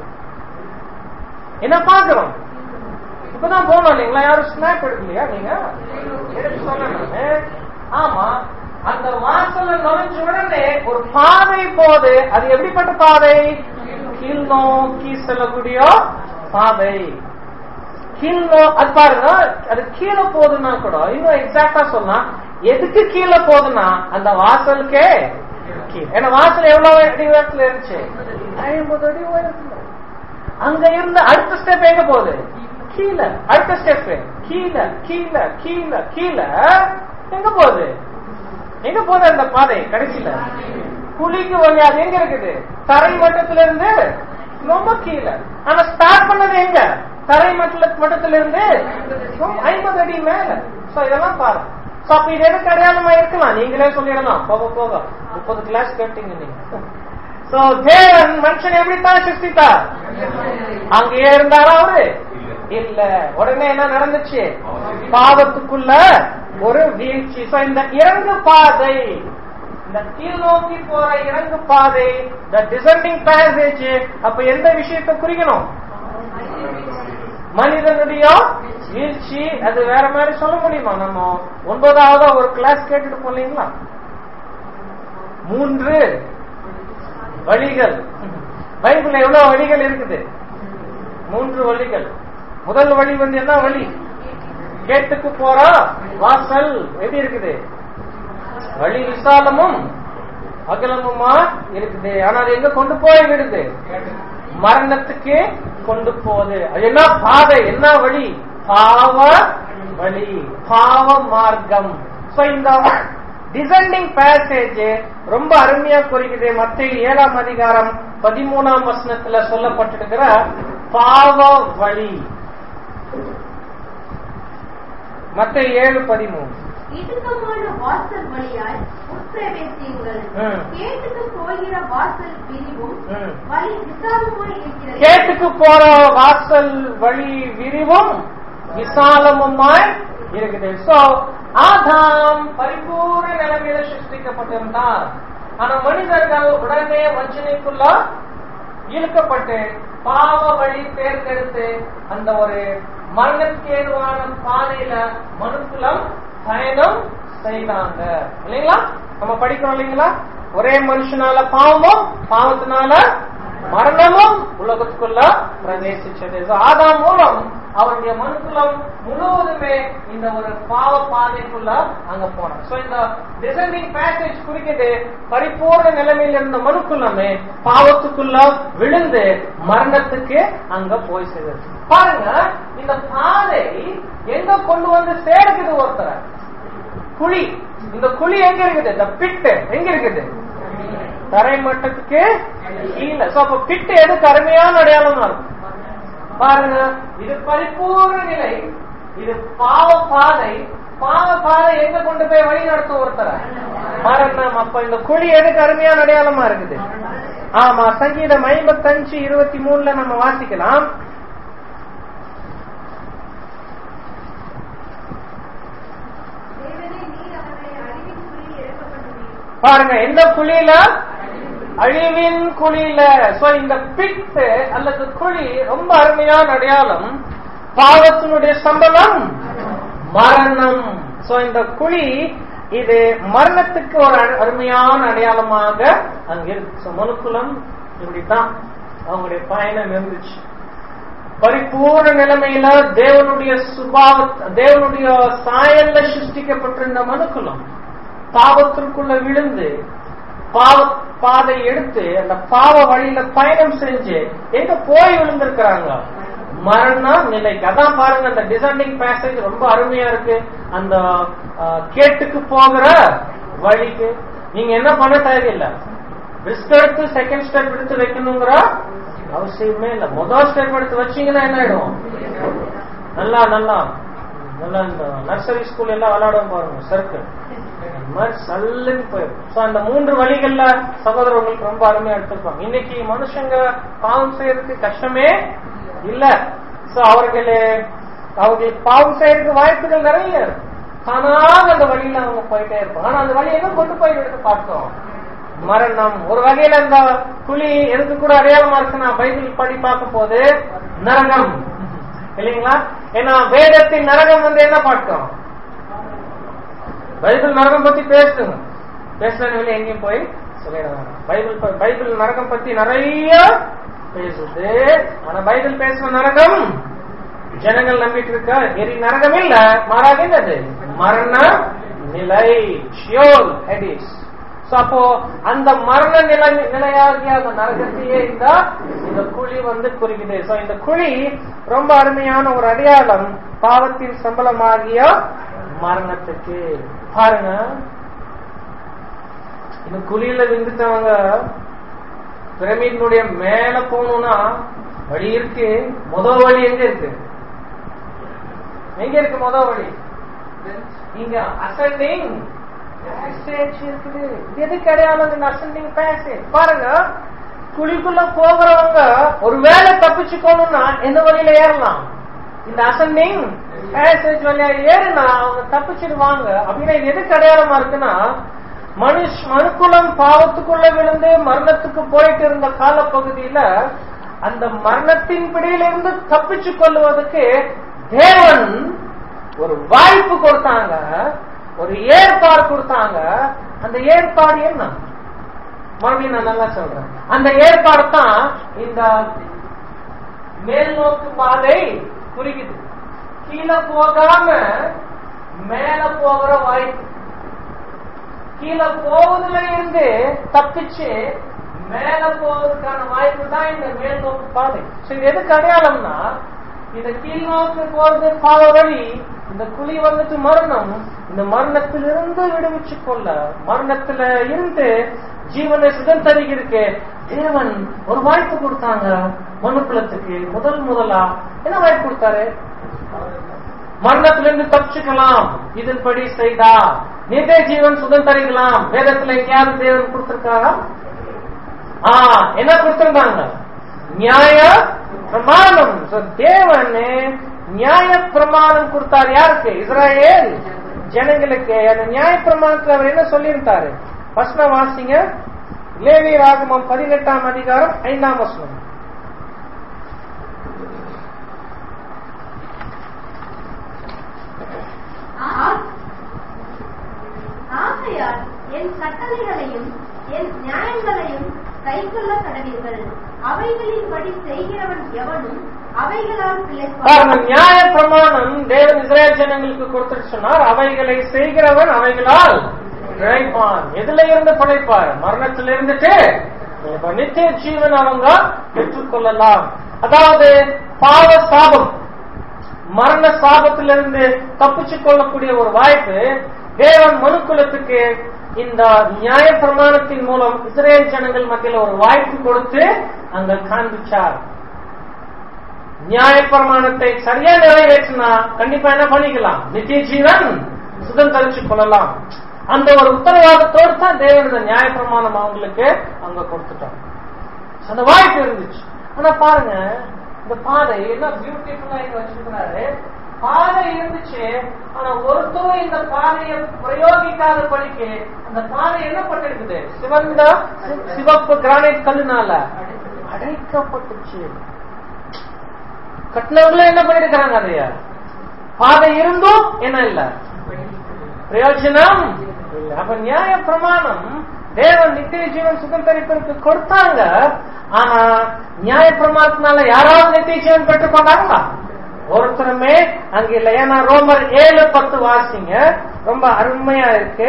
என்ன பார்க்கிறோம் இப்பதான் போனோம் இல்லைங்களா யாரும் ஸ்னாப் எடுக்கலையா நீங்க எடுத்து சொல்லணும் ஆமா அந்த வாசல்ல நுழைஞ்ச உடனே ஒரு பாதை போகுது அது எப்படிப்பட்ட பாதை கீழ் நோக்கி செல்லக்கூடிய பாதை கீழ் நோ அது பாருங்க அது கீழே போகுதுன்னா கூட இன்னும் எக்ஸாக்டா சொன்னா எதுக்கு கீழே போகுதுன்னா அந்த வாசலுக்கே கீழே ஏன்னா வாசல் எவ்வளவு அடி உயரத்துல இருந்துச்சு ஐம்பது அடி உயரத்துல அங்க இருந்து அடுத்த ஸ்டெப் எங்க போகுது கீழே அடுத்த ஸ்டெப் கீழே கீழே கீழே கீழே எங்க போகுது எங்க போகுது அந்த பாதை கடைசியில குழிக்கு வழி அது எங்க இருக்குது தரை மட்டத்துல இருந்து ரொம்ப கீழே ஆனா ஸ்டார்ட் பண்ணது எங்க தரை மட்டல மட்டத்துல இருந்து ஐம்பது அடி மேல சோ இதெல்லாம் பாருங்க சோ அப்ப இது எதுக்கு அடையாளமா இருக்கலாம் நீங்களே சொல்லிடலாம் போக போக முப்பது கிளாஸ் கேட்டீங்க நீங்க சோ தேவன் மனுஷன் எப்படித்தான் சிருஷ்டித்தார் அங்கேயே இருந்தாரா அவரு இல்ல உடனே என்ன நடந்துச்சு பாவத்துக்குள்ள ஒரு வீழ்ச்சி சோ இந்த இறங்கு பாதை இந்த கீழ் நோக்கி போற இறங்கு பாதை இந்த டிசெண்டிங் பேசேஜ் அப்ப எந்த விஷயத்தை குறிக்கணும் மனிதனுடைய வீழ்ச்சி அது வேற மாதிரி சொல்ல முடியுமா நம்ம ஒன்பதாவது ஒரு கிளாஸ் கேட்டுட்டு போலீங்களா மூன்று வழிகள் பைபிள்ல எவ்வளவு வழிகள் இருக்குது மூன்று வழிகள் முதல் வழி வந்து என்ன வழி கேட்டுக்கு போற வாசல் எப்படி இருக்குது வழி விசாலமும் அகலமுமா இருக்குது ஆனா அது எங்க கொண்டு போய் விடுது மரணத்துக்கு கொண்டு போகுது அது என்ன பாதை என்ன வழி பாவ வழி பாவ மார்க்கம் So, இந்த டிசெண்டிங் பேசேஜ் ரொம்ப அருமையா குறிக்குது மத்திய ஏழாம் அதிகாரம் பதிமூணாம் வசனத்துல சொல்லப்பட்டிருக்கிற பாவ வழி மத்திய ஏழு பதிமூணு இடுக்கமான வாசல் வழியாய் உட்பிரவேசியுங்கள் ம். கேட்டுக்கு போகிற வாசல் விரிவும் ம். வழி விசாலமாய் இருக்கிறது கேட்டுக்கு போற வாசல் வழி விரிவும் விசாலமுமாய் இருக்குது சோ ஆதாம் பரிபூர்ண நிலைமையில சிருஷ்டிக்கப்பட்டிருந்தார் ஆனா மனிதர்கள் உடனே வஞ்சனைக்குள்ள இழுக்கப்பட்டு பாவ வழி தேர்ந்தெடுத்து அந்த ஒரு மரணக்கேதுவான பாதையில மனுக்குலம் பயணம் செய்தாங்க இல்லைங்களா நம்ம படிக்கிறோம் இல்லைங்களா ஒரே மனுஷனால பாவமும் பாவத்தினால மரணமும் உலகத்துக்குள்ள பிரவேசிச்சது So, ஆதாம் மூலம் அவருடைய மனுக்குலம் முழுவதுமே இந்த ஒரு பாவ பாதைக்குள்ள அங்க போனார் சோ இந்த டிசெண்டிங் பேசேஜ் குறிக்கிறது பரிபூர்ண நிலைமையில் இருந்த மனுக்குலமே பாவத்துக்குள்ள விழுந்து மரணத்துக்கு அங்க போய் சேர்ந்தது பாருங்க இந்த பாதை எங்க கொண்டு வந்து சேர்க்குது ஒருத்தரை குழி இந்த குழி எங்க இருக்குது இந்த பிட்டு எங்க இருக்குது தரை மட்டத்துக்கு கீழே சோ அப்ப பிட்டு எதுக்கு அருமையான அடையாளமா இருக்கும் பாருங்க இது பரிபூர்ண நிலை இது பாவ பாதை பாவ பாதை எங்க கொண்டு போய் வழி நடத்தும் ஒருத்தர மரணம் அப்ப இந்த குழி எதுக்கு அருமையான அடையாளமா இருக்குது ஆமா சங்கீதம் ஐம்பத்தஞ்சு இருபத்தி மூணுல நம்ம வாசிக்கலாம் பாருங்க எந்த குழியில அழிவின் குழியில சோ இந்த பிட் அல்லது குழி ரொம்ப அருமையான அடையாளம் பாவத்தினுடைய சம்பளம் மரணம் சோ இந்த குழி இது மரணத்துக்கு ஒரு அரு- அருமையான அடையாளமாக அங்க இருக்கு So, மனுக்குலம் இப்படித்தான் அவங்களுடைய பயணம் இருந்துச்சு பரிபூர்ண நிலைமையில தேவனுடைய சுபாவ தேவனுடைய சாயல்ல சிருஷ்டிக்கப்பட்டிருந்த மனுக்குலம் பாவத்திற்குள்ள விழுந்து பாவ பாதை எடுத்து அந்த பாவ வழியில பயணம் செஞ்சு எங்க போய் விழுந்திருக்கிறாங்க மரண நிலைக்கு அதான் பாருங்க அந்த டிசைனிங் பேசேஜ் ரொம்ப அருமையா இருக்கு அந்த அஹ், கேட்டுக்கு போகிற வழிக்கு நீங்க என்ன பண்ண தேவையில்லை ரிஸ்க் எடுத்து செகண்ட் ஸ்டெப் எடுத்து வைக்கணுங்கிற அவசியமே இல்ல முதல் ஸ்டெப் எடுத்து வச்சீங்கன்னா என்ன ஆயிடும் நல்லா நல்லா நல்லா இந்த நர்சரி ஸ்கூல் எல்லாம் விளையாடுவோம் பாருங்க சர்க்கிள் இந்த மாதிரி சல்லுன்னு போயிடும் So, அந்த மூன்று வழிகள்ல சகோதரர் உங்களுக்கு ரொம்ப அருமையா எடுத்திருப்பாங்க இன்னைக்கு மனுஷங்க பாவம் செய்யறதுக்கு கஷ்டமே இல்ல சோ அவர்களே அவர்களுக்கு பாவம் செய்யறதுக்கு வாய்ப்புகள் நிறைய இருக்கு தானாக அந்த வழியில அவங்க போயிட்டே இருப்பாங்க ஆனா அந்த வழி எங்க கொண்டு போய் எடுத்து பார்த்தோம் மரணம் ஒரு வகையில இந்த குழி எதுக்கு கூட அடையாளமா இருக்கு நான் பைபிள் படி பார்க்கும் போது நரகம் இல்லைங்களா ஏன்னா வேதத்தின் நரகம் வந்து என்ன பார்த்தோம் பைபிள் நரகம் பத்தி பேசுங்க பேசுறவங்க எங்கேயும் போய் சொல்லிட வேணாம் பைபிள் ப- பைபிள் நரகம் பத்தி நிறைய பேசுது ஆனா பைபிள் பேசுற நரகம் ஜனங்கள் நம்பிட்டு இருக்க எரி நரகம் இல்ல மாறாக என்னது மரண நிலை ஷியோல் ஹெடிஸ் So, அப்போ அந்த மரண நிலை நிலையாகிய அந்த நரகத்தையே இந்த இந்த குழி வந்து குறிக்குது சோ இந்த குழி ரொம்ப அருமையான ஒரு அடையாளம் பாவத்தின் சம்பளமாகிய மரணத்துக்கு பாருங்க இந்த குழியில விழுந்துட்டவங்க பிரமிடினுடைய மேல போகணும்னா வழி இருக்கு முதல் வழி எங்க இருக்கு எங்க இருக்கு முதல் வழி இங்க அசெண்டிங் பேசேஜ் இருக்குது இது எதுக்கு அடையாளம் இந்த அசெண்டிங் பேசேஜ் பாருங்க குழிக்குள்ள போகிறவங்க ஒருவேளை தப்பிச்சுக்கணும்னா எந்த வழியில ஏறலாம் இந்த அசெண்டிங் பேசேஜ் வழியா ஏறினா அவங்க தப்பிச்சிடுவாங்க அப்படின்னா இது எதுக்கு அடையாளமா இருக்குன்னா மனுஷ் மனுக்குலம் பாவத்துக்குள்ள விழுந்து மரணத்துக்கு போயிட்டு இருந்த காலப்பகுதியில அந்த மரணத்தின் பிடியிலிருந்து தப்பிச்சு கொள்வதற்கு தேவன் ஒரு வாய்ப்பு கொடுத்தாங்க ஒரு ஏற்பாடு கொடுத்தாங்க அந்த ஏற்பாடு என்ன மறுபடியும் நான் நல்லா சொல்றேன் அந்த ஏற்பாடு தான் இந்த மேல் நோக்கு பாதை குறிக்குது கீழே போகாம மேல போகிற வாய்ப்பு கீழே போவதுல இருந்து தப்பிச்சு மேல போவதற்கான வாய்ப்பு தான் இந்த மேல் நோக்கு பாதை சரி எதுக்கு அடையாளம்னா இந்த கீழ் நோக்கு போறது பாவ வழி இந்த குழி வந்துட்டு மரணம் இந்த மரணத்திலிருந்து விடுவிச்சு கொள்ள மரணத்துல இருந்து ஜீவனை சுதந்திரிக்கிறதுக்கு தேவன் ஒரு வாய்ப்பு கொடுத்தாங்க மனுக்குலத்துக்கு முதல் முதலா என்ன வாய்ப்பு கொடுத்தாரு மரணத்திலிருந்து தப்பிச்சுக்கலாம் இதன்படி செய்தா நித்திய ஜீவன் சுதந்திரிக்கலாம் வேதத்துல எங்கேயாவது தேவன் கொடுத்திருக்காரா ஆ என்ன கொடுத்திருந்தாங்க நியாய பிரமாணம் So, தேவன் நியாய பிரமாணம் கொடுத்தார் யாருக்கு இஸ்ராயேல் ஜனங்களுக்கு அந்த நியாய பிரமாணத்துல அவர் என்ன சொல்லியிருந்தாரு வசனம் வாசிங்க லேவி ராகமம் பதினெட்டாம் அதிகாரம் ஐந்தாம் வசனம் ஆ- ஆகையால் என் கட்டளைகளையும் என் நியாயங்களையும் கைக்கொள்ள கடவீர்கள் அவைகளின்படி செய்கிறவன் எவனும் அவைகளால் பாருங்க பிழைப்பான் நியாய பிரமாணம் தேவன் இஸ்ரேல் ஜனங்களுக்கு கொடுத்துட்டு சொன்னார் அவைகளை செய்கிறவன் அவைகளால் பிழைப்பான் எதுல இருந்து பிழைப்பார் மரணத்துல இருந்துட்டு இப்ப நித்திய ஜீவன் அவங்க பெற்றுக்கொள்ளலாம் அதாவது பாவ சாபம் மரண சாபத்திலிருந்து தப்பிச்சு கொள்ளக்கூடிய ஒரு வாய்ப்பு தேவன் மனுக்குலத்துக்கு இந்த நியாய பிரமாணத்தின் மூலம் இஸ்ரேல் ஜனங்கள் மத்தியில் ஒரு வாய்ப்பு கொடுத்து அங்க காண்பிச்சார் நியாய பிரமாணத்தை சரியா நிறைவேற்றினா கண்டிப்பா என்ன பண்ணிக்கலாம் நித்திய ஜீவன் சுதந்திரிச்சு கொள்ளலாம் அந்த ஒரு உத்தரவாதத்தோடு தான் தேவன் இந்த நியாய பிரமாணம் அவங்களுக்கு அங்க கொடுத்துட்டாங்க அந்த வாய்ப்பு இருந்துச்சு ஆனா பாருங்க இந்த பாதை என்ன பியூட்டிஃபுல்லா இங்க வச்சிருக்கிறாரு பாதை இருந்துச்சு ஆனா ஒருத்தரும் இந்த பாதையை பிரயோகிக்காத படிக்கு அந்த பாதை என்ன பண்ணிருக்குது சிவந்த சி- சிவப்பு கிரானைட் கல்லுனால அடைக்கப்பட்டுச்சு கட்டினவங்களும் என்ன பண்ணிருக்கிறாங்க அதைய பாதை இருந்தும் என்ன இல்ல பிரயோஜனம் இல்ல அப்ப நியாய பிரமாணம் தேவன் நித்திய ஜீவன் சுதந்திரிப்பிற்கு கொடுத்தாங்க ஆனா நியாய பிரமாணத்தினால யாராவது நித்திய ஜீவன் பெற்றுக்கொண்டாங்களா ஒருத்தருமே அங்க இல்ல ஏன்னா ரோமர் ஏழு பத்து வாசிங்க ரொம்ப அருமையா இருக்கு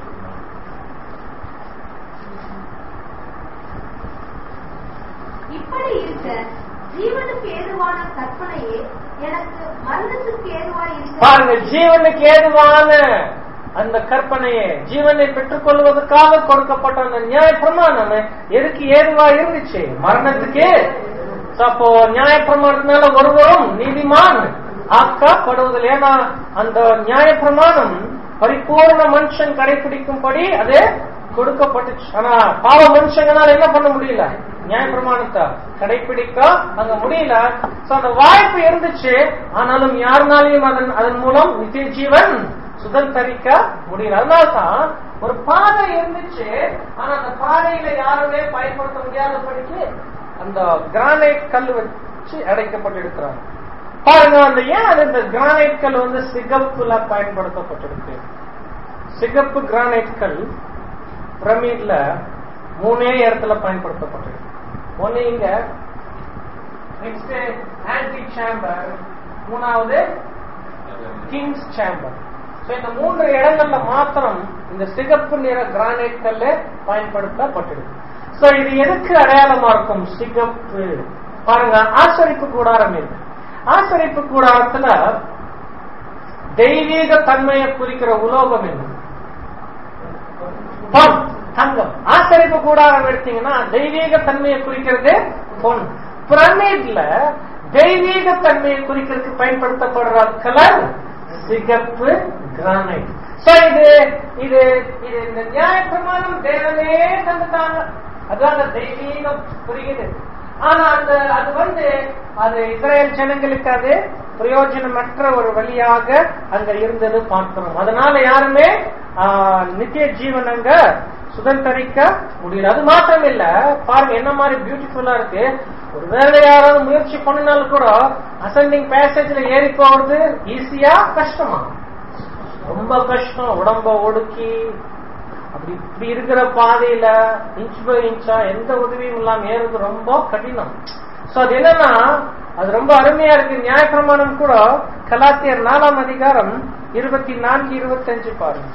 இப்படி இருக்க ஜீவனுக்கு ஏதுவான கற்பனையே எனக்கு மரணத்துக்கு ஏதுவாய் இருக்க பாருங்க ஜீவனுக்கு ஏதுவான அந்த கற்பனையை ஜீவனை பெற்றுக் கொள்வதற்காக கொடுக்கப்பட்ட அந்த நியாய பிரமாணம் எதுக்கு ஏதுவா இருந்துச்சு மரணத்துக்கு So, அப்போ நியாய பிரமாணத்தினால ஒருவரும் நீதிமான் ஆக்கப்படுவதில்லை ஏன்னா அந்த நியாய பிரமாணம் பரிபூர்ண மனுஷன் கடைபிடிக்கும்படி அது கொடுக்கப்பட்டுச்சு ஆனா பாவ மனுஷங்களால என்ன பண்ண முடியல நியாய பிரமாணத்தை கடைபிடிக்க அங்க முடியல சோ அந்த வாய்ப்பு இருந்துச்சு ஆனாலும் யாருனாலையும் அதன் அதன் மூலம் நித்திய ஜீவன் சுதந்திரிக்க முடியல அதனால்தான் ஒரு பாதை இருந்துச்சு ஆனா அந்த பாதையில யாருமே பயன்படுத்த முடியாதபடிக்கு அந்த கிரானைட் கல் வச்சு அடைக்கப்பட்டிருக்கிறாங்க பாருங்க அந்த ஏன் அது இந்த கிரானைட் கல் வந்து சிகப்புல பயன்படுத்தப்பட்டிருக்கு சிகப்பு கிரானைட் கல் பிரமிட்ல மூணே இடத்துல பயன்படுத்தப்பட்டிருக்கு ஒண்ணு இங்க நெக்ஸ்ட் ஆன்டி சேம்பர் மூணாவது கிங்ஸ் சேம்பர் சோ இந்த மூன்று இடங்கள்ல மாத்திரம் இந்த சிகப்பு நிற கிரானைட் கல்லு பயன்படுத்தப்பட்டிருக்கு சோ இது எதுக்கு அடையாளமா இருக்கும் சிகப்பு பாருங்க ஆசரிப்பு கூடாரம் இது ஆசரிப்பு கூடாரத்துல தெய்வீக தன்மையை குறிக்கிற உலோகம் என்ன பொன் தங்கம் ஆசரிப்பு கூடாரம் எடுத்தீங்கன்னா தெய்வீக தன்மையை குறிக்கிறது பொன் பிரமிட்ல தெய்வீக தன்மையை குறிக்கிறதுக்கு பயன்படுத்தப்படுற கலர் சிகப்பு கிரானைட் சோ இது இது இது இந்த நியாய பிரமாணம் தேவனே தந்துட்டாங்க அதான் அந்த தெய்வீகம் புரியுது ஆனா அந்த அது வந்து அது இஸ்ரேல் ஜனங்களுக்கு அது பிரயோஜனமற்ற ஒரு வழியாக அங்க இருந்தது பார்க்கிறோம் அதனால யாருமே ஆஹ், நித்திய ஜீவன் அங்க சுதந்திரிக்க முடியல அது மாத்திரம் இல்ல பாருங்க என்ன மாதிரி பியூட்டிஃபுல்லா இருக்கு ஒருவேளை யாராவது முயற்சி பண்ணினாலும் கூட அசெண்டிங் பேசேஜ்ல ஏறி போறது ஈஸியா கஷ்டமா ரொம்ப கஷ்டம் உடம்ப ஒடுக்கி அப்படி இப்படி இருக்கிற பாதையில இன்ச் பை இன்ச்சா எந்த உதவியும் இல்லாம ஏறது ரொம்ப கடினம் சோ அது என்னன்னா அது ரொம்ப அருமையா இருக்கு நியாயப்பிரமாணம் கூட கலாத்தியர் நாலாம் அதிகாரம் இருபத்தி நான்கு இருபத்தஞ்சு பாருங்க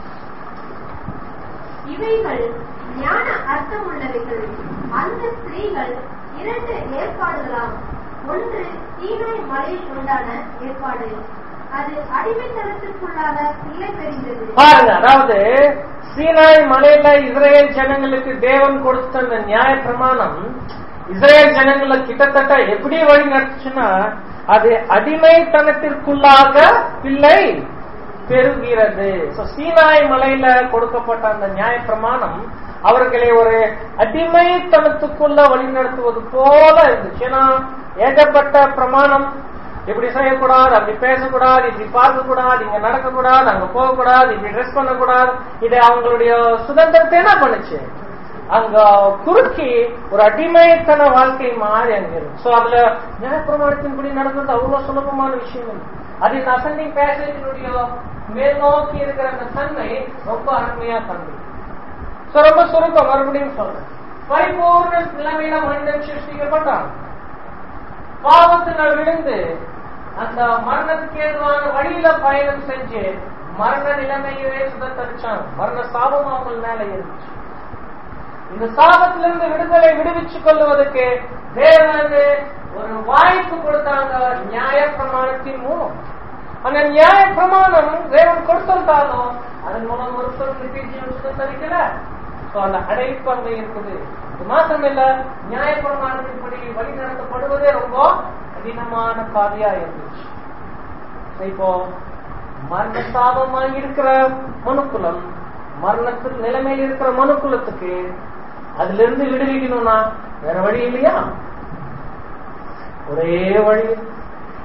இவைகள் ஞான அர்த்தமுள்ளவைகள் அந்த ஸ்திரீகள் இரண்டு ஏற்பாடுகளாம் ஒன்று சீனாய் மலையில் உண்டான ஏற்பாடு அது அடிமைத்தனத்திற்குள்ளாக பிள்ளை பெறுகிறது பாருங்க அதாவது சீனாய் மலையில இஸ்ரேல் ஜனங்களுக்கு தேவன் கொடுத்த அந்த நியாய பிரமாணம் இஸ்ரேல் ஜனங்களை கிட்டத்தட்ட எப்படி வழி நடத்துச்சுன்னா அது அடிமைத்தனத்திற்குள்ளாக பிள்ளை பெறுகிறது So, சீனாய் மலையில கொடுக்கப்பட்ட அந்த நியாய பிரமாணம் அவர்களை ஒரு அடிமைத்தனத்துக்குள்ள வழிநடத்துவது போல இருந்துச்சு ஏன்னா ஏகப்பட்ட பிரமாணம் இப்படி செய்யக்கூடாது அப்படி பேசக்கூடாது இப்படி பார்க்க கூடாது இங்க நடக்க கூடாது அங்க போக கூடாது இப்படி ட்ரெஸ் பண்ணக்கூடாது இது அவங்களுடைய சுதந்திரத்தை என்ன பண்ணுச்சு அங்க குறுக்கி ஒரு அடிமைத்தன வாழ்க்கை மாறி அங்க இருக்கு சோ அதுல நியாயப்பிரமாணத்தின்படி நடந்தது அவ்வளவு சுலபமான விஷயம் இல்லை அது இந்த அசண்டிங் பேசேஜினுடைய மேல் நோக்கி இருக்கிற அந்த தன்மை ரொம்ப அருமையா தன்மை சோ ரொம்ப சுருக்கம் மறுபடியும் சொல்றேன் பரிபூர்ண நிலைமையில மனிதன் சிருஷ்டிக்கப்பட்டான் பாவத்தினால் விழுந்து அந்த மரணத்துக்கு ஏதுவான வழியில பயணம் செஞ்சு மரண நிலைமையவே சுதத்தரிச்சான் மரண சாபம் அவங்க மேல இருந்துச்சு இந்த சாபத்திலிருந்து விடுதலை விடுவிச்சுக் கொள்வதற்கு தேவன் ஒரு வாய்ப்பு கொடுத்தாங்க நியாய பிரமாணத்தின் மூலம் அந்த நியாய பிரமாணம் தேவன் கொடுத்திருந்தாலும் அதன் மூலம் ஒருத்தர் நித்தியம் சுதந்திரிக்கல So, அந்த அடைப்பு அங்க இருக்குது இது மாத்திரமில்ல நியாய பிரமாணத்தின்படி வழி நடத்தப்படுவதே ரொம்ப கடினமான பாதையா இருந்துச்சு So, இப்போ மரண சாபமாகி இருக்கிற மனுக்குலம் மரணத்தில் நிலைமையில் இருக்கிற மனுக்குலத்துக்கு அதுல இருந்து விடுவிக்கணும்னா வேற வழி இல்லையா ஒரே வழி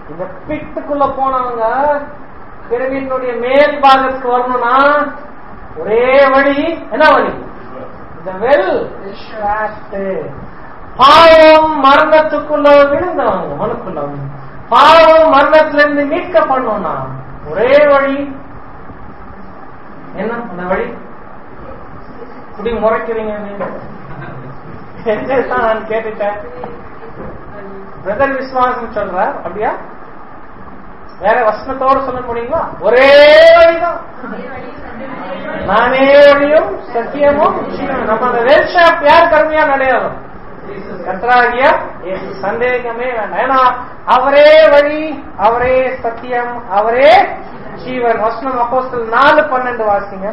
இந்த பிட்டுக்குள்ள போனவங்க பிரமிடினுடைய மேல் பாகத்துக்கு வரணும்னா ஒரே வழி என்ன வழி இந்த வெல் பாவம் மரணத்துக்குள்ள விழுந்தவங்க மனுக்குள்ள பாவம் மரணத்துல இருந்து மீட்கப்படணும்னா ஒரே வழி என்ன அந்த வழி இப்படி முறைக்கிறீங்க நீங்க தெரிஞ்சதுதான் நான் கேட்டுட்டேன் பிரதர் விசுவாசம் சொல்றார் அப்படியா வேற வசனத்தோட சொல்ல முடியுங்களா ஒரே வழிதான் நானே வழியும் சத்தியமும் ஜீவனும். நம்ம அந்த வேல்ஷாப் யார் கருமையா நடையாளம் கர்த்தராகிய இயேசு சந்தேகமே வேண்டாம் ஏன்னா அவரே வழி அவரே சத்தியம் அவரே ஜீவன் வசனம் அப்போஸ்தலர் நாலு பன்னெண்டு வாசிங்க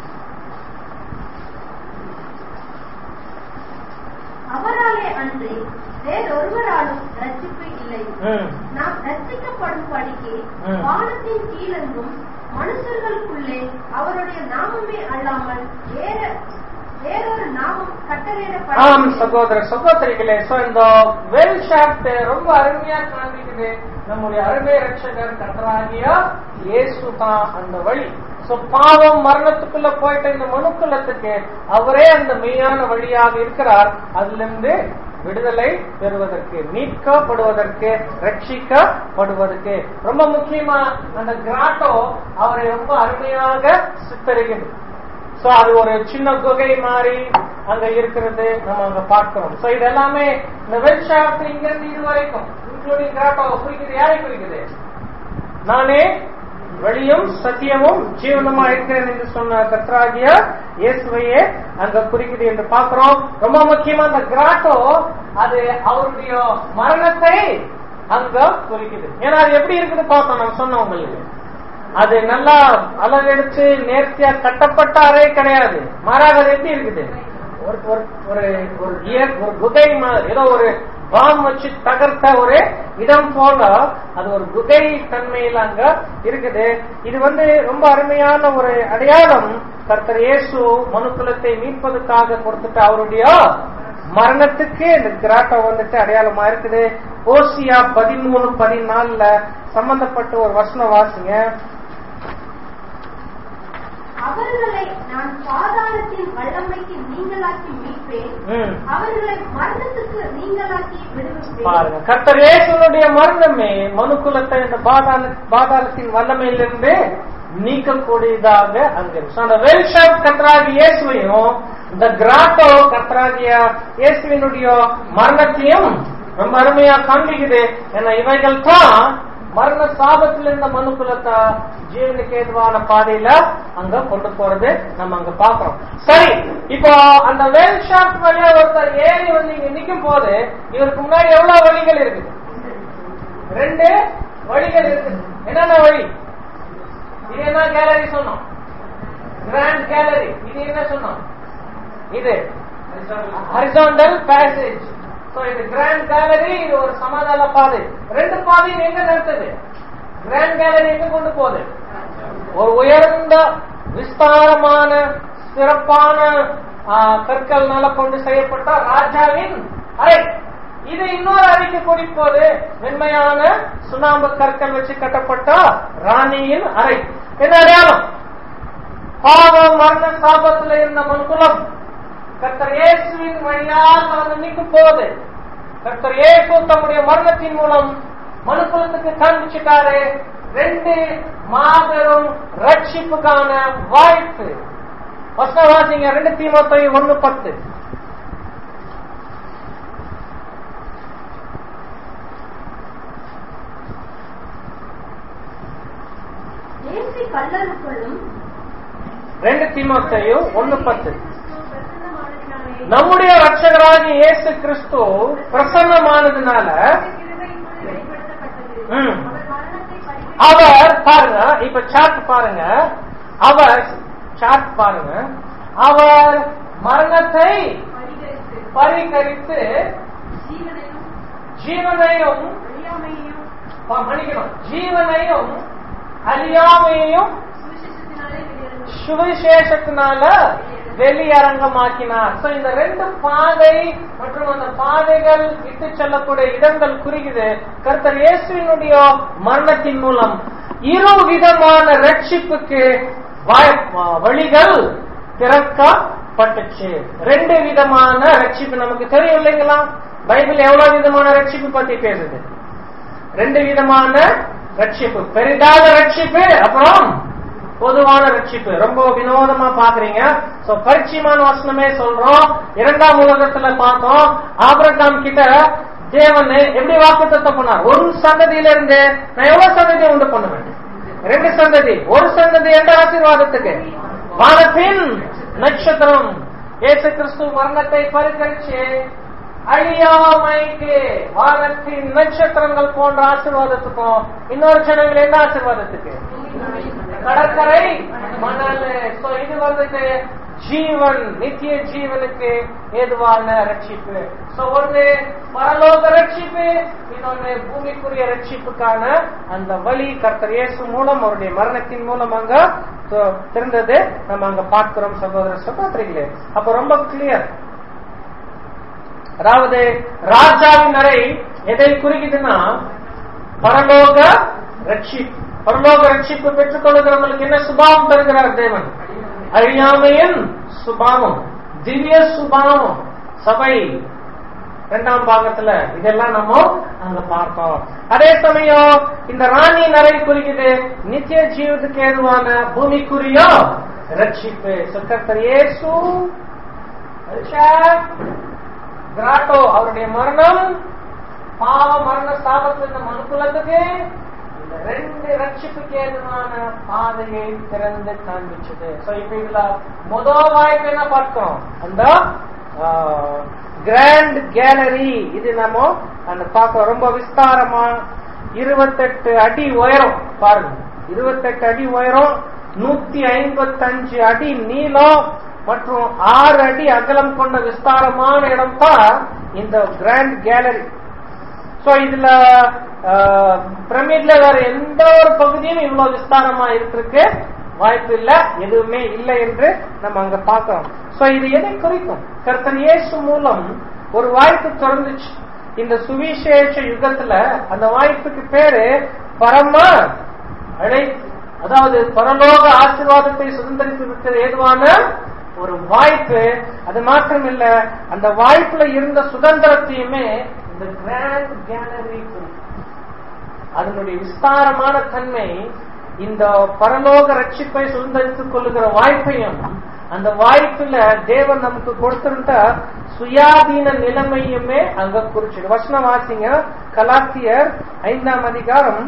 அவராலே அன்றி வேறொருவராலும் ரட்சிப்பு இல்லை ம் நாம் ரட்சிக்கப்படும் படிக்கு ம். வானத்தின் கீழெங்கும் மனுஷர்களுக்குள்ளே அவருடைய நாமமே அல்லாமல் வேற வேறொரு நாமம் ஆம் கட்டளையிடப்பட சகோதர சகோதரிகளே சோ இந்த வெல் ஷாப்ட் ரொம்ப அருமையா காண்பிக்குது நம்முடைய அருமை ரட்சகர் கர்த்தராகிய இயேசு தான் அந்த வழி சோ பாவம் மரணத்துக்குள்ள போயிட்ட இந்த மனுக்குலத்துக்கு அவரே அந்த மெய்யான வழியாக இருக்கிறார் அதுல இருந்து விடுதலை பெறுவதற்கு மீட்கப்படுவதற்கு ரட்சிக்கப்படுவதற்கு ரொம்ப முக்கியமா அந்த கிராட்டோ அவரை ரொம்ப அருமையாக சித்தரிக்கிறது சோ அது ஒரு சின்ன குகை மாதிரி அங்க இருக்கிறது நம்ம அங்க பார்க்கிறோம் சோ இது எல்லாமே இந்த வெல் ஷாப்ட் இங்க இருந்து இது வரைக்கும் இன்க்ளூடிங் கிராட்டோ குறிக்குது யாரை குறிக்குது நானே வழியும் சத்தியமும் ஜீவனமா இருக்கிறேன் என்று சொன்ன கத்ராகிய இயேசுவையே அங்க குறிக்குது என்று பார்க்கிறோம் ரொம்ப முக்கியமா அந்த கிராட்டோ அது அவருடைய மரணத்தை அங்க குறிக்குது ஏன்னா அது எப்படி இருக்குது பார்த்தோம் நான் சொன்னோம் உங்களுக்கு அது நல்லா அளவெடுத்து நேர்த்தியா கட்டப்பட்ட அறை கிடையாது மாறாக அது எப்படி இருக்குது ஒரு ஒரு ஒரு ஒரு இயற் ஒரு குகை மாதிரி ஏதோ ஒரு பாம் வச்சு தகர்த்த ஒரு இடம் போல அது ஒரு குகை தன்மையில் அங்க இருக்குது இது வந்து ரொம்ப அருமையான ஒரு அடையாளம் கர்த்தர் இயேசு மனுக்குலத்தை மீட்பதற்காக கொடுத்துட்ட அவருடைய மரணத்துக்கு இந்த கிராட்டோ வந்துட்டு அடையாளமா இருக்குது ஓசியா பதிமூணு பதினாலுல சம்பந்தப்பட்ட ஒரு வசனம் வாசிங்க அவர்களை நான் பாதாளத்தின் வல்லமைக்கு நீங்களாக்கி மீட்பேன் ம். அவர்களை மரணத்துக்கு நீங்களாக்கி விடுவிப்பேன் பாருங்க கர்த்தர் இயேசுனுடைய மரணமே மனுக்குலத்தை இந்த பாதாள பாதாளத்தின் வல்லமையிலிருந்து நீக்கக்கூடியதாக அங்க இருக்கு So, அந்த வெல்ஷாப் கர்த்தராகிய இயேசுவையும் இந்த கிராட்டோ கர்த்தராகிய இயேசுவினுடைய மரணத்தையும் ரொம்ப அருமையா காண்பிக்குது ஏன்னா இவைகள் தான் மரண சாபத்தில் இருந்த மனுக்குலத்தை ஜீவனுக்கு ஏதுவான பாதையில அங்க கொண்டு போறது நம்ம அங்க பாக்குறோம் சரி இப்போ அந்த வேல் ஷாப் வழியா ஒருத்தர் ஏறி வந்து இங்க நிக்கும் போது இவருக்கு முன்னாடி எவ்வளவு வழிகள் இருக்குது ரெண்டு வழிகள் இருக்குது என்னென்ன வழி இது என்ன கேலரி சொன்னோம் கிராண்ட் கேலரி இது என்ன சொன்னோம் இது ஹரிசாண்டல் பேசேஜ் சோ இது கிராண்ட் கேலரி இது ஒரு சமாதான பாதை ரெண்டு பாதையும் எங்க நடத்துது கிராண்ட் கேலரி எங்க கொண்டு போகுது ஒரு உயர்ந்த விஸ்தாரமான சிறப்பான ஆ, கற்கள்னால கொண்டு செய்யப்பட்ட ராஜாவின் அறை இது இன்னொரு அறைக்கு கூட்டிட்டு போகுது மென்மையான சுண்ணாம்பு கற்கள் வச்சு கட்டப்பட்ட ராணியின் அறை என்ன அடையாளம் பாவம் மரண சாபத்துல இருந்த மனுக்குலம் கர்த்தர் இயேசுவின் வழியாக வந்து நீக்கும் போது கர்த்தர் இயேசு தம்முடைய மரணத்தின் மூலம் மனுக்குலத்துக்கு காண்பிச்சுட்டாரு ரெண்டு மாபெரும் ரட்சிப்புக்கான வாய்ப்பு வசனவாசிங்க ரெண்டு தீமத்தை ஒண்ணு பத்து தேசி கல்லனுக்குள்ளும் ரெண்டு தீமத்தையும் ஒண்ணு பத்து பிரசன்னமானதினாலே நம்முடைய ரட்சகராகிய இயேசு கிறிஸ்து பிரசன்னமானதுனால கிருபையினால் வெளிப்படுத்தப்பட்டது ம். அவர் மரணத்தை பரிகரி- அவர் பாருங்க இப்ப சார்ட் பாருங்க அவர் சார்ட் பாருங்க அவர் மரணத்தை பரிகரித்து பரிகரித்து ஜீவனையும் ஜீவனையும் அழியாமையையும் ப- மன்னிக்கணும் ஜீவனையும் அழியாமையையும் சுவிசேஷத்தினாலே வெளியிடுகிறார். சுவிசேஷத்தினால வெளியரங்கமாக்கினார் சோ இந்த ரெண்டு பாதை மற்றும் அந்த பாதைகள் இட்டு செல்லக்கூடிய இடங்கள் குறிக்குது கர்த்தர் இயேசுவினுடைய மரணத்தின் மூலம் இரு விதமான ரட்சிப்புக்கு வாய்- வழிகள் திறக்கப்பட்டுச்சு ரெண்டு விதமான ரட்சிப்பு நமக்கு தெரியும் இல்லைங்களா பைபிள் எவ்வளவு விதமான ரட்சிப்பு பத்தி பேசுது ரெண்டு விதமான ரட்சிப்பு பெரிதான ரட்சிப்பு அப்புறம் பொதுவான ரட்சிப்பு ரொம்ப வினோதமா பாக்குறீங்க சோ பரிச்சயமான வசனமே சொல்றோம் இரண்டாம் உலகத்துல பார்த்தோம் ஆபிரகாம் கிட்ட தேவன் எப்படி வாக்குத்தத்தம் பண்ணார் ஒரு சந்ததியில இருந்து நான் எவ்வளவு சந்ததியை உண்டு பண்ணுவேன் ரெண்டு சந்ததி ஒரு சந்ததி எந்த ஆசீர்வாதத்துக்கு வானத்தின் நட்சத்திரம் இயேசு கிறிஸ்து மரணத்தை பரிகரிச்சு அழியாமைக்கு வானத்தின் நட்சத்திரங்கள் போன்ற ஆசீர்வாதத்துக்கும் இன்னொரு ஜனங்கள் என்ன ஆசீர்வாதத்துக்கு கடற்கரை மணல் So, இது வந்துட்டு ஜீவன் நித்திய ஜீவனுக்கு ஏதுவான ரட்சிப்பு சோ ஒன்று பரலோக ரட்சிப்பு இன்னொன்னு பூமிக்குரிய ரட்சிப்புக்கான அந்த வழி கர்த்தர் இயேசு மூலம் அவருடைய மரணத்தின் மூலம் அங்க so, திறந்தது நம்ம அங்க பார்க்கிறோம் சகோதர சகோதரிகளே அப்ப ரொம்ப கிளியர் அதாவது ராஜாவின் அறை எதை குறிக்குதுன்னா பரலோக ரட்சிப்பு பரலோக ரட்சிப்பு பெற்றுக் கொள்ளுகிறவங்களுக்கு என்ன சுபாவம் தருகிறார் தேவன் அழியாமையின் சுபாவம் திவ்ய சுபாவம் சபை இரண்டாம் பாகத்துல இதெல்லாம் நம்ம அங்க பார்த்தோம் அதே சமயம் இந்த ராணி நரை குறிக்குது நித்திய ஜீவத்துக்கு ஏதுவான பூமிக்குரிய ரட்சிப்பு சுக்கர்த்தர் இயேசு ரிஷப், கிராட்டோ அவருடைய மரணம் பாவ மரண சாபத்து இந்த மனுக்குலத்துக்கு இந்த ரெண்டு ரட்சிப்புக்கு ஏதுவான பாதையை திறந்து காண்பிச்சது சோ இப்ப இதுல முதல் வாய்ப்பு என்ன பார்க்கிறோம் அந்த கிராண்ட் கேலரி இது நம்ம அந்த பார்க்க ரொம்ப விஸ்தாரமா இருபத்தெட்டு அடி உயரம் பாருங்க இருபத்தெட்டு அடி உயரம் நூத்தி ஐம்பத்தஞ்சு அடி நீளம் மற்றும் ஆறு அடி அகலம் கொண்ட விஸ்தாரமான இடம் தான் இந்த கிராண்ட் கேலரி சோ இதுல பிரமிட்ல வேற எந்த ஒரு பகுதியும் இவ்வளவு விஸ்தாரமா இருக்கிறதுக்கு வாய்ப்பு இல்ல எதுவுமே இல்லை என்று நம்ம அங்க பார்க்கிறோம் சோ இது எதை குறிக்கும் கர்த்தர் இயேசு மூலம் ஒரு வாய்ப்பு திறந்துச்சு இந்த சுவிசேஷ யுகத்துல அந்த வாய்ப்புக்கு பேரு பரம அழை அதாவது பரலோக ஆசீர்வாதத்தை சுதந்திரிப்பதற்கு ஏதுவான ஒரு வாய்ப்பு அது மாத்திரம் இல்ல அந்த வாய்ப்புல இருந்த சுதந்திரத்தையுமே இந்த கிராண்ட் கேலரி அதனுடைய விஸ்தாரமான தன்மை இந்த பரலோக ரட்சிப்பை சுதந்திரித்துக் கொள்ளுகிற வாய்ப்பையும் அந்த வாய்ப்புல தேவன் நமக்கு கொடுத்திருந்த சுயாதீன நிலைமையுமே அங்க குறிச்சிடு வசனம் வாசிங்க கலாத்தியர் ஐந்தாம் அதிகாரம்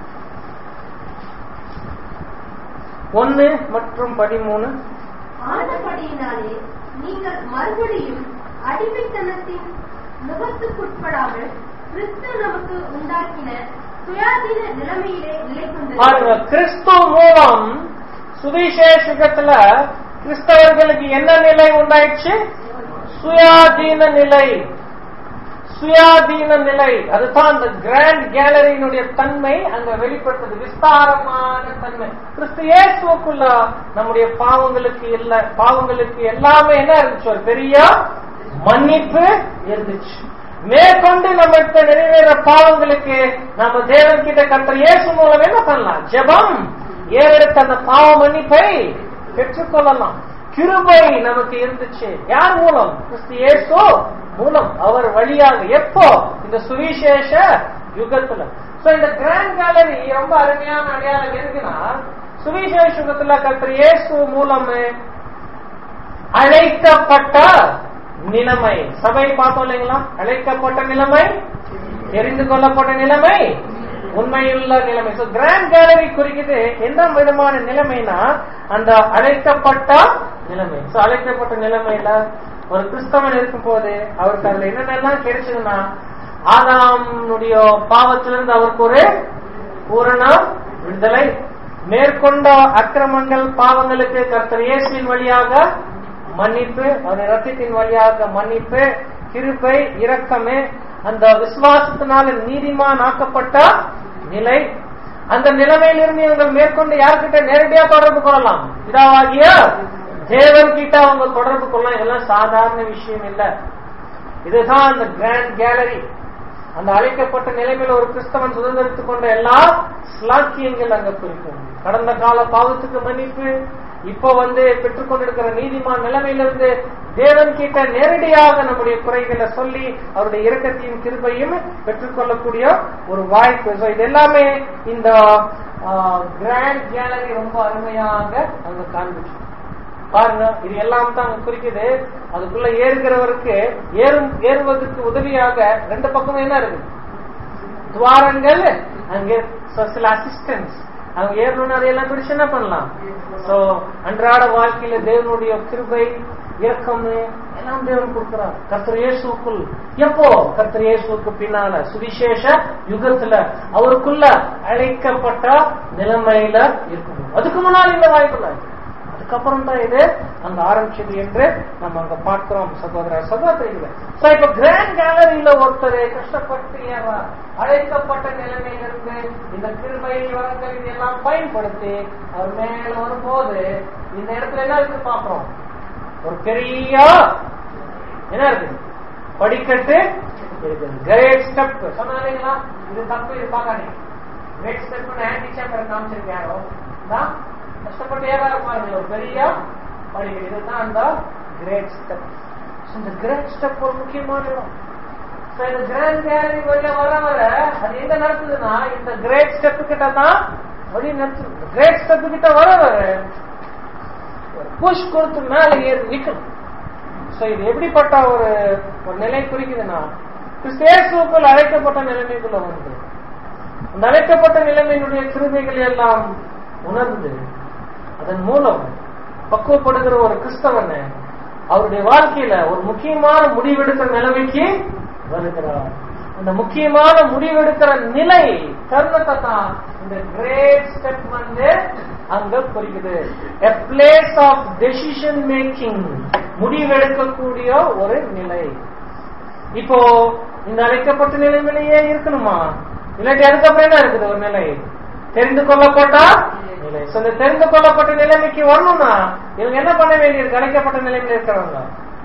ஒன்னு மற்றும் பதிமூணு ஆனபடியினாலே நீங்கள் மறுபடியும் அடிமைத்தனத்தின் முகத்துக்குட்படாமல் கிறிஸ்து நமக்கு உண்டாக்கின சுயாதீன நிலைமையிலே நிலை பாருங்க கொண்டு கிறிஸ்து மூலம் சுவிசேஷத்துல கிறிஸ்தவர்களுக்கு என்ன நிலை உண்டாயிடுச்சு சுயாதீன நிலை சுயாதீன நிலை அதுதான் அந்த கிராண்ட் கேலரியினுடைய தன்மை அங்க வெளிப்பட்டது விஸ்தாரமான தன்மை கிறிஸ்து இயேசுக்குள்ள நம்முடைய பாவங்களுக்கு இல்ல பாவங்களுக்கு எல்லாமே என்ன இருந்துச்சு ஒரு பெரிய மன்னிப்பு இருந்துச்சு மேற்கொண்டு நம்மகிட்ட நிறைவேற பாவங்களுக்கு நம்ம தேவன் கிட்ட கற்ற இயேசு மூலம் என்ன பண்ணலாம் ஜெபம் ஏறெடுத்த அந்த பாவ மன்னிப்பை பெற்றுக்கொள்ளலாம் கிருபை நமக்கு இருந்துச்சு யார் மூலம் கிறிஸ்து இயேசு மூலம் அவர் வழியாக எப்போ இந்த சுவிசேஷ யுகத்துல சோ இந்த கிராண்ட் கேலரி ரொம்ப அருமையான அடையாளம் இருக்குன்னா சுவிசேஷ யுகத்துல கற்ற இயேசு மூலம் அழைக்கப்பட்ட நிலைமை சபை பார்த்தோம் இல்லைங்களா அழைக்கப்பட்ட நிலைமை தெரிந்து கொள்ளப்பட்ட நிலைமை உண்மையுள்ள நிலைமை சோ கிராண்ட் கேலரி குறிக்குது எந்த விதமான நிலைமைனா அந்த அழைக்கப்பட்ட நிலைமை சோ அழைக்கப்பட்ட நிலைமையில ஒரு கிறிஸ்தவன் இருக்கும் போது அவருக்கு அதுல என்னென்னலாம் கிடைச்சதுன்னா ஆதாமுடைய பாவத்திலிருந்து அவருக்கு ஒரு பூரண விடுதலை மேற்கொண்ட அக்கிரமங்கள் பாவங்களுக்கு கர்த்தர் இயேசுவின் வழியாக மன்னிப்பு அவருடைய ரத்தத்தின் வழியாக மன்னிப்பு கிருபை இரக்கமே அந்த விசுவாசத்தினால நீதிமான் ஆக்கப்பட்ட நிலை அந்த நிலைமையிலிருந்து இவங்கள் மேற்கொண்டு யார்கிட்ட நேரடியா தொடர்பு கொள்ளலாம் பிதாவாகிய தேவன் கிட்ட அவங்க தொடர்பு கொள்ளலாம் இதெல்லாம் சாதாரண விஷயம் இல்ல இதுதான் அந்த கிராண்ட் கேலரி அந்த அழைக்கப்பட்ட நிலைமையில ஒரு கிறிஸ்தவன் சுதந்திரத்துக் கொண்ட எல்லா ஸ்லாக்கியங்கள் அங்க குறிக்கும் கடந்த கால பாவத்துக்கு மன்னிப்பு இப்ப வந்து பெற்றுக்கொண்டிருக்கிற நீதிமான் நிலைமையிலிருந்து தேவன் கிட்ட நேரடியாக நம்முடைய குறைகளை சொல்லி அவருடைய இரக்கத்தையும் கிருபையும் பெற்றுக்கொள்ளக்கூடிய ஒரு வாய்ப்பு So, இது எல்லாமே இந்த கிராண்ட் கேலரி ரொம்ப அருமையாக அங்க காண்பிச்சு பாருங்க இது எல்லாம் தான் அங்க குறிக்குது அதுக்குள்ள ஏறுகிறவருக்கு ஏறும் ஏறுவதற்கு உதவியாக ரெண்டு பக்கமும் என்ன இருக்கு துவாரங்கள் அங்கே so சில அசிஸ்டன்ஸ் அவங்க ஏறணும்னு அதையெல்லாம் பிடிச்சு என்ன பண்ணலாம் சோ அன்றாட வாழ்க்கையில தேவனுடைய கிருபை இரக்கம் எல்லாம் தேவன் கொடுக்கிறார் கர்த்தர் இயேசுக்குள் எப்போ கர்த்தர் இயேசுக்கு பின்னால சுவிசேஷ யுகத்துல அவருக்குள்ள அழைக்கப்பட்ட நிலைமையில இருக்கணும் அதுக்கு முன்னால் இந்த வாய்ப்புல அதுக்கப்புறம் தான் இது அங்க ஆரம்பிச்சது என்று நம்ம அங்க பார்க்கிறோம் சகோதர சகோதரிகளை சோ இப்ப கிராண்ட் கேலரியில ஒருத்தர் கஷ்டப்பட்டு ஏறார். அழைக்கப்பட்ட நிலைமையிலிருந்து இந்த கிருபை வரங்கள் இதெல்லாம் பயன்படுத்தி அவர் மேல வரும்போது இந்த இடத்துல என்ன இருக்கு பாக்குறோம் ஒரு பெரிய என்ன இருக்கு படிக்கட்டு இருக்கு கிரேட் ஸ்டெப் சொன்னாங்களா இது தப்பு இது பார்க்காதீங்க கிரேட் ஸ்டெப் ஆன்டி சேம்பர் காமிச்சிருக்கு யாரோ இதான் கஷ்டப்பட்டு ஏறாரு பாருங்க ஒரு பெரிய படிக்கட்டு இதுதான் அந்த கிரேட் ஸ்டெப் இந்த கிரேட் ஸ்டெப் ஒரு முக்கியமான இடம் So, இந்த கிராண்ட் கேலரி வழியா வர வர அது எங்க நடத்துதுன்னா இந்த கிரேட் ஸ்டெப் கிட்ட தான் வழி நடத்துது கிரேட் ஸ்டெப் கிட்ட வர வர புஷ் கொடுத்து மேல ஏறி நிக்கணும் சோ இது எப்படிப்பட்ட ஒரு ஒரு நிலை குறிக்குதுன்னா கிறிஸ்தேசுக்குள் அழைக்கப்பட்ட நிலைமைக்குள்ள வந்து அந்த அழைக்கப்பட்ட நிலைமையினுடைய கிருமைகள் எல்லாம் உணர்ந்து அதன் மூலம் பக்குவப்படுகிற ஒரு கிறிஸ்தவனை அவருடைய வாழ்க்கையில ஒரு முக்கியமான முடிவெடுக்கிற நிலைமைக்கு வருகிறார் அந்த முக்கியமான முடிவெடுக்கிற நிலை தருணத்தை தான் இந்த கிரேட் ஸ்டெப் வந்து அங்க குறிக்குது a place of decision making முடிவெடுக்கக்கூடிய ஒரு நிலை இப்போ இந்த அழைக்கப்பட்ட நிலைமையிலேயே இருக்கணுமா இல்லாட்டி அதுக்கப்புறம் என்ன இருக்குது ஒரு நிலை தெரிந்து கொள்ளப்பட்ட நிலை So, இந்த தெரிந்து கொள்ளப்பட்ட நிலைமைக்கு வரணும்னா இவங்க என்ன பண்ண வேண்டியிருக்கு அழைக்கப்பட்ட நிலைமையில இருக்கிறவங்க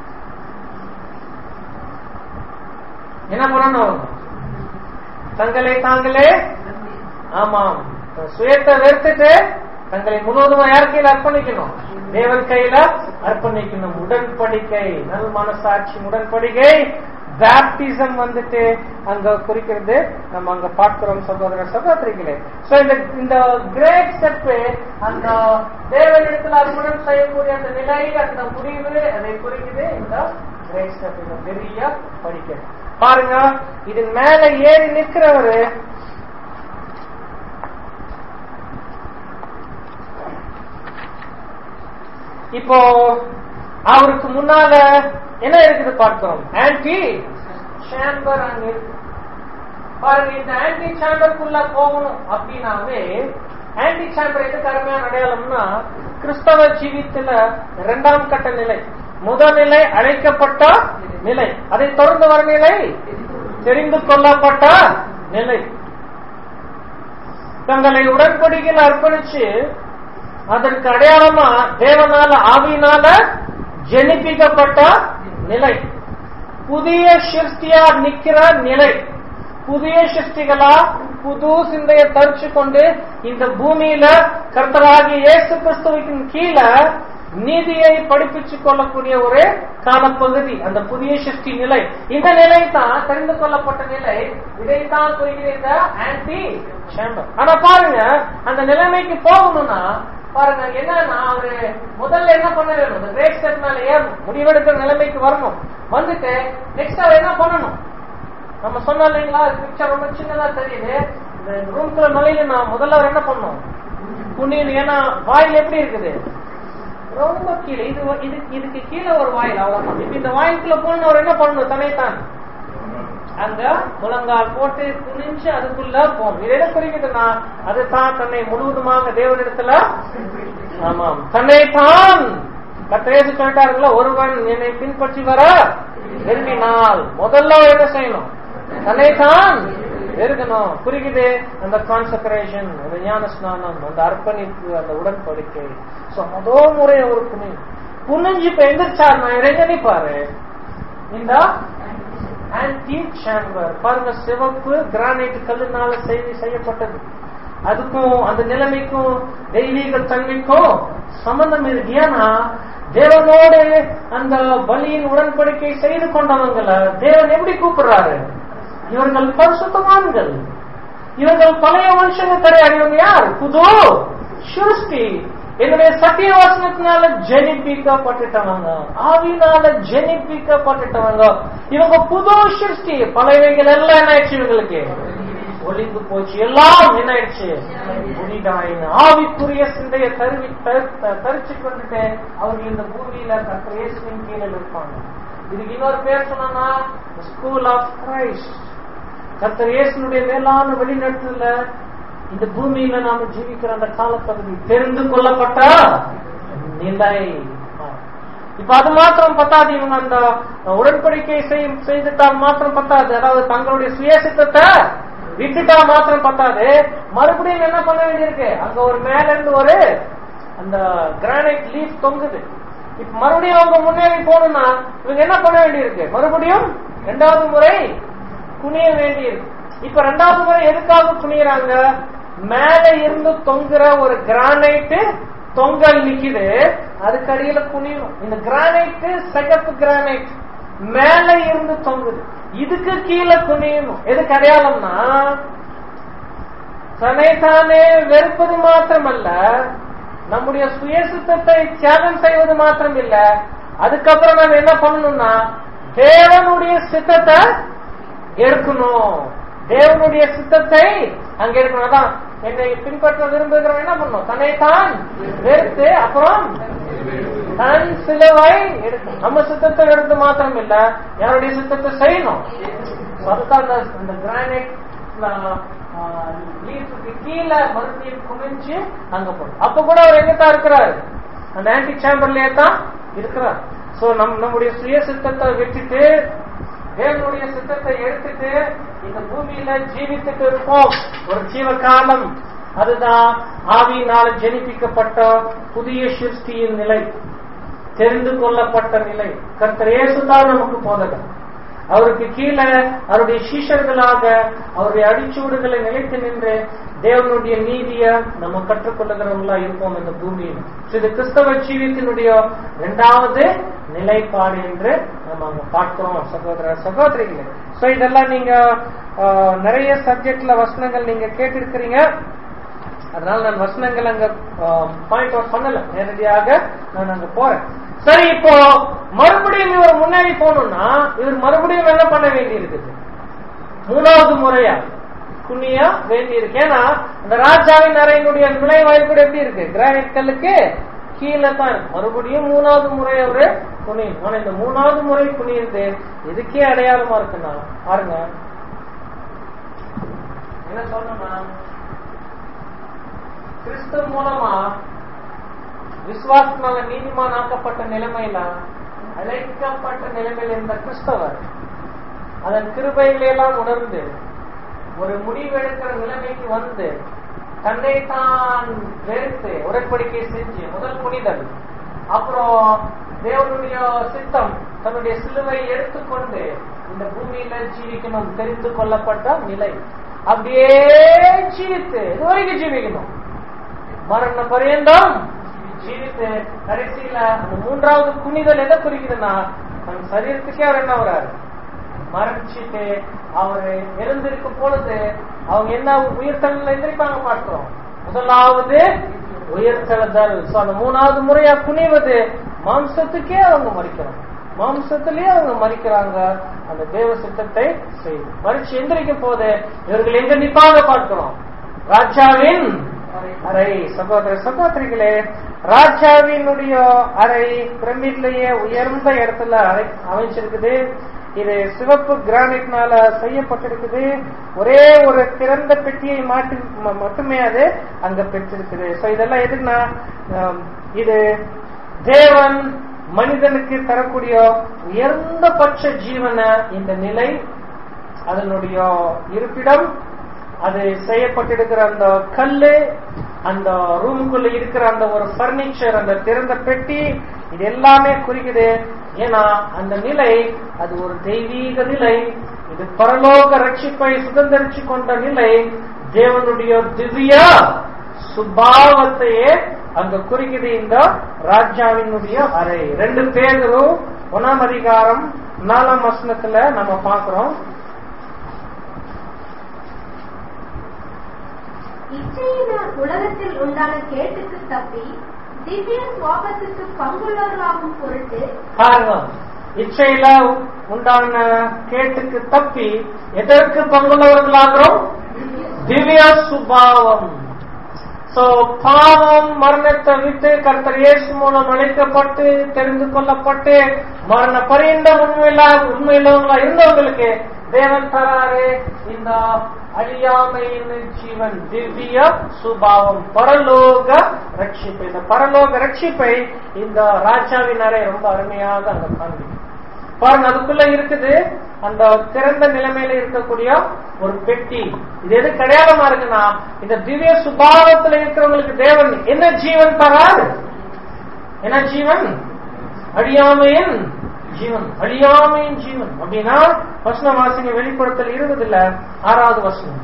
என்ன பண்ணணும் அவங்க? தங்களை தாங்களே ஆமாம் சுயத்தை வெறுத்துட்டு தங்களை முழுவதுமா யார் கையில அர்ப்பணிக்கணும் தேவன் கையில அர்ப்பணிக்கணும் உடன்படிக்கை நல் மனசாட்சி உடன்படிக்கை பேப்டிசம் வந்துட்டு அங்க குறிக்கிறது நம்ம அங்க பார்க்கிறோம் சகோதர சகோதரிகளே சோ இந்த இந்த கிரேட் ஸ்டெப் அந்த தேவனிடத்தில் அர்ப்பணம் செய்யக்கூடிய அந்த நிலை அந்த முடிவு அதை குறிக்குது இந்த கிரேட் ஸ்டெப் இந்த பெரிய படிக்கை பாருங்க இதன் மேல ஏறி நிற்கிறவரு இப்போ அவருக்கு முன்னால என்ன இருக்குது பார்க்கிறோம் ஆன்டி சேம்பர் அங்க இருக்கு பாருங்க இந்த ஆன்டி சேம்பருக்குள்ள போகணும் அப்படின்னாவே ஆன்டி சேம்பர் எதுக்கு அருமையான அடையாளம்னா கிறிஸ்தவ ஜீவித்துல இரண்டாம் கட்ட நிலை முதல் நிலை அழைக்கப்பட்ட நிலை அதை தொடர்ந்து வர நிலை தெரிந்து கொள்ளப்பட்ட நிலை தங்களை உடன்படிக்கையில் அர்ப்பணிச்சு அதற்கு அடையாளமா தேவனால ஆவியினால ஜெனிப்பிக்கப்பட்ட நிலை புதிய சிருஷ்டியா நிக்கிற நிலை புதிய சிருஷ்டிகளா புது சிந்தையை தரிச்சு கொண்டு இந்த பூமியில கர்த்தராகிய இயேசு கிறிஸ்துவின் கீழே நீதியை படிப்பிச்சுக் கொள்ளக்கூடிய ஒரு காலப்பகுதி அந்த புதிய சிருஷ்டி நிலை இந்த நிலை தான் தெரிந்து கொள்ளப்பட்ட நிலை இதைத்தான் குறிக்கிற இந்த ஆன்டி சேம்பர் ஆனா பாருங்க அந்த நிலைமைக்கு போகணும்னா பாருங்க என்னன்னா அவரு முதல்ல என்ன பண்ண வேணும் இந்த கிரேட் ஸ்டெப் மேல ஏறணும் முடிவெடுக்கிற நிலைமைக்கு வரணும் வந்துட்டு நெக்ஸ்ட் அவர் என்ன பண்ணணும் நம்ம சொன்னோம் இல்லைங்களா பிக்சர் ரொம்ப சின்னதா தெரியுது இந்த ரூம்குள்ள நுழையில நான் முதல்ல அவர் என்ன பண்ணணும் புண்ணியன் ஏன்னா வாயில் எப்படி இருக்குது ரொம்ப கீழே இது இது இதுக்கு கீழே ஒரு வாயில் அவ்வளவுதான் இப்ப இந்த வாயிலுக்குள்ள போன அவர் என்ன பண்ணணும் தன்னைத்தான் அங்க முழங்கால் போட்டு குனிஞ்சு அதுக்குள்ள போகும் இது என்ன குறிக்குதுன்னா அது தான் தன்னை முழுவதுமாக தேவனிடத்துல ஆமாம் தன்னை தான் கத்திரேசு சொல்லிட்டாருங்களா ஒருவன் என்னை பின்பற்றி வர விரும்பினால் முதல்ல அவர் என்ன செய்யணும் தன்னை தான் இருக்கணும் புரியுது அந்த கான்சக்ரேஷன் அந்த ஞான ஸ்நானம் அந்த அர்ப்பணிப்பு அந்த உடன்படிக்கை சோ முதல் முறை ஒரு புனி குனிஞ்சு இப்ப எந்திரிச்சாருன்னா எங்க நிப்பாரு இந்த ஆன்டிக் சேம்பர் பாருங்க சிவப்பு கிரானைட் கல்லுனால செய்தி செய்யப்பட்டது அதுக்கும் அந்த நிலைமைக்கும் தெய்வீக தன்மைக்கும் சம்பந்தம் இருக்கு ஏன்னா தேவனோடு அந்த பலியின் உடன்படிக்கை செய்து கொண்டவங்கள தேவன் எப்படி கூப்பிடுறாரு இவர்கள் பரிசுத்தவான்கள் இவர்கள் பழைய மனுஷங்க கிடையாது இவங்க யார் புது சிருஷ்டி என்னுடைய சத்திய வசனத்தினால ஜெனிப்பிக்கப்பட்டுட்டவங்க ஆவினால ஜெனிப்பிக்கப்பட்டுட்டவங்க இவங்க புது சிருஷ்டி பழையவைகள் எல்லாம் என்ன ஆயிடுச்சு இவங்களுக்கு ஒளிந்து போச்சு எல்லாம் என்ன ஆயிடுச்சு புனிதாயின ஆவிக்குரிய சிந்தைய தருவி தரிச்சு கொண்டுட்டு அவர்கள் இந்த பூமியில கற்ற இயேசுவின் கீழே இருப்பாங்க இதுக்கு இன்னொரு பேர் சொன்னா ஸ்கூல் ஆஃப் கிரைஸ்ட் கர்த்தர் இயேசுனுடைய மேலான வெளிநடத்துல இந்த பூமியில நாம ஜீவிக்கிற அந்த காலப்பகுதி தெரிந்து கொள்ளப்பட்ட நிலை இப்ப அது மாத்திரம் பத்தாது இவங்க அந்த உடன்படிக்கை செய்துட்டால் மாத்திரம் பத்தாது அதாவது தங்களுடைய சுயசித்தத்தை விட்டுட்டா மாத்திரம் பத்தாது மறுபடியும் என்ன பண்ண வேண்டியிருக்கு அங்க ஒரு மேல இருந்து ஒரு அந்த கிரானைட் லீஃப் தொங்குது இப்ப மறுபடியும் அவங்க முன்னேறி போகணும்னா இவங்க என்ன பண்ண வேண்டியிருக்கு மறுபடியும் இரண்டாவது முறை குனிய வேண்டியிருக்கு இப்ப ரெண்டாவது முறை எதுக்காக குனியறாங்க மேல இருந்து தொங்குற ஒரு கிரானைட் தொங்கல் நிக்குது அதுக்கு அடியில குனியணும் இந்த கிரானைட் சிகப்பு கிரானைட் மேல இருந்து தொங்குது இதுக்கு கீழே குனியணும் எதுக்கு அடையாளம்னா தன்னைத்தானே வெறுப்பது மாத்திரமல்ல நம்முடைய சுயசுத்தத்தை தியாகம் செய்வது மாத்திரம் இல்ல அதுக்கப்புறம் நம்ம என்ன பண்ணணும்னா தேவனுடைய சித்தத்தை எடுக்கணும் தேவனுடைய சித்தத்தை அங்க எடுக்கணும் அதான் என்னை பின்பற்ற விரும்புகிறவன் என்ன பண்ணும் தன்னைத்தான் வெறுத்து அப்புறம் தன் சிலுவை எடுக்கணும் நம்ம சித்தத்தை எடுத்து மாத்திரம் இல்ல யாருடைய சித்தத்தை செய்யணும் அதுதான் இந்த கிரானைட் லீஃபுக்கு கீழே மறுபடியும் குமிஞ்சு அங்க போடும் அப்ப கூட அவர் எங்கத்தான் இருக்கிறாரு அந்த ஆன்டி சேம்பர்லயே தான் இருக்கிறார் சோ நம் நம்முடைய சுய சித்தத்தை விட்டுட்டு தேவனுடைய சித்தத்தை எடுத்துட்டு இந்த பூமியில ஜீவித்துட்டு இருப்போம் ஒரு ஜீவ காலம் அதுதான் ஆவியினால் ஜெனிப்பிக்கப்பட்ட புதிய சிருஷ்டியின் நிலை தெரிந்து கொள்ளப்பட்ட நிலை கர்த்தர் இயேசுதான் நமக்கு போதகர் அவருக்கு கீழே அவருடைய சீஷர்களாக அவருடைய அடிச்சூடுகளை நிலைத்து நின்று தேவனுடைய நீதிய நம்ம கற்றுக்கொள்ளுகிறவங்களா இருப்போம் இந்த பூமியில் இது கிறிஸ்தவ ஜீவியத்தினுடைய இரண்டாவது நிலைப்பாடு என்று நம்ம அங்க பார்க்கிறோம் சகோதர சகோதரிகளே சோ இதெல்லாம் நீங்க நிறைய சப்ஜெக்ட்ல வசனங்கள் நீங்க கேட்டிருக்கிறீங்க அதனால நான் வசனங்கள் அங்க பாயிண்ட் அவுட் பண்ணல நேரடியாக நான் அங்க போறேன் சரி இப்போ மறுபடியும் இவர் முன்னேறி போகணும்னா இவர் மறுபடியும் என்ன பண்ண வேண்டி இருக்குது மூணாவது முறையா குனியா வேண்டி இருக்கு ஏன்னா அந்த ராஜாவின் அறையினுடைய நுழைவாயில் கூட எப்படி இருக்கு கிரானைட் கல்லுக்கு கீழே தான் இருக்கு மறுபடியும் மூணாவது முறை அவரு குனியும் ஆனா இந்த மூணாவது முறை குனியுது எதுக்கே அடையாளமா இருக்குன்னா பாருங்க என்ன சொல்லணும்னா கிறிஸ்து மூலமா விசுவாசமாக நீதிமான் ஆக்கப்பட்ட நிலைமையில அழைக்கப்பட்ட நிலைமையில் இருந்த கிறிஸ்தவர் அதன் கிருபைகளெல்லாம் உணர்ந்து ஒரு முடிவெடுக்கிற நிலைமைக்கு வந்து தன்னை தான் வெறுத்து உடன்படிக்கை செஞ்சு முதல் புனிதல் அப்புறம் தேவனுடைய சித்தம் தன்னுடைய சிலுவை எடுத்துக்கொண்டு இந்த பூமியில ஜீவிக்கணும் தெரிந்து கொள்ளப்பட்ட நிலை அப்படியே ஜீவித்து இதுவரைக்கும் ஜீவிக்கணும் மரண பரியந்தம் ஜீவித்து கடைசியில அந்த மூன்றாவது குனிதல் எதை குறிக்குதுன்னா தன் சரீரத்துக்கே அவர் என்ன வர்றாரு மறைச்சிட்டு அவரு எழுந்திருக்கும் பொழுது அவங்க என்ன உயிர்த்தல எந்திரிப்பாங்க பார்க்கிறோம் முதலாவது உயிர்த்தெழுதல் சோ அந்த மூணாவது முறையா குனிவது மாம்சத்துக்கே அவங்க மறிக்கிறாங்க மாம்சத்திலேயே அவங்க மறிக்கிறாங்க அந்த தேவ சித்தத்தை செய்து மறிச்சு எந்திரிக்கும் போது இவர்கள் எங்க நிப்பாங்க பார்க்கிறோம் ராஜாவின் அறை சகோதர சகோதரிகளே ராஜாவினுடைய அறை பிரமிட்லயே உயர்ந்த இடத்துல அறை அமைச்சிருக்குது இது சிவப்பு கிரானைட்னால செய்யப்பட்டிருக்குது ஒரே ஒரு திறந்த பெட்டியை மாட்டி மட்டுமே அது அங்க பெற்றிருக்குது சோ இதெல்லாம் எதுக்குன்னா இது தேவன் மனிதனுக்கு தரக்கூடிய உயர்ந்த பட்ச ஜீவன இந்த நிலை அதனுடைய இருப்பிடம் அது செய்யப்பட்டிருக்கிற அந்த கல்லு அந்த ரூமுக்குள்ள இருக்கிற அந்த ஒரு பர்னிச்சர் அந்த திறந்த பெட்டி இது எல்லாமே குறிக்குது ஏன்னா அந்த நிலை அது ஒரு தெய்வீக நிலை இது பரலோக ரட்சிப்பை சுதந்திரிச்சு கொண்ட நிலை தேவனுடைய திவ்ய சுபாவத்தையே அங்க குறிக்குது இந்த ராஜாவினுடைய அறை ரெண்டு பேரும் ஒன்னாம் அதிகாரம் நாலாம் வசனத்துல நம்ம பார்க்கிறோம் இச்சையினால் உலகத்தில் உண்டான கேட்டுக்கு தப்பி திவ்ய சுவாபத்துக்கு பங்குள்ளவர்களாகும் பொருட்டு பாருங்க இச்சையில உண்டான கேட்டுக்கு தப்பி எதற்கு பங்குள்ளவர்களாகிறோம் திவ்ய சுபாவம் சோ பாவம் மரணத்தை விட்டு கர்த்தர் இயேசு மூலம் அழைக்கப்பட்டு தெரிந்து கொள்ளப்பட்டு மரண பரிந்த உண்மையில உண்மையிலவங்களா இருந்தவங்களுக்கு தேவன் தராரு இந்த அழியாமையின் ஜீவன் திவ்ய சுபாவம் பரலோக ரட்சிப்பு இந்த பரலோக ரட்சிப்பை இந்த ராஜாவின் அறை ரொம்ப அருமையாக அங்க காண்பிக்கும் பாருங்க அதுக்குள்ள இருக்குது அந்த திறந்த நிலைமையில இருக்கக்கூடிய ஒரு பெட்டி இது எது கிடையாதமா இருக்குன்னா இந்த திவ்ய சுபாவத்துல இருக்கிறவங்களுக்கு தேவன் என்ன ஜீவன் தரார் என்ன ஜீவன் அழியாமையின் ஜீவன் அழியாமையின் ஜீவன் அப்படின்னா வசன வாசிங்க வெளிப்படுத்தல் இருபதுல ஆறாவது வசனம்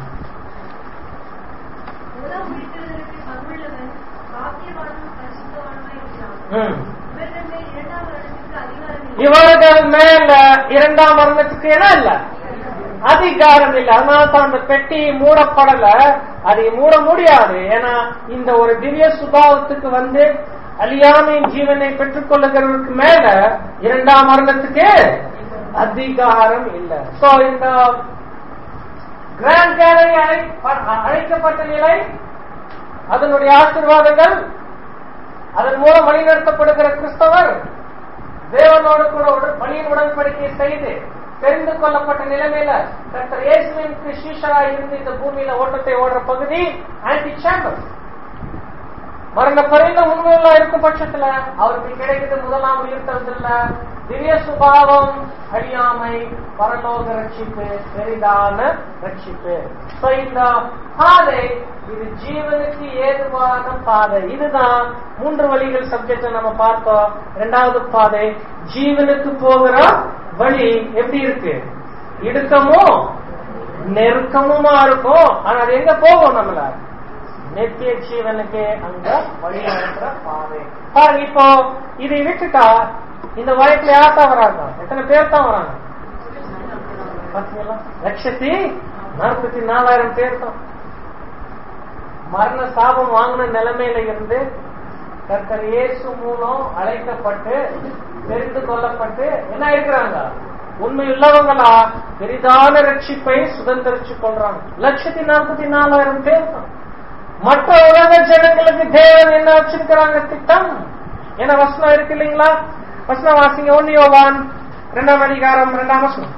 முதல் வீட்டிற்கு பங்குள்ளவன் பாக்கியவானும் பரிசுத்தவானுமாய் இருக்கிறான் ம். இவர்கள் மேல் இரண்டாம் வருடத்திற்கு அதிகாரம் இல்லை. இவர்கள் மேல இரண்டாம் மரணத்துக்கு என்ன இல்ல அதிகாரம் இல்ல அதனால தான் அந்த பெட்டி மூடப்படல அதை மூட முடியாது ஏன்னா இந்த ஒரு திவ்ய சுபாவத்துக்கு வந்து அழியாமையின் ஜீவனை பெற்றுக் கொள்ளுகிறவருக்கு மேல இரண்டாம் மரணத்துக்கு அதிகாரம் இல்ல சோ இந்த கிராண்ட் கேலரி அழைக்கப்பட்ட நிலை அதனுடைய ஆசீர்வாதங்கள் அதன் மூலம் வழிநடத்தப்படுகிற கிறிஸ்தவர் தேவனோடு கூட உடன்- பணியின் உடன்படிக்கை செய்து தெரிந்து கொள்ளப்பட்ட நிலைமையில கர்த்தர் இயேசுவின் சீஷராய் இருந்து இந்த பூமியில ஓட்டத்தை ஓடுற பகுதி ஆன்டி சேம்பர் மரண பரிந்த உண்மையுள்ள இருக்கும் பட்சத்துல அவருக்கு கிடைக்கிறது முதலாம் உயிர்த்தல்ல திவ்ய சுபாவம் அழியாமை பரலோக ரட்சிப்பு பெரிதான ரட்சிப்பு So, இந்த பாதை இது ஜீவனுக்கு ஏதுவான பாதை இதுதான் மூன்று வழிகள் சப்ஜெக்ட் நம்ம பார்த்தோம் இரண்டாவது பாதை ஜீவனுக்கு போகிற வழி எப்படி இருக்கு இடுக்கமும் நெருக்கமுமா இருக்கும் ஆனா அது எங்க போகும் நம்மள நித்திய ஜீவனுக்கு அங்க வழி நடக்கிற பாதை பாருங்க இப்போ இதை விட்டுட்டா இந்த வயசுல யார் தான் வராங்க எத்தனை பேர் தான் வராங்க பாத்தீங்களா லட்சத்தி நாற்பத்தி நாலாயிரம் பேர் தான் மரண சாபம் வாங்கின நிலைமையில இருந்து கர்த்தர் இயேசு மூலம் அழைக்கப்பட்டு தெரிந்து கொள்ளப்பட்டு என்ன இருக்கிறாங்க உண்மை உள்ளவங்களா பெரிதான ரட்சிப்பை சுதந்திரிச்சு கொள்றாங்க லட்சத்தி நாற்பத்தி நாலாயிரம் பேர் தான் மற்ற உலக ஜனங்களுக்கு தேவன் என்ன வச்சிருக்கிறாங்க திட்டம் என்ன வசனம் இருக்கு இல்லைங்களா வசனம் வாசிங்க ஒன்னு யோவான் இரண்டாம் அதிகாரம் இரண்டாம் வசனம்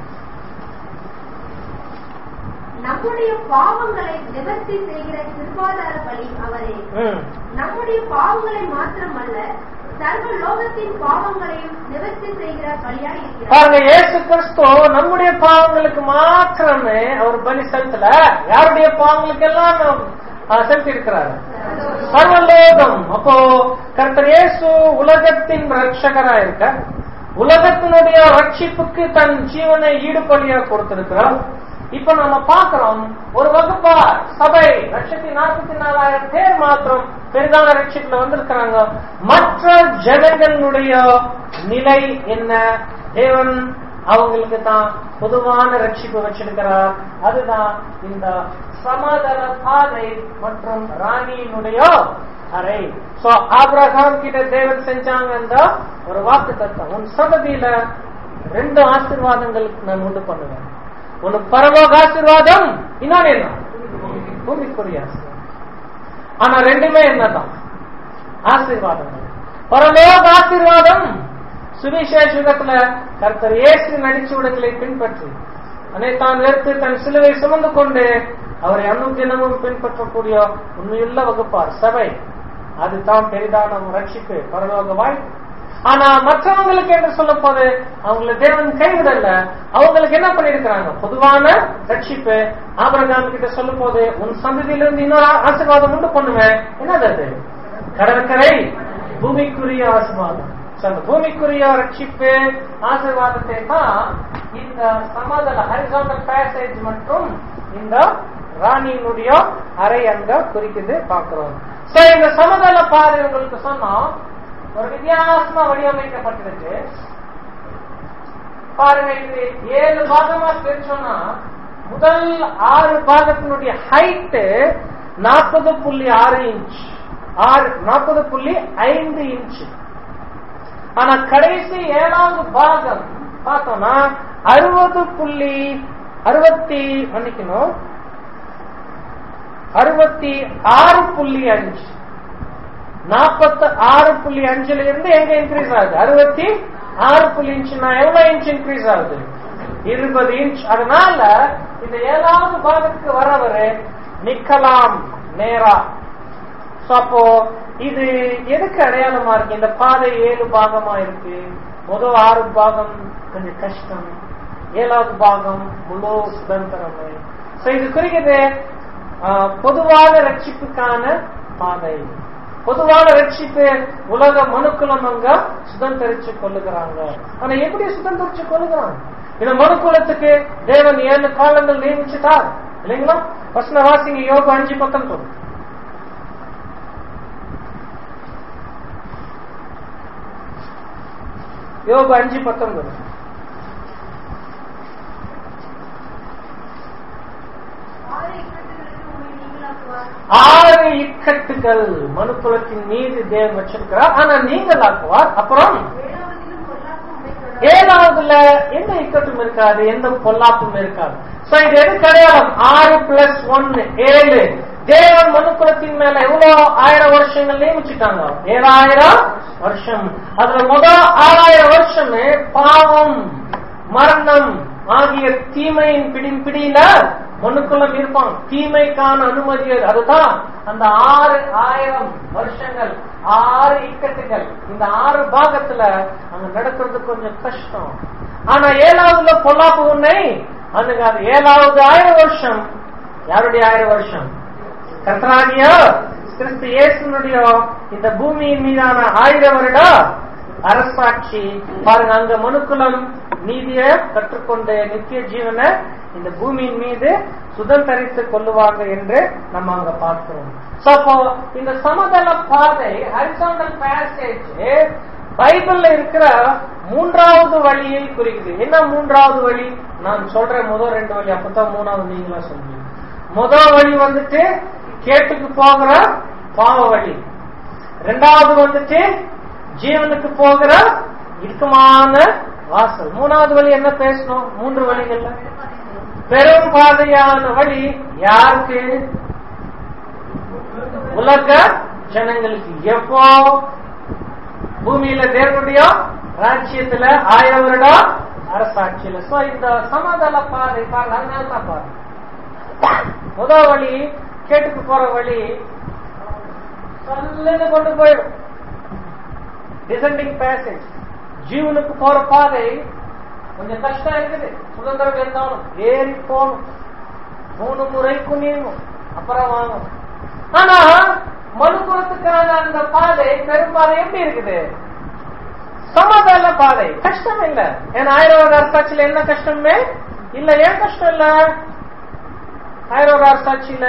நம்முடைய பாவங்களை நிவர்த்தி செய்கிற கிருபாதார பலி அவரே ம். நம்முடைய பாவங்களை மாத்திரமல்ல சர்வ லோகத்தின் பாவங்களையும் நிவர்த்தி செய்கிற பலியாய் இருக்கிறார் பாருங்க இயேசு கிறிஸ்து நம்முடைய பாவங்களுக்கு மாத்திரமே அவர் பலி செலுத்தல யாருடைய பாவங்களுக்கு எல்லாம் செலுத்தி இருக்கிறாரு சர்வலோகம் அப்போ கர்த்தர் இயேசு உலகத்தின் ரட்சகரா இருக்க உலகத்தினுடைய ரட்சிப்புக்கு தன் ஜீவனை ஈடுபலியா கொடுத்திருக்கிறார் இப்ப நம்ம பார்க்கிறோம் ஒரு வகுப்பா சபை லட்சத்தி நாற்பத்தி நாலாயிரம் பேர் மாத்திரம் பெரிதான ரட்சிப்புல வந்திருக்கிறாங்க மற்ற ஜனங்களுடைய நிலை என்ன தேவன் அவங்களுக்கு தான் பொதுவான ரட்சிப்பு வச்சிருக்கிறார் அதுதான் இந்த சமாதான பாதை மற்றும் ராணியினுடைய அறை சோ ஆபிரகாம் கிட்ட தேவன் செஞ்சாங்க அந்த ஒரு வாக்கு தத்துவம் உன் சபதியில ரெண்டு ஆசீர்வாதங்களுக்கு நான் உண்டு பண்ணுவேன் ஒன்னு பரலோக ஆசீர்வாதம் இன்னொன்னு என்ன பூமிக்குரிய ஆசீர்வாதம் ஆனா ரெண்டுமே என்னதான் ஆசீர்வாதங்கள் பரலோக ஆசீர்வாதம் சுவிசேஷத்துல கர்த்தர் இயேசு நடிச்சுவடங்களை பின்பற்றி தன்னை தான் வெறுத்து தன் சிலுவை சுமந்து கொண்டு அவரை அனுதினமும் பின்பற்றக்கூடிய உண்மையுள்ள வகுப்பார் சபை அதுதான் பெரிதான ஒரு ரட்சிப்பு பரலோக வாய்ப்பு ஆனா மற்றவங்களுக்கு என்று சொல்லும் போது அவங்களை தேவன் கைவிடல அவங்களுக்கு என்ன பண்ணிருக்கிறாங்க பொதுவான ரட்சிப்பு ஆபரகாம் கிட்ட சொல்லும் போது உன் சந்ததியிலிருந்து இன்னொரு ஆசீர்வாதம் உண்டு பண்ணுவேன் என்னது அது கடற்கரை பூமிக்குரிய ஆசீர்வாதம் So, அந்த பூமிக்குரிய ரட்சிப்பு ஆசீர்வாதத்தை தான் இந்த சமதள ஹரிசாண்டல் பேசேஜ் மற்றும் இந்த ராணியினுடைய அறை அங்க குறிக்குது பார்க்கிறோம் சோ இந்த சமதள பாதை உங்களுக்கு சொன்னோம் ஒரு வித்தியாசமா வடிவமைக்கப்பட்டிருக்கு பாருங்க இது ஏழு பாகமா பிரிச்சோம்னா முதல் ஆறு பாகத்தினுடைய ஹைட் நாற்பது புள்ளி ஆறு இன்ச் ஆறு நாற்பது புள்ளி ஐந்து இன்ச் ஆனா கடைசி ஏழாவது பாகம் பார்த்தோம்னா அறுபது புள்ளி அறுபத்தி மன்னிக்கணும் அறுபத்தி ஆறு புள்ளி அஞ்சு நாற்பத்தி ஆறு புள்ளி அஞ்சுல இருந்து எங்க இன்க்ரீஸ் ஆகுது அறுபத்தி ஆறு புள்ளி இன்ச்சுனா எவ்வளவு இன்ச் இன்க்ரீஸ் ஆகுது இருபது இன்ச் அதனால இந்த ஏழாவது பாகத்துக்கு வரவரு நிக்கலாம் நேரா So, அப்போ இது எதுக்கு அடையாளமா இருக்கு இந்த பாதை ஏழு பாகமா இருக்கு முதல் ஆறு பாகம் கொஞ்சம் கஷ்டம் ஏழாவது பாகம் முழு சுதந்திரமே So, இது குறிக்கிறது ஆஹ், பொதுவான ரட்சிப்புக்கான பாதை பொதுவான ரட்சிப்பு உலக மனுக்குலம் அங்க சுதந்திரிச்சு கொள்ளுகிறாங்க ஆனா எப்படி சுதந்திரிச்சு கொள்ளுகிறாங்க இந்த மனுக்குலத்துக்கு தேவன் ஏழு காலங்கள் நியமிச்சுட்டார் இல்லைங்களா வசன வாசிங்க யோகம் அஞ்சு பத்தொன்பது யோபு அஞ்சு பத்தொன்பது ஆறு இக்கட்டுகளுக்கு உங்களை நீங்களாக்குவார் ஆறு இக்கட்டுகள் மனுக்குலத்தின் மீது தேவன் வச்சிருக்கிறார் ஆனா நீங்கள் ஆக்குவார் அப்புறம் ஏழாவதிலும் பொல்லாப்பு உங்களை தொடரும். ஏழாவதுல எந்த இக்கட்டும் இருக்காது எந்த பொல்லாப்பும் இருக்காது சோ இது எது கிடையாது ஆறு பிளஸ் ஒன்னு ஏழு தேவன் மனுக்குலத்தின் மேல எவ்வளவு ஆயிரம் வருஷங்கள் நியமிச்சுட்டாங்க ஏழாயிரம் வருஷம் அதுல முதல் ஆறாயிரம் வருஷமே பாவம் மரணம் ஆகிய தீமையின் பிடின் பிடியில மனுக்குலம் இருப்பான் தீமைக்கான அனுமதி அது. அதுதான் அந்த ஆறு ஆயிரம் வருஷங்கள் ஆறு இக்கட்டுகள் இந்த ஆறு பாகத்துல அங்க நடக்கிறது கொஞ்சம் கஷ்டம் ஆனா ஏழாவதுல பொல்லாப்பு உன்னை அணுகாது ஏழாவது ஆயிரம் வருஷம் யாருடைய ஆயிரம் வருஷம் கர்த்தராகிய கிறிஸ்து இயேசுனுடைய இந்த பூமியின் மீதான ஆயிரம் வருட அரசாட்சி பாருங்க அங்க மனுக்குலம் நீதிய கற்றுக்கொண்டு நித்திய ஜீவனை இந்த பூமியின் மீது சுதந்திரித்துக் கொள்ளுவாங்க என்று நம்ம அங்க பார்க்கிறோம் So, அப்போ இந்த சமதள பாதை ஹரிசாண்டல் பேசேஜ் பைபிள்ல இருக்கிற மூன்றாவது வழியை குறிக்குது என்ன மூன்றாவது வழி நான் சொல்றேன் முதல் ரெண்டு வழி அப்பதான் மூணாவது நீங்களா சொல்லுவீங்க முதல் வழி வந்துட்டு கேட்டுக்கு போகிற பாவ வழி ரெண்டாவது வந்துட்டு ஜீவனுக்கு போகிற இறுக்கமான வாசல் மூணாவது வழி என்ன பேசணும் மூன்று வழிகள்ல பெரும் பாதையான வழி யாருக்கு உலக ஜனங்களுக்கு எப்போ பூமியில தேவனுடைய ராஜ்யத்துல ஆயிரம் வருடம் அரசாட்சியில சோ இந்த சமதள பாதை பாருங்க அதனால தான் பாருங்க முதல் வழி கேட்டுக்கு போற வழி சொல்லுன்னு கொண்டு போயிடும் டிசெண்டிங் பேசேஜ் ஜீவனுக்கு போற பாதை கொஞ்சம் கஷ்டம் இருக்குது சுதந்திரம் இருந்தாலும் ஏறி போகணும் மூணு முறை குனியணும் அப்புறம் வாங்கணும் ஆனா மனுபுரத்துக்கான அந்த பாதை பெரும்பாதை எப்படி இருக்குது சமதள பாதை கஷ்டம் இல்ல ஏன்னா ஆயிரம் அரசாட்சியில என்ன கஷ்டமே இல்ல ஏன் கஷ்டம் இல்ல ஆயிரம் அரசாட்சியில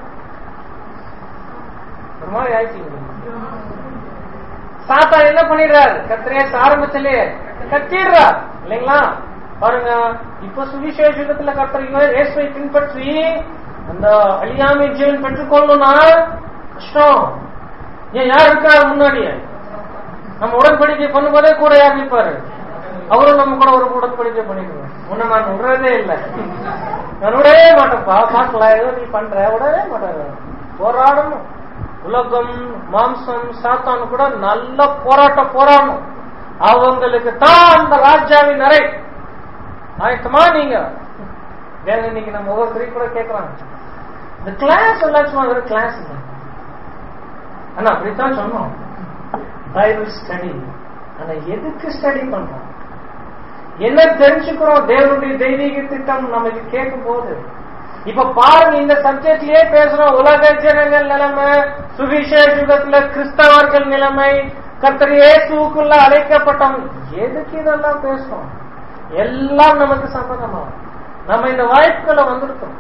ஒரு மாதிரி ஆயிடுச்சு சாத்தா என்ன பண்ணிடுறாரு கத்திரேஸ் ஆரம்பத்திலே கத்திடுறார் இல்லைங்களா பாருங்க இப்ப சுவிசேஷத்துல கர்த்தர் இயேசுவை பின்பற்றி அந்த அழியாமை ஜீவன் பெற்றுக்கொள்ளணும்னா கஷ்டம் ஏன் யார் இருக்காரு முன்னாடியே நம்ம உடன்படிக்கை பண்ணும்போதே கூட யார் நிற்பாரு அவரும் நம்ம கூட ஒரு உடன்படிக்கை பண்ணிடுவோம் உன்னை நான் விடுறதே இல்லை நான் விடவே மாட்டேன்ப்பா பார்க்கலாம் ஏதோ நீ பண்ற விடவே மாட்டாரு போராடணும் உலகம் மாம்சம் சாத்தானு கூட நல்ல போராட்டம் போராடணும் அவங்களுக்கு தான் அந்த ராஜாவின் அறை ஆயத்தமா நீங்க வேற இன்னைக்கு நம்ம ஒவ்வொருத்தரையும் கூட கேட்கறாங்க இந்த கிளாஸ் எல்லாம் சும்மா ஒரு கிளாஸ் இல்லை ஆனா அப்படித்தான் சொன்னோம் பைபிள் ஸ்டடி ஆனா எதுக்கு ஸ்டடி பண்றோம் என்ன தெரிஞ்சுக்கிறோம் தேவனுடைய தெய்வீக திட்டம் நமக்கு கேட்கும் போது இப்ப பாருங்க இந்த சப்ஜெக்ட்லயே பேசுறோம் உலக ஜனங்கள் நிலைமை சுவிசேஷ யுகத்துல கிறிஸ்தவர்கள் நிலைமை கர்த்தர் இயேசுக்குள்ள அழைக்கப்பட்டவங்க எதுக்கு இதெல்லாம் பேசுறோம் எல்லாம் நமக்கு சம்மதமாகும் நம்ம இந்த வாய்ப்புகளை வந்திருக்கோம்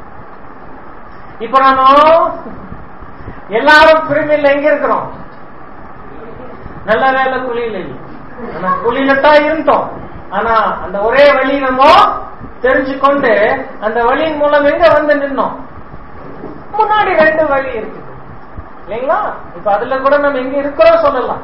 இப்ப நானும் எல்லாரும் பிரிமில் எங்க இருக்கிறோம் நல்ல வேலை குழியில் இல்லை ஆனா குழியில தான் இருந்தோம் ஆனா அந்த ஒரே வழி நம்ம தெரிஞ்சுக்கொண்டு அந்த வழியின் மூலம் எங்க வந்து நின்னோம் முன்னாடி ரெண்டு வழி இருக்குது இல்லைங்களா இப்ப அதுல கூட நம்ம எங்க இருக்கிறோம் சொல்லலாம்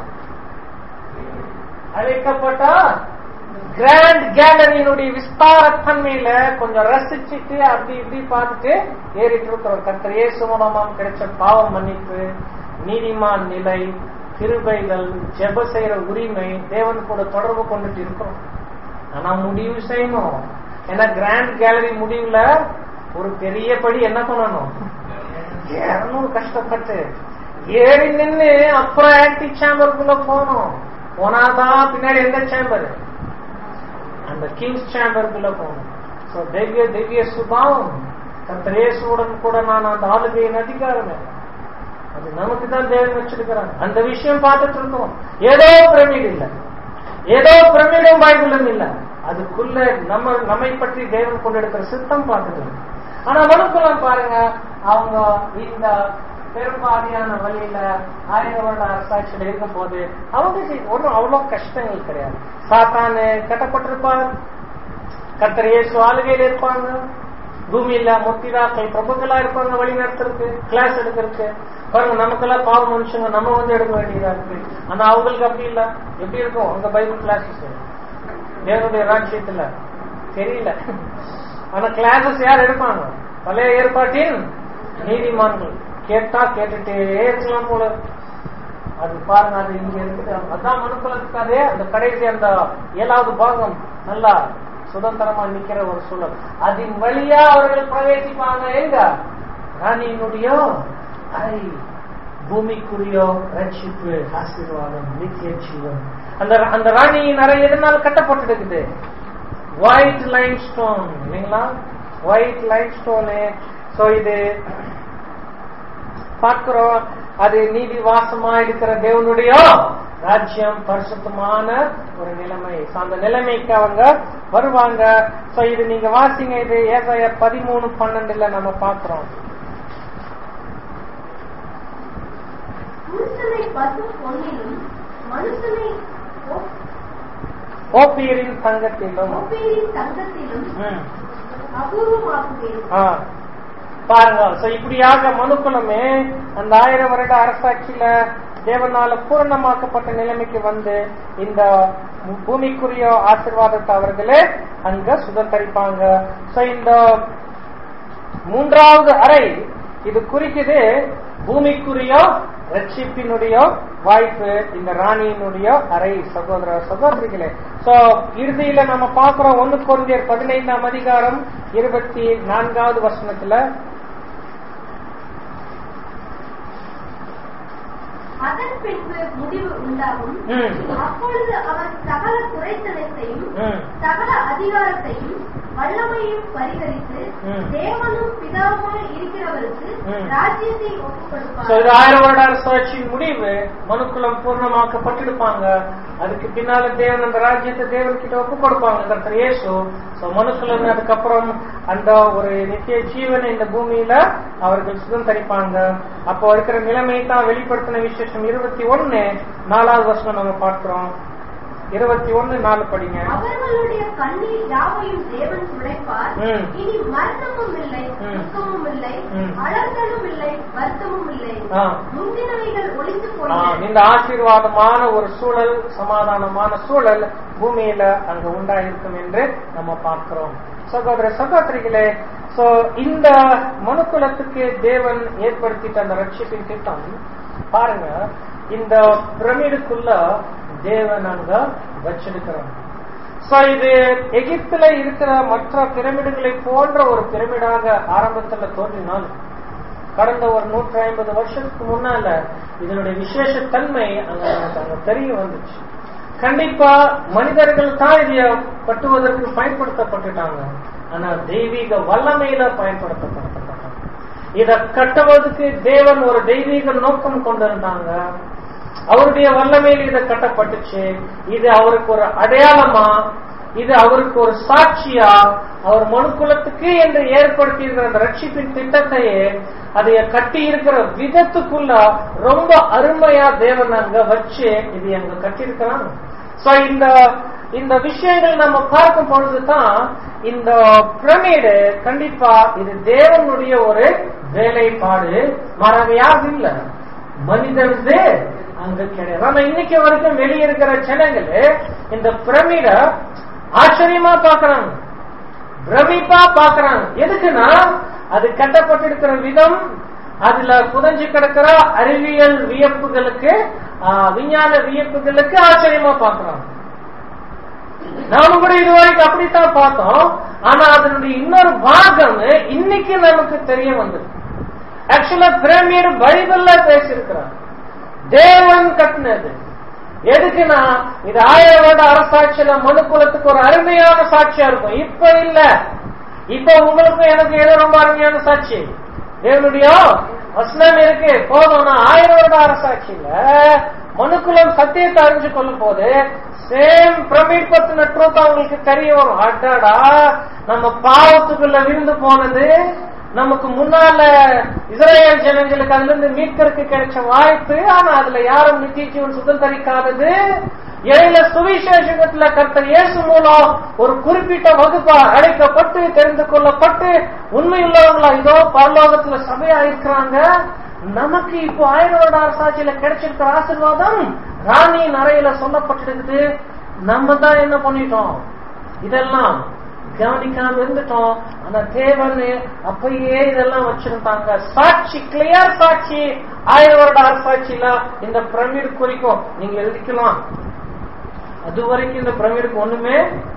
அழைக்கப்பட்டா கிராண்ட் கேலரியினுடைய விஸ்தார தன்மையில கொஞ்சம் ரசிச்சுட்டு அப்படி இப்படி பார்த்துட்டு ஏறிட்டு இருக்கிறோம் கர்த்தர் இயேசு மூலமாம் கிடைச்ச பாவம் மன்னிப்பு நீதிமான் நிலை கிருபைகள் ஜெப செய்யற உரிமை தேவன் கூட தொடர்பு கொண்டுட்டு இருக்கிறோம் ஆனா முடிவு செய்யணும் ஏன்னா கிராண்ட் கேலரி முடிவுல ஒரு பெரிய படி என்ன பண்ணணும் இருநூறு கஷ்டப்பட்டு ஏறி நின்னு அப்புறம் ஆன்டி சேம்பருக்குள்ள போகணும் போனாதான் பின்னாடி எந்த சேம்பர் அந்த கிங்ஸ் சேம்பருக்குள்ள போகணும் சோ திவ்ய திவ்ய சுபாவம் கத்திரேசுடன் கூட நான் அந்த ஆளுகையின் அதிகாரமே அது நமக்கு தான் தேவன் வச்சிருக்கிறாங்க அந்த விஷயம் பார்த்துட்டு இருந்தோம் ஏதோ பிரமிட் இல்ல ஏதோ பிரமிடும் பைபிளும் இல்ல அதுக்குள்ள நம்ம நம்மை பற்றி தேவன் கொண்டெடுக்கிற சித்தம் பார்த்துட்டு இருக்கோம். ஆனா மனுக்குலம் பாருங்க அவங்க இந்த பெரும்பாதியான வழியில ஆயிரம் வருட அரசாட்சியில் இருக்கும் போது அவங்க ஒன்றும் அவ்வளவு கஷ்டங்கள் கிடையாது சாத்தானு கட்டப்பட்டிருப்பார் கத்தர் இயேசு ஆளுகையில் இருப்பாங்க பூமியில முத்திதாக்கள் பிரபுக்களா இருப்பாங்க வழி நடத்துறதுக்கு கிளாஸ் எடுக்கிறதுக்கு பாருங்க நமக்கெல்லாம் பாவம் மனுஷங்க நம்ம வந்து எடுக்க வேண்டியதா இருக்கு ஆனா அவங்களுக்கு அப்படி இல்ல எப்படி இருக்கும் உங்க பைபிள் கிளாஸஸ் தேவனுடைய ராஜ்யத்துல தெரியல ஆனா கிளாஸஸ் யார் எடுப்பாங்க பழைய ஏற்பாட்டின் நீதிமான்கள் கேட்டா கேட்டுட்டே இருக்கலாம் போல இருக்கு. அது பாருங்க அது இங்க இருக்குது அதான் மனுக்குலத்துக்கு அதே அந்த கடைசி அந்த ஏழாவது பாகம் நல்லா சுதந்திரமா நிக்கிற ஒரு சூழல் அதன் வழியா அவர்கள் பிரவேசிப்பாங்க எங்க ராணியினுடைய அறை பூமிக்குரிய ரட்சிப்பு ஆசீர்வாதம் நித்திய ஜீவன் அந்த அந்த ராணியின் அறை எதனால கட்டப்பட்டிருக்குது ஒயிட் லைன் ஸ்டோன் இல்லைங்களா ஒயிட் லைன் ஸ்டோனு சோ இது பார்க்கிறோம் அது நீதி வாசமா இருக்கிற தேவனுடைய ராஜ்யம் பரிசுத்தமான ஒரு நிலைமை So, அந்த நிலைமைக்கு அவங்க வருவாங்க சோ இது நீங்க வாசிங்க இது ஏசாய பதிமூணு பன்னெண்டுல நம்ம பார்க்கிறோம் புருஷனை பசு பொன்னிலும் மனுஷனை ஒ- ஓப்பியரின் தங்கத்திலும் ஒப்பேரின் தங்கத்திலும் ம். அபூர்வமாக்குவேன் ஆ. பாருங்க சோ இப்படியாக மனுக்குலமே அந்த ஆயிரம் வருட அரசாட்சியில தேவனால பூரணமாக்கப்பட்ட நிலைமைக்கு வந்து இந்த பூமிக்குரிய ஆசீர்வாதத்தை அவர்களே அங்க சுதந்திரிப்பாங்க சோ இந்த மூன்றாவது அறை இது குறிக்குது பூமிக்குரிய ரட்சிப்பினுடைய வாய்ப்பு இந்த ராணியினுடைய அறை சகோதர சகோதரிகளே சோ இறுதியில நம்ம பார்க்கிறோம் ஒன்னு குழந்தையர் பதினைந்தாம் அதிகாரம் இருபத்தி நான்காவது வசனத்துல அதன் பின்பு முடிவு உண்டாகும் ம். அப்பொழுது அவர் சகல குறைத்தனத்தையும் ம். சகல அதிகாரத்தையும் வல்லமையும் பரிகரித்து ம். தேவனும் பிதாவுமாய் இருக்கிறவருக்கு ம். ராஜ்யத்தை ஒப்புக் So, இது கொடுப்பார் ஆயிரம் வருட அரசாட்சியின் முடிவு மனுக்குலம் பூர்ணமாக்கப்பட்டிருப்பாங்க அதுக்கு பின்னால தேவன் அந்த ராஜ்யத்தை தேவன் கிட்ட ஒப்பு கொடுப்பாங்க கர்த்தர் இயேசு So, மனுக்குலம் அதுக்கப்புறம் அந்த ஒரு நித்திய ஜீவனை இந்த பூமியில அவர்கள் சுதந்திரிப்பாங்க அப்போ இருக்கிற நிலைமையை தான் வெளிப்படுத்தின விசேஷம் இருபத்தி ஒன்னு நாலாவது வருஷம் நம்ம பார்க்கிறோம் இருபத்தி ஒன்னு நாலு படிங்க அவர்களுடைய கண்ணீர் யாவையும் தேவன் துடைப்பார் ம். இனி மரணமும் இல்லை ம். துக்கமும் இல்லை ம். அலர்தலும் இல்லை வருத்தமும் இல்லை ஆ. முந்தினவைகள் ஒளிந்து ஆ, போயின இந்த ஆசீர்வாதமான ஒரு சூழல் சமாதானமான சூழல் பூமியில அங்க உண்டாயிருக்கும் என்று நம்ம பார்க்கிறோம் சகோதர சகோதரிகளே சோ இந்த மனுக்குலத்துக்கு தேவன் ஏற்படுத்திட்ட அந்த ரட்சிப்பின் திட்டம் பாருங்க இந்த பிரமிடுக்குள்ள தேவன் அங்க வச்சிருக்கிறான் சோ இது எகிப்துல இருக்கிற மற்ற பிரமிடுகளை போன்ற ஒரு பிரமிடாக ஆரம்பத்துல தோன்றினால் கடந்த ஒரு நூற்றி ஐம்பது வருஷத்துக்கு முன்னால இதனுடைய விசேஷ தன்மை அங்க நமக்கு அங்க தெரிய வந்துச்சு கண்டிப்பா மனிதர்கள் தான் இதைய கட்டுவதற்கு பயன்படுத்தப்பட்டுட்டாங்க ஆனா தெய்வீக வல்லமையில பயன்படுத்தப்படப்பட்டாங்க இத கட்டுவதற்கு தேவன் ஒரு தெய்வீக நோக்கம் கொண்டிருந்தாங்க அவருடைய வல்லமையில் இது கட்டப்பட்டுச்சு இது அவருக்கு ஒரு அடையாளமா இது அவருக்கு ஒரு சாட்சியா அவர் மனுக்குலத்துக்கு என்று ஏற்படுத்தி இருக்கிற அந்த ரட்சிப்பின் திட்டத்தையே அதைய கட்டி இருக்கிற விதத்துக்குள்ள ரொம்ப அருமையா தேவன் அங்க வச்சு இது அங்க கட்டியிருக்கிறான் சோ இந்த இந்த விஷயங்கள் நம்ம பார்க்கும் பொழுதுதான் இந்த பிரமிடு கண்டிப்பா இது தேவனுடைய ஒரு வேலைப்பாடு மாறாக யாரும் இல்ல மனிதனது அங்க கிடையாது ஆனா இன்னைக்கு வரைக்கும் வெளியே இருக்கிற ஜனங்கள் இந்த பிரமிட ஆச்சரியமா பாக்குறாங்க பிரமிப்பா பாக்குறாங்க எதுக்குன்னா அது கட்டப்பட்டிருக்கிற விதம் அதுல புதஞ்சு கிடக்கிற அறிவியல் வியப்புகளுக்கு ஆஹ், விஞ்ஞான வியப்புகளுக்கு ஆச்சரியமா பாக்குறாங்க நாம கூட இது வரைக்கும் அப்படித்தான் பார்த்தோம் ஆனா அதனுடைய இன்னொரு பாகம் இன்னைக்கு நமக்கு தெரிய வந்தது ஆக்சுவலா பிரமிடு பைபிள்ல பேசியிருக்கிறார் தேவன் கட்டினது எதுக்குன்னா இது ஆயிரம் வருட அரசாட்சியில மனுக்குலத்துக்கு ஒரு அருமையான சாட்சியா இருக்கும் இப்ப இல்ல இப்ப உங்களுக்கும் எனக்கு ஏதோ ரொம்ப அருமையான சாட்சி தேவனுடைய வசனம் இருக்கு போதும் நான் ஆயிரம் வருட அரசாட்சியில மனுக்குலம் சத்தியத்தை அறிஞ்சு கொள்ளும் போது சேம் பிரமிட் பத்தின ட்ரூத் அவங்களுக்கு தெரிய வரும் அடடா நம்ம பாவத்துக்குள்ள விருந்து போனது நமக்கு முன்னால இஸ்ரேல் ஜனங்களுக்கு அதுல இருந்து மீட்கறதுக்கு கிடைச்ச வாய்ப்பு ஆனா அதுல யாரும் நித்திய ஜீவன் சுதந்திரிக்காதது இடையில சுவிசேஷத்துல கர்த்தர் இயேசு மூலம் ஒரு குறிப்பிட்ட வகுப்பா அழைக்கப்பட்டு தெரிந்து கொள்ளப்பட்டு உண்மையுள்ளவங்களா இதோ பரலோகத்துல சபையா இருக்கிறாங்க நமக்கு இப்போ ஆயிரம் வருட அரசாட்சியில கிடைச்சிருக்கிற ஆசீர்வாதம் ராணியின் அறையில சொல்லப்பட்டிருக்குது நம்ம தான் என்ன பண்ணிட்டோம் இதெல்லாம் கவனிக்காம இருந்துட்டோம் ஆனா தேவன் அப்பயே இதெல்லாம் வச்சிருந்தாங்க சாட்சி கிளியர் சாட்சி ஆயிரம் வருட அரசாட்சியில இந்த பிரமிடு குறிக்கும் நீங்க எழுதிக்கலாம் அது வரைக்கும் இந்த பிரமிடுக்கு ஒண்ணுமே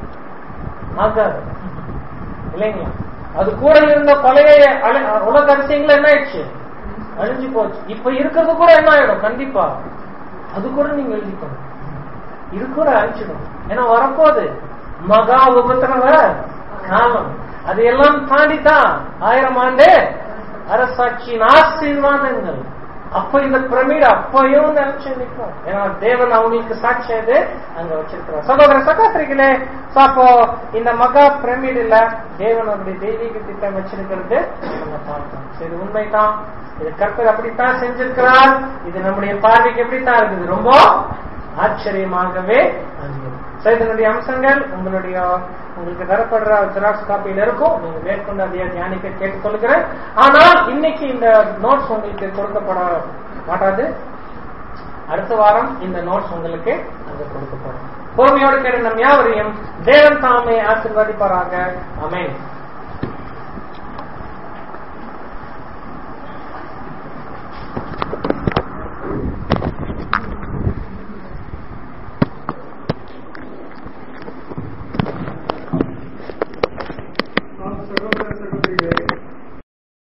ஆகாது இல்லைங்களா அது கூட இருந்த பழைய அழ- உலக அதிசயங்கள் என்ன ஆயிடுச்சு அழிஞ்சு போச்சு இப்ப இருக்கிறது கூட என்ன ஆயிடும் கண்டிப்பா அது கூட நீங்க எழுதிக்கணும் இது கூட அழிச்சிடும் ஏன்னா வரப்போகுது மகா உபத்திரவ காலம் அது எல்லாம் தாண்டி தான் ஆயிரம் ஆண்டு அரசாட்சியின் ஆசீர்வாதங்கள் அப்ப இந்த பிரமிடு அப்பயும் நினைச்சு நிற்கும் ஏன்னா தேவன் அவங்களுக்கு சாட்சியது அங்க வச்சிருக்கிறார் சகோதர சகோதரிகளே so அப்போ இந்த மகா பிரமிடுல தேவன் அவருடைய தெய்வீக திட்டம் வச்சிருக்கிறது நம்ம பார்த்தோம் So இது உண்மைதான் இது கர்த்தர் அப்படித்தான் செஞ்சிருக்கிறார் இது நம்முடைய பார்வைக்கு எப்படித்தான் இருக்குது ரொம்ப ஆச்சரியமாகவே அறியும். So, இதனுடைய அம்சங்கள் உங்களுடைய உங்களுக்கு தரப்படுற ஜெராக்ஸ் காப்பியில இருக்கும் நீங்க மேற்கொண்டு அதைய தியானிக்க கேட்டுக்கொள்கிறேன் ஆனால் இன்னைக்கு இந்த நோட்ஸ் உங்களுக்கு கொடுக்கப்பட மாட்டாது அடுத்த வாரம் இந்த நோட்ஸ் உங்களுக்கு அங்க கொடுக்கப்படும் பொறுமையோடு கேட்ட நம் யாவரையும் தேவன் தாமே ஆசீர்வதிப்பாராக அமேன்